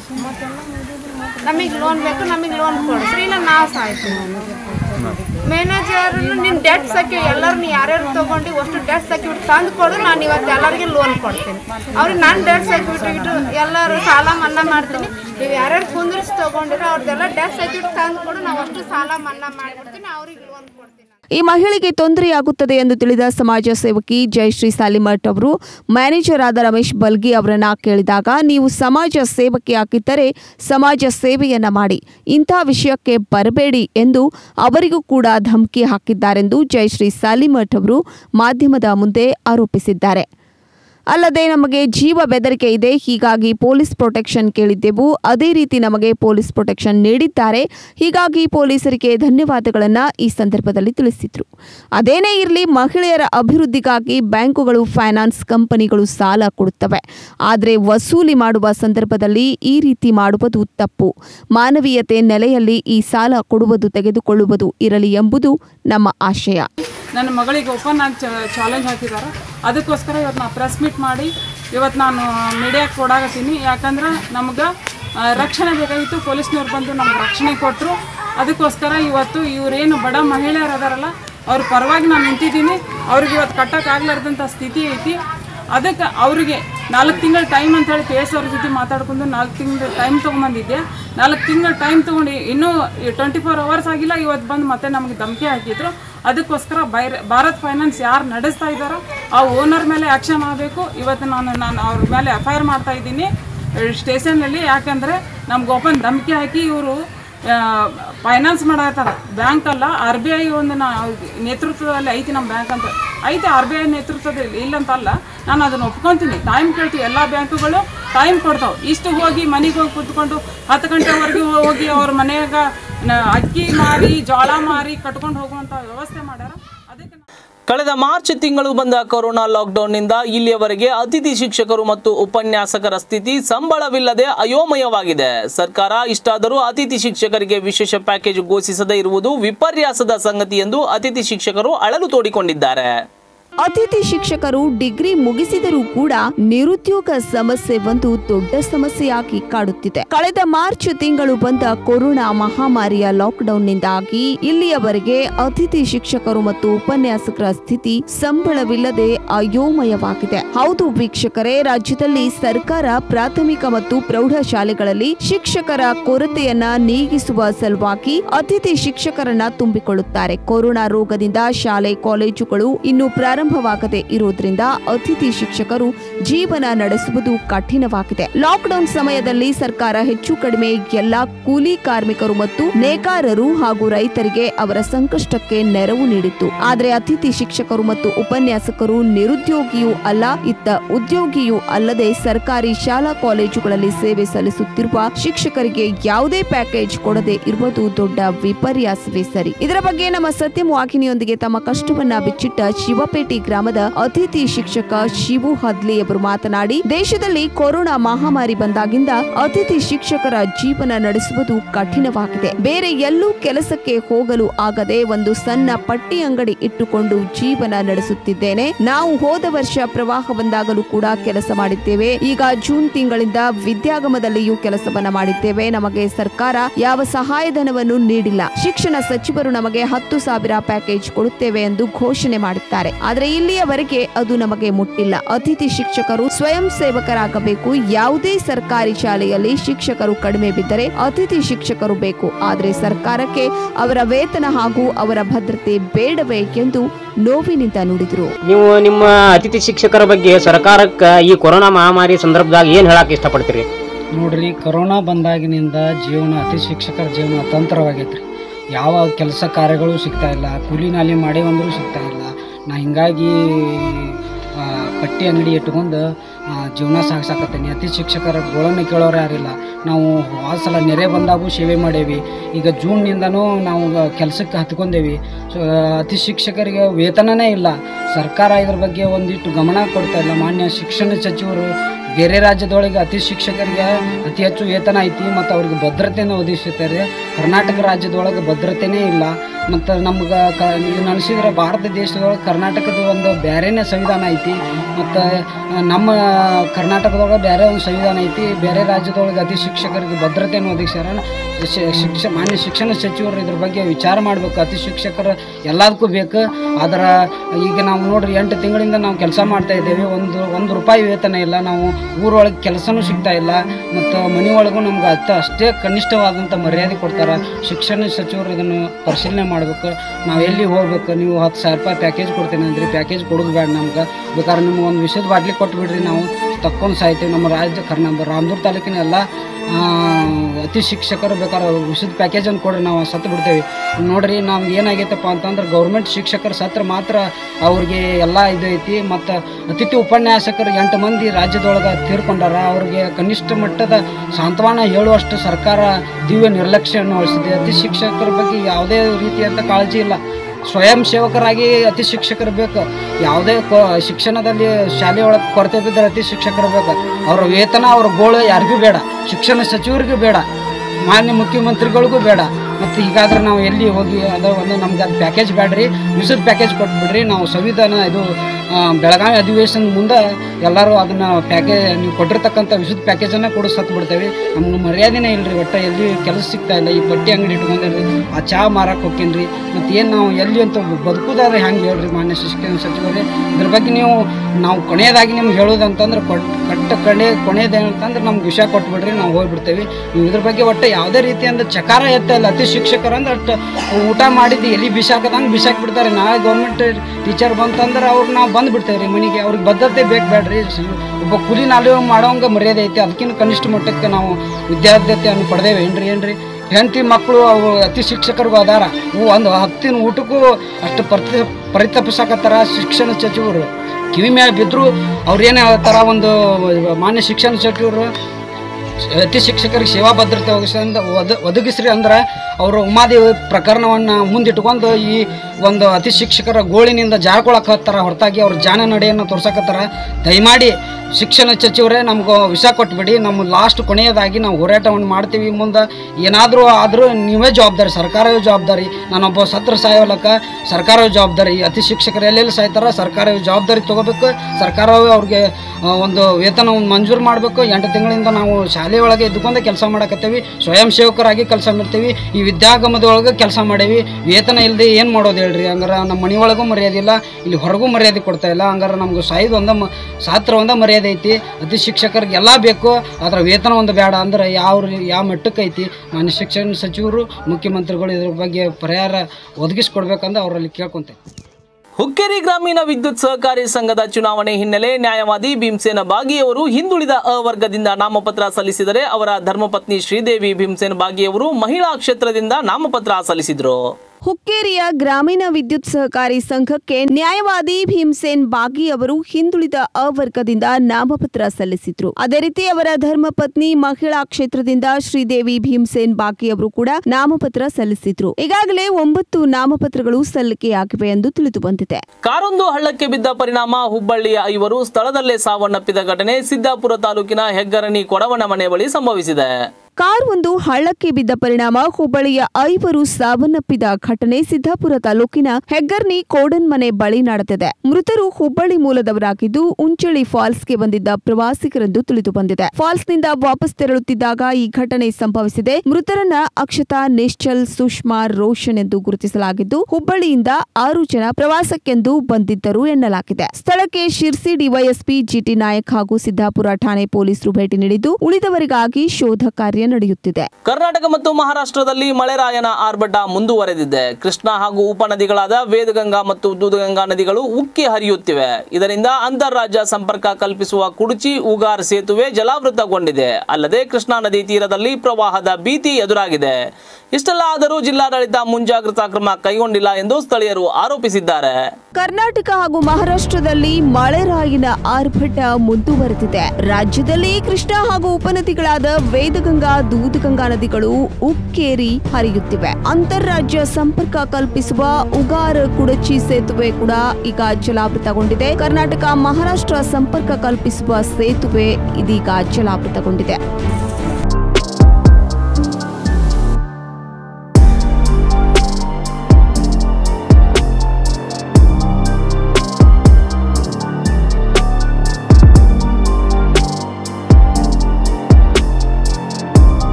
ನಮಗೆ ಲೋನ್ ಬೇಕು ನಮಗೆ ಲೋನ್ ಕೊಡಿಸ್ರಿ ಇಲ್ಲ ನಾವು ಸಾಯ್ತೀವಿ ಮ್ಯಾನೇಜರ್ ನಿನ್ನ ಡೆಟ್ ಸೆಕ್ಯೂ ಎಲ್ಲರನ್ನ ಯಾರ್ಯಾರು ತೊಗೊಂಡು ಅಷ್ಟು ಡೆಟ್ ಸೆಕ್ಯೂರಿಟಿ ತಂದು ಕೊಡು ನಾನು ಇವತ್ತು ಎಲ್ಲರಿಗೆ ಲೋನ್ ಕೊಡ್ತೀನಿ ಅವ್ರಿಗೆ ನಾನು ಡೆಟ್ ಸೆಕ್ಯೂರಿಟಿ ಇಟ್ಟು ಎಲ್ಲರೂ ಸಾಲ ಮನ್ನಾ ಮಾಡ್ತೀನಿ ನೀವು ಯಾರ್ಯಾರು ಕುಂದಿರಿಸಿ ತೊಗೊಂಡಿರೋ ಅವ್ರದ್ದೆಲ್ಲ ಡೆಟ್ ಸೆಕ್ಯೂರಿಟಿ ತಂದು ಕೊಡು ನಾವು ಅಷ್ಟು ಸಾಲ ಮನ್ನಾ ಮಾಡ್ಬಿಡ್ತೀನಿ ಅವ್ರಿಗೆ ಲೋನ್ ಕೊಡ್ತೀನಿ ಈ ಮಹಿಳೆಗೆ ತೊಂದರೆಯಾಗುತ್ತದೆ ಎಂದು ತಿಳಿದ ಸಮಾಜ ಸೇವಕಿ ಜಯಶ್ರೀ ಸಾಲಿಮಠ್ ಅವರು ಮ್ಯಾನೇಜರ್ ಆದ ರಮೇಶ್ ಬಲ್ಗಿ ಅವರನ್ನ ಕೇಳಿದಾಗ ನೀವು ಸಮಾಜ ಸೇವಕಿ ಆಗಿದ್ದರೆ ಸಮಾಜ ಸೇವೆಯನ್ನ ಮಾಡಿ ಇಂಥ ವಿಷಯಕ್ಕೆ ಬರಬೇಡಿ ಎಂದು ಅವರಿಗೂ ಕೂಡ ಧಮಕಿ ಹಾಕಿದ್ದಾರೆಂದು ಜಯಶ್ರೀ ಸಾಲಿಮಠ್ ಅವರು ಮಾಧ್ಯಮದ ಮುಂದೆ ಆರೋಪಿಸಿದ್ದಾರೆ ಅಲ್ಲದೆ ನಮಗೆ ಜೀವ ಬೆದರಿಕೆ ಇದೆ ಹೀಗಾಗಿ ಪೊಲೀಸ್ ಪ್ರೊಟೆಕ್ಷನ್ ಕೇಳಿದ್ದೆವು ಅದೇ ರೀತಿ ನಮಗೆ ಪೊಲೀಸ್ ಪ್ರೊಟೆಕ್ಷನ್ ನೀಡಿದ್ದಾರೆ ಹೀಗಾಗಿ ಪೊಲೀಸರಿಗೆ ಧನ್ಯವಾದಗಳನ್ನು ಈ ಸಂದರ್ಭದಲ್ಲಿ ತಿಳಿಸಿದ್ರು ಅದೇನೇ ಇರಲಿ ಮಹಿಳೆಯರ ಅಭಿವೃದ್ಧಿಗಾಗಿ ಬ್ಯಾಂಕುಗಳು ಫೈನಾನ್ಸ್ ಕಂಪನಿಗಳು ಸಾಲ ಕೊಡುತ್ತವೆ ಆದರೆ ವಸೂಲಿ ಮಾಡುವ ಸಂದರ್ಭದಲ್ಲಿ ಈ ರೀತಿ ಮಾಡುವುದು ತಪ್ಪು ಮಾನವೀಯತೆ ನೆಲೆಯಲ್ಲಿ ಈ ಸಾಲ ಕೊಡುವುದು ತೆಗೆದುಕೊಳ್ಳುವುದು ಇರಲಿ ಎಂಬುದು ನಮ್ಮ ಆಶಯ ನನ್ನ ಮಗಳಿಗೆ ಓಪನ್ ಆಗಿ ಚಾಲೆಂಜ್ ಹಾಕಿದ್ದಾರೆ ಅದಕ್ಕೋಸ್ಕರ ಇವತ್ತು ನಾನು ಪ್ರೆಸ್ ಮೀಟ್ ಮಾಡಿ ಇವತ್ತು ನಾನು ಮೀಡಿಯಾಕ್ಕೆ ಕೊಡಾಕತ್ತೀನಿ ಯಾಕಂದ್ರೆ ನಮ್ಗೆ ಆ, ರಕ್ಷಣೆ ಬೇಕಾಗಿತ್ತು ಪೊಲೀಸ್ನವ್ರು ಬಂದು ನಮ್ಗೆ ರಕ್ಷಣೆ ಕೊಟ್ಟರು ಅದಕ್ಕೋಸ್ಕರ ಇವತ್ತು ಇವರೇನು ಬಡ ಮಹಿಳೆಯರು ಅದಾರಲ್ಲ ಅವ್ರ ಪರವಾಗಿ ನಾನು ನಿಂತಿದ್ದೀನಿ ಅವ್ರಿಗೆ ಇವತ್ತು ಕಟ್ಟೋಕ್ಕಾಗ್ಲಾರ್ದಂಥ ಸ್ಥಿತಿ ಐತಿ ಅದಕ್ಕೆ ಅವರಿಗೆ ನಾಲ್ಕು ತಿಂಗಳ ಟೈಮ್ ಅಂತ ಹೇಳಿ ಪಿ ಎಸ್ ಅವ್ರ ಜೊತೆ ಮಾತಾಡ್ಕೊಂಡು ನಾಲ್ಕು ತಿಂಗಳ ಟೈಮ್ ತೊಗೊಂಬಂದಿದ್ದೆ ನಾಲ್ಕು ತಿಂಗಳ ಟೈಮ್ ತೊಗೊಂಡು ಇನ್ನೂ ಟ್ವೆಂಟಿ ಫೋರ್ ಅವರ್ಸ್ ಆಗಿಲ್ಲ ಇವತ್ತು ಬಂದು ಮತ್ತೆ ನಮಗೆ ಧಮಕಿ ಹಾಕಿದ್ರು ಅದಕ್ಕೋಸ್ಕರ ಬೈರ್ ಭಾರತ್ ಫೈನಾನ್ಸ್ ಯಾರು ನಡೆಸ್ತಾ ಇದ್ದಾರೋ ಆ ಓನರ್ ಮೇಲೆ ಆ್ಯಕ್ಷನ್ ಆಗಬೇಕು ಇವತ್ತು ನಾನು ನಾನು ಅವ್ರ ಮೇಲೆ ಎಫ್ ಐ ಆರ್ ಮಾಡ್ತಾ ಇದ್ದೀನಿ ಸ್ಟೇಷನಲ್ಲಿ ಯಾಕಂದರೆ ನಮ್ಗೆ ಓಪನ್ ಧಮಕಿ ಹಾಕಿ ಇವರು ಫೈನಾನ್ಸ್ ಮಾಡತ್ತಾರ ಬ್ಯಾಂಕ್ ಅಲ್ಲ ಆರ್ ಬಿ ಐ ಒಂದು ನಾ ನೇತೃತ್ವದಲ್ಲಿ ಐತಿ ನಮ್ಮ ಬ್ಯಾಂಕ್ ಅಂತ ಐತೆ ಆರ್ ಬಿ ಐ ನೇತೃತ್ವದಲ್ಲಿ ಇಲ್ಲಂತಲ್ಲ ನಾನು ಅದನ್ನು ಒಪ್ಕೊತೀನಿ ಟೈಮ್ ಕೇಳ್ತೀವಿ ಎಲ್ಲ ಬ್ಯಾಂಕುಗಳು ಟೈಮ್ ಕೊಡ್ತಾವೆ ಇಷ್ಟು ಹೋಗಿ ಮನೆಗೆ ಹೋಗಿ ಕೂತ್ಕೊಂಡು ಹತ್ತು ಗಂಟೆವರೆಗೂ ಹೋಗಿ ಅವ್ರ ಮನೆಯಾಗ ನ- ಅಕ್ಕಿ ಮಾರಿ ಜೋಳ ಮಾರಿ ಕಟ್ಕೊಂಡು ಹೋಗುವಂಥ ವ್ಯವಸ್ಥೆ ಮಾಡ್ಯಾರ ಅದಕ್ಕೆ ಕಳೆದ ಮಾರ್ಚ್ ತಿಂಗಳು ಬಂದ ಕೊರೋನಾ ಲಾಕ್ಡೌನ್ನಿಂದ ಇಲ್ಲಿಯವರೆಗೆ ಅತಿಥಿ ಶಿಕ್ಷಕರು ಮತ್ತು ಉಪನ್ಯಾಸಕರ ಸ್ಥಿತಿ ಸಂಬಳವಿಲ್ಲದೆ ಅಯೋಮಯವಾಗಿದೆ ಸರ್ಕಾರ ಇಷ್ಟಾದರೂ ಅತಿಥಿ ಶಿಕ್ಷಕರಿಗೆ ವಿಶೇಷ ಪ್ಯಾಕೇಜ್ ಘೋಷಿಸದೇ ಇರುವುದು ವಿಪರ್ಯಾಸದ ಸಂಗತಿ ಎಂದು ಅತಿಥಿ ಶಿಕ್ಷಕರು ಅಳಲು ತೋಡಿಕೊಂಡಿದ್ದಾರೆ ಅತಿಥಿ ಶಿಕ್ಷಕರು ಡಿಗ್ರಿ ಮುಗಿಸಿದರೂ ಕೂಡ ನಿರುದ್ಯೋಗ ಸಮಸ್ಯೆ ಒಂದು ದೊಡ್ಡ ಸಮಸ್ಯೆಯಾಗಿ ಕಾಡುತ್ತಿದೆ ಕಳೆದ ಮಾರ್ಚ್ ತಿಂಗಳು ಬಂದ ಕೊರೋನಾ ಮಹಾಮಾರಿಯ ಲಾಕ್ಡೌನ್ನಿಂದಾಗಿ ಇಲ್ಲಿಯವರೆಗೆ ಅತಿಥಿ ಶಿಕ್ಷಕರು ಮತ್ತು ಉಪನ್ಯಾಸಕರ ಸ್ಥಿತಿ ಸಂಬಳವಿಲ್ಲದೆ ಅಯೋಮಯವಾಗಿದೆ ಹೌದು ವೀಕ್ಷಕರೇ ರಾಜ್ಯದಲ್ಲಿ ಸರ್ಕಾರ ಪ್ರಾಥಮಿಕ ಮತ್ತು ಪ್ರೌಢಶಾಲೆಗಳಲ್ಲಿ ಶಿಕ್ಷಕರ ಕೊರತೆಯನ್ನ ನೀಗಿಸುವ ಸಲುವಾಗಿ ಅತಿಥಿ ಶಿಕ್ಷಕರನ್ನ ತುಂಬಿಕೊಳ್ಳುತ್ತಾರೆ ಕೊರೋನಾ ರೋಗದಿಂದ ಶಾಲೆ ಕಾಲೇಜುಗಳು ಇನ್ನು ಪ್ರಾರಂಭವಾಗದೆ ಇರುವುದರಿಂದ ಅತಿಥಿ ಶಿಕ್ಷಕರು ಜೀವನ ನಡೆಸುವುದು ಕಠಿಣವಾಗಿದೆ ಲಾಕ್ಡೌನ್ ಸಮಯದಲ್ಲಿ ಸರ್ಕಾರ ಹೆಚ್ಚು ಕಡಿಮೆ ಎಲ್ಲಾ ಕೂಲಿ ಕಾರ್ಮಿಕರು ಮತ್ತು ನೇಕಾರರು ಹಾಗೂ ರೈತರಿಗೆ ಅವರ ಸಂಕಷ್ಟಕ್ಕೆ ನೆರವು ನೀಡಿತ್ತು ಆದರೆ ಅತಿಥಿ ಶಿಕ್ಷಕರು ಮತ್ತು ಉಪನ್ಯಾಸಕರು ನಿರುದ್ಯೋಗಿಯೂ ಅಲ್ಲ ಇತ್ತ ಉದ್ಯೋಗಿಯೂ ಅಲ್ಲದೆ ಸರ್ಕಾರಿ ಶಾಲಾ ಕಾಲೇಜುಗಳಲ್ಲಿ ಸೇವೆ ಸಲ್ಲಿಸುತ್ತಿರುವ ಶಿಕ್ಷಕರಿಗೆ ಯಾವುದೇ ಪ್ಯಾಕೇಜ್ ಕೊಡದೆ ಇರುವುದು ದೊಡ್ಡ ವಿಪರ್ಯಾಸವೇ ಸರಿ ಇದರ ಬಗ್ಗೆ ನಮ್ಮ ಸತ್ಯಂ ವಾಹಿನಿಯೊಂದಿಗೆ ತಮ್ಮ ಕಷ್ಟವನ್ನ ಬಿಚ್ಚಿಟ್ಟ ಶಿವಪೇಟೆ ಗ್ರಾಮದ ಅತಿಥಿ ಶಿಕ್ಷಕ ಶಿವು ಹದ್ಲಿ ಅವರು ಮಾತನಾಡಿ ದೇಶದಲ್ಲಿ ಕೊರೋನಾ ಮಹಾಮಾರಿ ಬಂದಾಗಿಂದ ಅತಿಥಿ ಶಿಕ್ಷಕರ ಜೀವನ ನಡೆಸುವುದು ಕಠಿಣವಾಗಿದೆ ಬೇರೆ ಎಲ್ಲೂ ಕೆಲಸಕ್ಕೆ ಹೋಗಲು ಆಗದೆ ಒಂದು ಸಣ್ಣ ಪಟ್ಟಿ ಅಂಗಡಿ ಇಟ್ಟುಕೊಂಡು ಜೀವನ ನಡೆಸುತ್ತಿದ್ದೇನೆ ನಾವು ಹೋದ ವರ್ಷ ಪ್ರವಾಹ ಬಂದಾಗಲೂ ಕೂಡ ಕೆಲಸ ಮಾಡಿದ್ದೇವೆ ಈಗ ಜೂನ್ ತಿಂಗಳಿಂದ ವಿದ್ಯಾಗಮದಲ್ಲಿಯೂ ಕೆಲಸವನ್ನ ಮಾಡಿದ್ದೇವೆ ನಮಗೆ ಸರ್ಕಾರ ಯಾವ ಸಹಾಯಧನವನ್ನು ನೀಡಿಲ್ಲ ಶಿಕ್ಷಣ ಸಚಿವರು ನಮಗೆ ಹತ್ತು ಸಾವಿರ ಪ್ಯಾಕೇಜ್ ಕೊಡುತ್ತೇವೆ ಎಂದು ಘೋಷಣೆ ಮಾಡುತ್ತಾರೆ ಆದರೆ ಇಲ್ಲಿಯವರೆಗೆ ಅದು ನಮಗೆ ಮುಟ್ಟಿಲ್ಲ ಅತಿಥಿ ಶಿಕ್ಷಕರು ಸ್ವಯಂ ಸೇವಕರಾಗಬೇಕು ಯಾವುದೇ ಸರ್ಕಾರಿ ಶಾಲೆಯಲ್ಲಿ ಶಿಕ್ಷಕರು ಕಡಿಮೆ ಬಿದ್ದರೆ ಅತಿಥಿ ಶಿಕ್ಷಕರು ಬೇಕು ಆದರೆ ಸರ್ಕಾರಕ್ಕೆ ಅವರ ವೇತನ ಹಾಗೂ ಅವರ ಭದ್ರತೆ ಬೇಡವೇ ಎಂದು ನೋವಿನಿಂದ ನುಡಿದರು ನೀವು ನಿಮ್ಮ ಅತಿಥಿ ಶಿಕ್ಷಕರ ಬಗ್ಗೆ ಸರ್ಕಾರಕ್ಕೆ ಈ ಕೊರೋನಾ ಮಹಾಮಾರಿ ಸಂದರ್ಭದಾಗ ಏನು ಹೇಳಕ್ಕೆ ಇಷ್ಟಪಡ್ತೀರಿ ನೋಡ್ರಿ ಕೊರೋನಾ ಬಂದಾಗಿನಿಂದ ಜೀವನ ಅತಿ ಶಿಕ್ಷಕರ ಜೀವನ ಅತಂತ್ರವಾಗೈತ್ರಿ ಯಾವ ಕೆಲಸ ಕಾರ್ಯಗಳು ಸಿಗ್ತಾ ಇಲ್ಲ ಕೂಲಿ ನಾಲಿ ಮಾಡಿ ಅಂದರೂ ಸಿಗ್ತಾ ಇಲ್ಲ ನಾ ಹಿಂಗಾಗಿ ಆ, ಪಟ್ಟಿ ಅಂಗಡಿ ಇಟ್ಕೊಂಡು ಆ, ಜೀವನ ಸಾಗಿಸಾಕತ್ತೀನಿ ಅತಿ ಶಿಕ್ಷಕರ ಗೋಳನ್ನು ಕೇಳೋರು ಯಾರಿಲ್ಲ ನಾವು ಆ ಸಲ ನೆರೆ ಬಂದಾಗೂ ಸೇವೆ ಮಾಡೇವಿ ಈಗ ಜೂನ್ನಿಂದನೂ ನಾವು ಕೆಲಸಕ್ಕೆ ಹತ್ಕೊಂಡೇವಿ ಸೊ ಅತಿ ಶಿಕ್ಷಕರಿಗೆ ವೇತನನೇ ಇಲ್ಲ ಸರ್ಕಾರ ಇದ್ರ ಬಗ್ಗೆ ಒಂದಿಟ್ಟು ಗಮನ ಕೊಡ್ತಾ ಇಲ್ಲ ಮಾನ್ಯ ಶಿಕ್ಷಣ ಸಚಿವರು ಬೇರೆ ರಾಜ್ಯದೊಳಗೆ ಅತಿ ಶಿಕ್ಷಕರಿಗೆ ಅತಿ ಹೆಚ್ಚು ವೇತನ ಐತಿ ಮತ್ತು ಅವ್ರಿಗೆ ಭದ್ರತೆಯನ್ನು ಒದಗಿಸುತ್ತಾರೆ ಕರ್ನಾಟಕ ರಾಜ್ಯದೊಳಗೆ ಭದ್ರತೆನೇ ಇಲ್ಲ ಮತ್ತು ನಮ್ಗೆ ಕ ಇದನ್ನ ಅನಿಸಿದ್ರೆ ಭಾರತ ದೇಶದೊಳಗೆ ಕರ್ನಾಟಕದ ಒಂದು ಬೇರೆನೇ ಸಂವಿಧಾನ ಐತಿ ಮತ್ತು ನಮ್ಮ ಕರ್ನಾಟಕದೊಳಗೆ ಬೇರೆ ಒಂದು ಸಂವಿಧಾನ ಐತಿ ಬೇರೆ ರಾಜ್ಯದೊಳಗೆ ಅತಿ ಶಿಕ್ಷಕರಿಗೆ ಭದ್ರತೆಯನ್ನು ಒದಗಿಸ್ಯಾರ ಶಿ- ಶಿಕ್ಷ ಮಾನ್ಯ ಶಿಕ್ಷಣ ಸಚಿವರು ಇದ್ರ ಬಗ್ಗೆ ವಿಚಾರ ಮಾಡಬೇಕು ಅತಿ ಶಿಕ್ಷಕರು ಎಲ್ಲದಕ್ಕೂ ಬೇಕು ಆದ್ರೆ ಈಗ ನಾವು ನೋಡ್ರಿ ಎಂಟು ತಿಂಗಳಿಂದ ನಾವು ಕೆಲಸ ಮಾಡ್ತಾ ಇದ್ದೇವೆ ಒಂದು ಒಂದು ರೂಪಾಯಿ ವೇತನ ಇಲ್ಲ ನಾವು ಊರೊಳಗೆ ಕೆಲಸನೂ ಸಿಗ್ತಾ ಇಲ್ಲ ಮತ್ತು ಮನೆ ಒಳಗೂ ನಮ್ಗೆ ಅತ್ತ ಅಷ್ಟೇ ಕನಿಷ್ಠವಾದಂಥ ಮರ್ಯಾದೆ ಕೊಡ್ತಾರೆ ಶಿಕ್ಷಣ ಸಚಿವರು ಇದನ್ನು ಪರಿಶೀಲನೆ ಮಾಡಬೇಕು ನಾವು ಎಲ್ಲಿ ಹೋಗ್ಬೇಕು ನೀವು ಹತ್ತು ಸಾವಿರ ರೂಪಾಯಿ ಪ್ಯಾಕೇಜ್ ಕೊಡ್ತೇನೆ ಅಂದ್ರಿ ಪ್ಯಾಕೇಜ್ ಕೊಡೋದು ಬೇಡ ನಮ್ಗೆ ಬೇಕಾದ್ರೆ ನಿಮ್ಗೆ ಒಂದು ವಿಷಯದ ಬಾಟ್ಲಿ ಕೊಟ್ಬಿಡ್ರಿ ನಾವು ತಕ್ಕೊಂಡು ಸಾಯ್ತೀವಿ ನಮ್ಮ ರಾಜ್ಯ ಕರ್ ನಮ್ಮ ರಾಮದುರ್ಗ ತಾಲೂಕಿನ ಎಲ್ಲ ಆ, ಅತಿ ಶಿಕ್ಷಕರು ಬೇಕಾದ್ರೆ ವಿಷದ ಪ್ಯಾಕೇಜನ್ನು ಕೊಡ್ರಿ ನಾವು ಸತ್ತು ಬಿಡ್ತೇವೆ ನೋಡ್ರಿ ನಮ್ಗೆ ಏನಾಗೈತಪ್ಪ ಅಂತಂದ್ರೆ ಗೌರ್ಮೆಂಟ್ ಶಿಕ್ಷಕರು ಸತ್ರ ಮಾತ್ರ ಅವ್ರಿಗೆ ಎಲ್ಲ ಇದು ಐತಿ ಮತ್ತು ಅತಿಥಿ ಉಪನ್ಯಾಸಕರು ಎಂಟು ಮಂದಿ ರಾಜ್ಯದೊಳಗೆ ತೀರ್ಕೊಂಡಾರ ಅವ್ರಿಗೆ ಕನಿಷ್ಠ ಮಟ್ಟದ ಸಾಂತ್ವನ ಹೇಳುವಷ್ಟು ಸರ್ಕಾರ ದಿವ್ಯ ನಿರ್ಲಕ್ಷ್ಯವನ್ನು ವಹಿಸಿದೆ ಅತಿ ಶಿಕ್ಷಕರ ಬಗ್ಗೆ ಯಾವುದೇ ರೀತಿಯಾದ ಕಾಳಜಿ ಇಲ್ಲ ಸ್ವಯಂ ಸೇವಕರಾಗಿ ಅತಿ ಶಿಕ್ಷಕರು ಬೇಕು ಯಾವುದೇ ಕೊ ಶಿಕ್ಷಣದಲ್ಲಿ ಶಾಲೆಯೊಳಗೆ ಕೊರತೆ ಬಿದ್ದರೆ ಅತಿ ಶಿಕ್ಷಕರು ಬೇಕು ಅವರ ವೇತನ ಅವ್ರ ಗೋಳು ಯಾರಿಗೂ ಬೇಡ ಶಿಕ್ಷಣ ಸಚಿವರಿಗೂ ಬೇಡ ಮಾನ್ಯ ಮುಖ್ಯಮಂತ್ರಿಗಳಿಗೂ ಬೇಡ ಮತ್ತು ಹೀಗಾದ್ರೆ ನಾವು ಎಲ್ಲಿ ಹೋಗಿ ಅದು ಒಂದು ನಮ್ಗೆ ಅದು ಪ್ಯಾಕೇಜ್ ಬೇಡ್ರಿ ವಿಸಿಟ್ ಪ್ಯಾಕೇಜ್ ಕೊಟ್ಬಿಡ್ರಿ ನಾವು ಸಂವಿಧಾನ ಇದು ಆ, ಬೆಳಗಾವಿ ಅಧಿವೇಶನ ಮುಂದೆ ಎಲ್ಲರೂ ಅದನ್ನು ಪ್ಯಾಕೇಜ್ ನೀವು ಕೊಟ್ಟಿರ್ತಕ್ಕಂಥ ವಿಸಿಟ್ ಪ್ಯಾಕೇಜನ್ನು ಕೊಡು ಸತ್ತು ಬಿಡ್ತೇವೆ ನಮ್ಗೆ ಮರ್ಯಾದೆನೇ ಇಲ್ರಿ ಒಟ್ಟು ಎಲ್ಲಿ ಕೆಲಸ ಸಿಗ್ತಾ ಇಲ್ಲ ಈ ಬಟ್ಟೆ ಅಂಗಡಿ ಇಟ್ಕೊಂಡ್ರಿ ಆ ಚಹಾ ಮಾರಕ್ಕೆ ಹೋಗ್ತೀನಿ ಮತ್ತು ಏನು ನಾವು ಎಲ್ಲಿ ಅಂತ ಬದುಕುದಾದ್ರೆ ಹೆಂಗೆ ಹೇಳ್ರಿ ಮಾನ್ಯ ಶಿಕ್ಷಣ ಸಚಿವರೇ ಇದ್ರ ಬಗ್ಗೆ ನೀವು ನಾವು ಕೊನೆಯದಾಗಿ ನಿಮ್ಗೆ ಹೇಳೋದಂತಂದ್ರೆ ಕೊಟ್ ಕಟ್ಟ ಕಡೆ ಕೊನೆಯದು ಏನಂತಂದ್ರೆ ನಮ್ಗೆ ವಿಷಯ ಕೊಟ್ಬಿಡ್ರಿ ನಾವು ಹೋಗ್ಬಿಡ್ತೇವೆ ನೀವು ಇದ್ರ ಬಗ್ಗೆ ಒಟ್ಟು ಯಾವುದೇ ರೀತಿಯಿಂದ ಚಕಾರ ಎತ್ತ ಇಲ್ಲ ಅತಿ ಶಿಕ್ಷಕರು ಅಂದ್ರೆ ಅಷ್ಟು ಊಟ ಮಾಡಿದ್ದು ಎಲ್ಲಿ ಬಿಸಾಕದಂಗೆ ಬಿಸಾಕ್ ಬಿಡ್ತಾರೆ ನಾಳೆ ಗೌರ್ಮೆಂಟ್ ಟೀಚರ್ ಬಂತಂದ್ರೆ ಅವ್ರು ನಾವು ಬಂದು ಬಿಡ್ತೇವೆ ರೀ ಮನೆಗೆ ಅವ್ರಿಗೆ ಬದ್ಧತೆ ಬೇಕು ಬೇಡ್ರಿ ಸ- ಒಬ್ಬ ಕೂಲಿ ನಾಲಿ ಮಾಡೋಂಗೆ ಮರ್ಯಾದೆ ಐತಿ ಅದಕ್ಕಿಂತ ಕನಿಷ್ಠ ಮಟ್ಟಕ್ಕೆ ನಾವು ವಿದ್ಯಾರ್ಥಿಯನ್ನು ಪಡೆದೇವೆ ಏನ್ರಿ ಏನ್ರಿ ಹೆಂಡತಿ ಮಕ್ಕಳು ಅವು ಅತಿ ಶಿಕ್ಷಕರಿಗೂ ಅದಾರ ಇವು ಒಂದು ಹತ್ತಿನ ಊಟಕ್ಕೂ ಅಷ್ಟು ಪ್ರತಿ ಪರಿತಪಿಸಕತ್ತಾರ ಶಿಕ್ಷಣ ಸಚಿವರು ಕಿವಿ ಮೇಲೆ ಬಿದ್ದರು ಅವ್ರು ಏನು ಹೇಳ್ತಾರ ಒಂದು ಮಾನ್ಯ ಶಿಕ್ಷಣ ಸಚಿವರು ಅತಿ ಶಿಕ್ಷಕರಿಗೆ ಸೇವಾ ಭದ್ರತೆ ಒದಗಿಸಿಂದ ಒದ ಒದಗಿಸ್ರಿ ಅಂದ್ರೆ ಅವರು ಉಮಾದೇವಿ ಪ್ರಕರಣವನ್ನು ಮುಂದಿಟ್ಕೊಂಡು ಈ ಒಂದು ಅತಿ ಶಿಕ್ಷಕರ ಗೋಳಿನಿಂದ ಜಾರ್ಕೊಳಕ್ಕೆ ಹತ್ತಾರ ಹೊರತಾಗಿ ಅವ್ರ ಜಾನ ನಡೆಯನ್ನು ತೋರ್ಸಕತ್ತಾರ ದಯಮಾಡಿ ಶಿಕ್ಷಣ ಸಚಿವರೇ ನಮ್ಗೆ ವಿಷ ಕೊಟ್ಬಿಡಿ ನಮ್ಮ ಲಾಸ್ಟ್ ಕೊನೆಯದಾಗಿ ನಾವು ಹೋರಾಟವನ್ನು ಮಾಡ್ತೀವಿ ಮುಂದೆ ಏನಾದರೂ ಆದರೂ ನೀವೇ ಜವಾಬ್ದಾರಿ ಸರ್ಕಾರವೇ ಜವಾಬ್ದಾರಿ ನಾನೊಬ್ಬ ಸತ್ರ ಸಾಯೋಲಕ್ಕ ಸರ್ಕಾರವೇ ಜವಾಬ್ದಾರಿ ಈ ಅತಿ ಶಿಕ್ಷಕರು ಎಲ್ಲೆಲ್ಲಿ ಸಾಯ್ತಾರ ಸರ್ಕಾರವೇ ಜವಾಬ್ದಾರಿ ತಗೋಬೇಕು ಸರ್ಕಾರವೇ ಅವ್ರಿಗೆ ಆ, ಒಂದು ವೇತನವನ್ನು ಮಂಜೂರು ಮಾಡಬೇಕು ಎಂಟು ತಿಂಗಳಿಂದ ನಾವು ಶಾಲೆ ಒಳಗೆ ಇದ್ದುಕೊಂಡೆ ಕೆಲಸ ಮಾಡಕತ್ತೇವಿ ಸ್ವಯಂ ಸೇವಕರಾಗಿ ಕೆಲಸ ಮಾಡ್ತೀವಿ ಈ ವಿದ್ಯಾಗಮದೊಳಗೆ ಕೆಲಸ ಮಾಡೇವಿ ವೇತನ ಇಲ್ಲದೆ ಏನು ಮಾಡೋದು ಹೇಳ್ರಿ ಹಂಗಾರೆ ನಮ್ಮ ಮನೆಯೊಳಗೂ ಮರ್ಯಾದೆ ಇಲ್ಲ ಇಲ್ಲಿ ಹೊರಗೂ ಮರ್ಯಾದೆ ಕೊಡ್ತಾ ಇಲ್ಲ ಹಂಗಾರೆ ನಮ್ಗೆ ಸಾಯ್ದು ಒಂದ ಮ ಸಾತ್ರ ಒಂದ ಮರ್ಯಾದೆ ಐತಿ ಅತಿ ಶಿಕ್ಷಕರಿಗೆ ಎಲ್ಲ ಬೇಕು ಅದರ ವೇತನ ಒಂದು ಬೇಡ ಅಂದ್ರೆ ಯಾವ ರೀ- ಯಾವ ಮಟ್ಟಕ್ಕೆ ಐತಿ ಮಾನ್ಯ ಶಿಕ್ಷಣ ಸಚಿವರು ಮುಖ್ಯಮಂತ್ರಿಗಳು ಇದ್ರ ಬಗ್ಗೆ ಪರಿಹಾರ ಒದಗಿಸ್ಕೊಡ್ಬೇಕಂತ ಅವರಲ್ಲಿ ಕೇಳ್ಕೊಂತೇವೆ ಹುಕ್ಕೇರಿ ಗ್ರಾಮೀಣ ವಿದ್ಯುತ್ ಸಹಕಾರಿ ಸಂಘದ ಚುನಾವಣೆ ಹಿನ್ನೆಲೆ ನ್ಯಾಯವಾದಿ ಭೀಮಸೇನ ಬಾಗಿಯವರು ಹಿಂದುಳಿದ ಅ ವರ್ಗದಿಂದ ನಾಮಪತ್ರ ಸಲ್ಲಿಸಿದರೆ ಅವರ ಧರ್ಮಪತ್ನಿ ಶ್ರೀದೇವಿ ಭೀಮಸೇನ ಬಾಗಿಯವರು ಮಹಿಳಾ ಕ್ಷೇತ್ರದಿಂದ ನಾಮಪತ್ರ ಸಲ್ಲಿಸಿದರು ಹುಕ್ಕೇರಿಯ ಗ್ರಾಮೀಣ ವಿದ್ಯುತ್ ಸಹಕಾರಿ ಸಂಘಕ್ಕೆ ನ್ಯಾಯವಾದಿ ಭೀಮಸೇನ್ ಬಾಗಿ ಅವರು ಹಿಂದುಳಿದ ಅ ವರ್ಗದಿಂದ ನಾಮಪತ್ರ ಸಲ್ಲಿಸಿದ್ರು ಅದೇ ರೀತಿ ಅವರ ಧರ್ಮಪತ್ನಿ ಮಹಿಳಾ ಕ್ಷೇತ್ರದಿಂದ ಶ್ರೀದೇವಿ ಭೀಮಸೇನ್ ಬಾಗಿ ಅವರು ಕೂಡ ನಾಮಪತ್ರ ಸಲ್ಲಿಸಿದ್ರು ಈಗಾಗಲೇ ಒಂಬತ್ತು ನಾಮಪತ್ರಗಳು ಸಲ್ಲಿಕೆಯಾಗಿವೆ ಎಂದು ತಿಳಿದು ಬಂದಿದೆ ಕಾರೊಂದು ಹಳ್ಳಕ್ಕೆ ಬಿದ್ದ ಪರಿಣಾಮ ಹುಬ್ಬಳ್ಳಿಯ ಐವರು ಸ್ಥಳದಲ್ಲೇ ಸಾವನ್ನಪ್ಪಿದ ಘಟನೆ ಸಿದ್ದಾಪುರ ತಾಲೂಕಿನ ಹೆಗ್ಗರಣಿ ಕೊಡವನ ಮನೆ ಬಳಿ ಸಂಭವಿಸಿದೆ ಕಾರ್ ಒಂದು ಹಳ್ಳಕ್ಕೆ ಬಿದ್ದ ಪರಿಣಾಮ ಹುಬ್ಬಳ್ಳಿಯ ಐವರು ಸಾವನ್ನಪ್ಪಿದ ಘಟನೆ ಸಿದ್ದಾಪುರ ತಾಲೂಕಿನ ಹೆಗ್ಗರ್ನಿ ಕೋಡನ್ ಮನೆ ಬಳಿ ನಡೆದಿದೆ ಮೃತರು ಹುಬ್ಬಳ್ಳಿ ಮೂಲದವರಾಗಿದ್ದು ಉಂಚಳಿ ಫಾಲ್ಸ್ಗೆ ಬಂದಿದ್ದ ಪ್ರವಾಸಿಗರೆಂದು ತಿಳಿದು ಬಂದಿದೆ ಫಾಲ್ಸ್ನಿಂದ ವಾಪಸ್ ತೆರಳುತ್ತಿದ್ದಾಗ ಈ ಘಟನೆ ಸಂಭವಿಸಿದೆ ಮೃತರನ್ನ ಅಕ್ಷತಾ ನಿಶ್ಚಲ್ ಸುಷ್ಮಾ ರೋಷನ್ ಎಂದು ಗುರುತಿಸಲಾಗಿದ್ದು ಹುಬ್ಬಳ್ಳಿಯಿಂದ ಆರು ಜನ ಪ್ರವಾಸಕ್ಕೆಂದು ಬಂದಿದ್ದರು ಎನ್ನಲಾಗಿದೆ ಸ್ಥಳಕ್ಕೆ ಶಿರ್ಸಿ ಡಿವೈಎಸ್ಪಿ ಜಿಟಿ ನಾಯಕ್ ಹಾಗೂ ಸಿದ್ದಾಪುರ ಠಾಣೆ ಪೊಲೀಸರು ಭೇಟಿ ನೀಡಿದ್ದು ಉಳಿದವರಿಗಾಗಿ ಶೋಧ ಕಾರ್ಯ ನಡೆಯುತ್ತಿದೆ ಕರ್ನಾಟಕ ಮತ್ತು ಮಹಾರಾಷ್ಟ್ರದಲ್ಲಿ ಮಳೆರಾಯನ ಆರ್ಭಟ ಮುಂದುವರೆದಿದೆ ಕೃಷ್ಣಾ ಹಾಗೂ ಉಪನದಿಗಳಾದ ವೇದಗಂಗಾ ಮತ್ತು ದೂದಗಂಗಾ ನದಿಗಳು ಉಕ್ಕಿ ಹರಿಯುತ್ತಿವೆ ಇದರಿಂದ ಅಂತಾರಾಜ್ಯ ಸಂಪರ್ಕ ಕಲ್ಪಿಸುವ ಕುಡುಚಿ ಉಗಾರ್ ಸೇತುವೆ ಜಲಾವೃತಗೊಂಡಿದೆ ಅಲ್ಲದೆ ಕೃಷ್ಣಾ ನದಿ ತೀರದಲ್ಲಿ ಪ್ರವಾಹದ ಭೀತಿ ಎದುರಾಗಿದೆ ಇಷ್ಟೆಲ್ಲ ಆದರೂ ಜಿಲ್ಲಾಡಳಿತ ಮುಂಜಾಗ್ರತಾ ಕ್ರಮ ಕೈಗೊಂಡಿಲ್ಲ ಎಂದು ಸ್ಥಳೀಯರು ಆರೋಪಿಸಿದ್ದಾರೆ ಕರ್ನಾಟಕ ಹಾಗೂ ಮಹಾರಾಷ್ಟ್ರದಲ್ಲಿ ಮಳೆರಾಯಿನ ಆರ್ಭಟ ಮುಂದುವರೆದಿದೆ ರಾಜ್ಯದಲ್ಲಿ ಕೃಷ್ಣಾ ಹಾಗೂ ಉಪನದಿಗಳಾದ ವೇದಗಂಗಾ ದೂದಗಂಗಾ ನದಿಗಳು ಉಕ್ಕೇರಿ ಹರಿಯುತ್ತಿವೆ ಅಂತಾರಾಜ್ಯ ಸಂಪರ್ಕ ಕಲ್ಪಿಸುವ ಉಗಾರ ಕುಡಚಿ ಸೇತುವೆ ಕೂಡ ಈಗ ಜಲಾವೃತಗೊಂಡಿದೆ ಕರ್ನಾಟಕ ಮಹಾರಾಷ್ಟ್ರ ಸಂಪರ್ಕ ಕಲ್ಪಿಸುವ ಸೇತುವೆ ಇದೀಗ ಜಲಾವೃತಗೊಂಡಿದೆ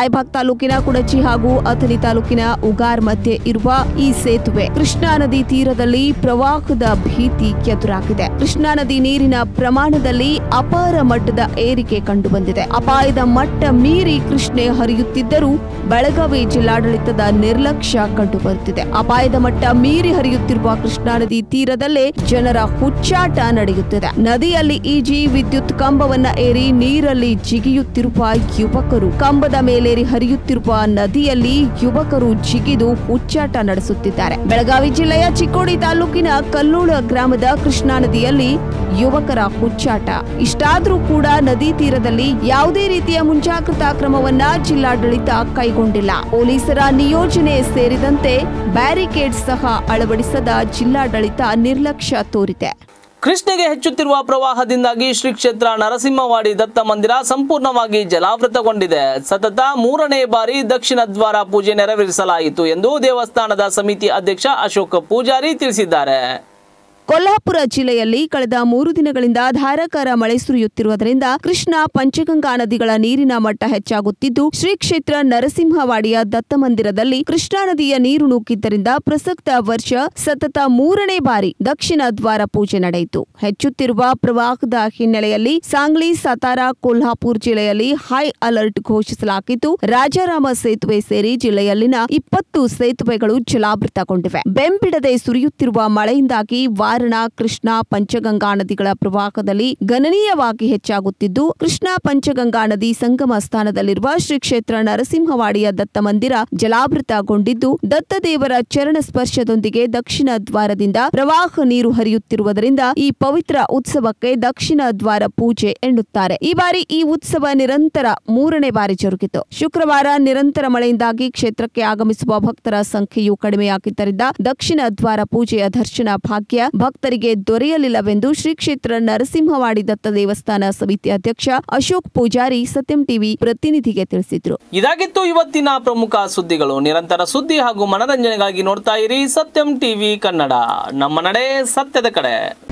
ರಾಯಬಾಗ್ ತಾಲೂಕಿನ ಕುಡಚಿ ಹಾಗೂ ಅಥಣಿ ತಾಲೂಕಿನ ಉಗಾರ್ ಮಧ್ಯೆ ಇರುವ ಈ ಸೇತುವೆ ಕೃಷ್ಣಾ ನದಿ ತೀರದಲ್ಲಿ ಪ್ರವಾಹದ ಭೀತಿ ಎದುರಾಗಿದೆ ಕೃಷ್ಣಾ ನದಿ ನೀರಿನ ಪ್ರಮಾಣದಲ್ಲಿ ಅಪಾರ ಮಟ್ಟದ ಏರಿಕೆ ಕಂಡುಬಂದಿದೆ ಅಪಾಯದ ಮಟ್ಟ ಮೀರಿ ಕೃಷ್ಣೆ ಹರಿಯುತ್ತಿದ್ದರೂ ಬೆಳಗಾವಿ ಜಿಲ್ಲಾಡಳಿತದ ನಿರ್ಲಕ್ಷ್ಯ ಕಂಡುಬರುತ್ತಿದೆ ಅಪಾಯದ ಮಟ್ಟ ಮೀರಿ ಹರಿಯುತ್ತಿರುವ ಕೃಷ್ಣಾ ನದಿ ತೀರದಲ್ಲೇ ಜನರ ಹುಚ್ಚಾಟ ನಡೆಯುತ್ತಿದೆ ನದಿಯಲ್ಲಿ ಈಜಿ ವಿದ್ಯುತ್ ಕಂಬವನ್ನ ಏರಿ ನೀರಲ್ಲಿ ಜಿಗಿಯುತ್ತಿರುವ ಯುವಕರು ಕಂಬದ ಮೇಲೇರಿ ಹರಿಯುತ್ತಿರುವ ನದಿಯಲ್ಲಿ ಯುವಕರು ಜಿಗಿದು ಹುಚ್ಚಾಟ ನಡೆಸುತ್ತಿದ್ದಾರೆ ಬೆಳಗಾವಿ ಜಿಲ್ಲೆಯ ಚಿಕ್ಕೋಡಿ ತಾಲೂಕಿನ ಕಲ್ಲೂಳ ಗ್ರಾಮದ ಕೃಷ್ಣಾ ನದಿಯಲ್ಲಿ ಯುವಕರ ಹುಚ್ಚಾಟ ಇಷ್ಟಾದ್ರೂ ಕೂಡ ನದಿ ತೀರದಲ್ಲಿ ಯಾವುದೇ ರೀತಿಯ ಮುಂಜಾಗ್ರತಾ ಕ್ರಮವನ್ನ ಜಿಲ್ಲಾಡಳಿತ ಕೈಗೊಂಡಿಲ್ಲ ಪೊಲೀಸರ ನಿಯೋಜನೆ ಸೇರಿದಂತೆ ಬ್ಯಾರಿಕೇಡ್ ಸಹ ಅಳವಡಿಸದ ಜಿಲ್ಲಾಡಳಿತ ನಿರ್ಲಕ್ಷ್ಯ ತೋರಿದೆ ಕೃಷ್ಣೆಗೆ ಹೆಚ್ಚುತ್ತಿರುವ ಪ್ರವಾಹದಿಂದಾಗಿ ಶ್ರೀ ಕ್ಷೇತ್ರ ನರಸಿಂಹವಾಡಿ ದತ್ತ ಮಂದಿರ ಸಂಪೂರ್ಣವಾಗಿ ಜಲಾವೃತಗೊಂಡಿದೆ ಸತತ ಮೂರನೇ ಬಾರಿ ದಕ್ಷಿಣ ದ್ವಾರ ಪೂಜೆ ನೆರವೇರಿಸಲಾಯಿತು ಎಂದು ದೇವಸ್ಥಾನದ ಸಮಿತಿ ಅಧ್ಯಕ್ಷ ಅಶೋಕ್ ಪೂಜಾರಿ ತಿಳಿಸಿದ್ದಾರೆ ಕೊಲ್ಹಾಪುರ ಜಿಲ್ಲೆಯಲ್ಲಿ ಕಳೆದ ಮೂರು ದಿನಗಳಿಂದ ಧಾರಾಕಾರ ಮಳೆ ಸುರಿಯುತ್ತಿರುವುದರಿಂದ ಕೃಷ್ಣ ಪಂಚಗಂಗಾ ನದಿಗಳ ನೀರಿನ ಮಟ್ಟ ಹೆಚ್ಚಾಗುತ್ತಿದ್ದು ಶ್ರೀ ಕ್ಷೇತ್ರ ನರಸಿಂಹವಾಡಿಯ ದತ್ತ ಮಂದಿರದಲ್ಲಿ ಕೃಷ್ಣಾ ನದಿಯ ನೀರು ನೂಕಿದ್ದರಿಂದ ಪ್ರಸಕ್ತ ವರ್ಷ ಸತತ ಮೂರನೇ ಬಾರಿ ದಕ್ಷಿಣ ದ್ವಾರ ಪೂಜೆ ನಡೆಯಿತು ಹೆಚ್ಚುತ್ತಿರುವ ಪ್ರವಾಹದ ಹಿನ್ನೆಲೆಯಲ್ಲಿ ಸಾಂಗ್ಲಿ ಸತಾರ ಕೊಲ್ಹಾಪುರ ಜಿಲ್ಲೆಯಲ್ಲಿ ಹೈ ಅಲರ್ಟ್ ಘೋಷಿಸಲಾಗಿದ್ದು ರಾಜಾರಾಮ ಸೇತುವೆ ಸೇರಿ ಜಿಲ್ಲೆಯಲ್ಲಿನ ಇಪ್ಪತ್ತು ಸೇತುವೆಗಳು ಜಲಾವೃತಗೊಂಡಿವೆ ಬೆಂಬಿಡದೆ ಸುರಿಯುತ್ತಿರುವ ಮಳೆಯಿಂದಾಗಿ ವಾರಣ ಕೃಷ್ಣಾ ಪಂಚಗಂಗಾ ನದಿಗಳ ಪ್ರವಾಹದಲ್ಲಿ ಗಣನೀಯವಾಗಿ ಹೆಚ್ಚಾಗುತ್ತಿದ್ದು ಕೃಷ್ಣಾ ಪಂಚಗಂಗಾ ನದಿ ಸಂಗಮ ಸ್ಥಾನದಲ್ಲಿರುವ ಶ್ರೀ ಕ್ಷೇತ್ರ ನರಸಿಂಹವಾಡಿಯ ದತ್ತ ಮಂದಿರ ಜಲಾವೃತಗೊಂಡಿದ್ದು ದತ್ತದೇವರ ಚರಣ ಸ್ಪರ್ಶದೊಂದಿಗೆ ದಕ್ಷಿಣ ದ್ವಾರದಿಂದ ಪ್ರವಾಹ ನೀರು ಹರಿಯುತ್ತಿರುವುದರಿಂದ ಈ ಪವಿತ್ರ ಉತ್ಸವಕ್ಕೆ ದಕ್ಷಿಣ ದ್ವಾರ ಪೂಜೆ ಎನ್ನುತ್ತಾರೆ ಈ ಬಾರಿ ಈ ಉತ್ಸವ ನಿರಂತರ ಮೂರನೇ ಬಾರಿ ಜರುಗಿತು ಶುಕ್ರವಾರ ನಿರಂತರ ಮಳೆಯಿಂದಾಗಿ ಕ್ಷೇತ್ರಕ್ಕೆ ಆಗಮಿಸುವ ಭಕ್ತರ ಸಂಖ್ಯೆಯು ಕಡಿಮೆಯಾಗಿದ್ದರಿಂದ ದಕ್ಷಿಣ ದ್ವಾರ ಪೂಜೆಯ ದರ್ಶನ ಭಾಗ್ಯ ಭಕ್ತರಿಗೆ ದೊರೆಯಲಿಲ್ಲವೆಂದು ಶ್ರೀ ಕ್ಷೇತ್ರ ನರಸಿಂಹವಾಡಿ ದತ್ತ ದೇವಸ್ಥಾನ ಸಮಿತಿ ಅಧ್ಯಕ್ಷ ಅಶೋಕ್ ಪೂಜಾರಿ ಸತ್ಯಂ ಟಿವಿ ಪ್ರತಿನಿಧಿಗೆ ತಿಳಿಸಿದ್ರು ಇದಾಗಿತ್ತು ಇವತ್ತಿನ ಪ್ರಮುಖ ಸುದ್ದಿಗಳು ನಿರಂತರ ಸುದ್ದಿ ಹಾಗೂ ಮನರಂಜನೆಗಾಗಿ ನೋಡ್ತಾ ಇರಿ ಸತ್ಯಂ ಟಿವಿ ಕನ್ನಡ ನಮ್ಮ ನಡೆ ಸತ್ಯದ ಕಡೆ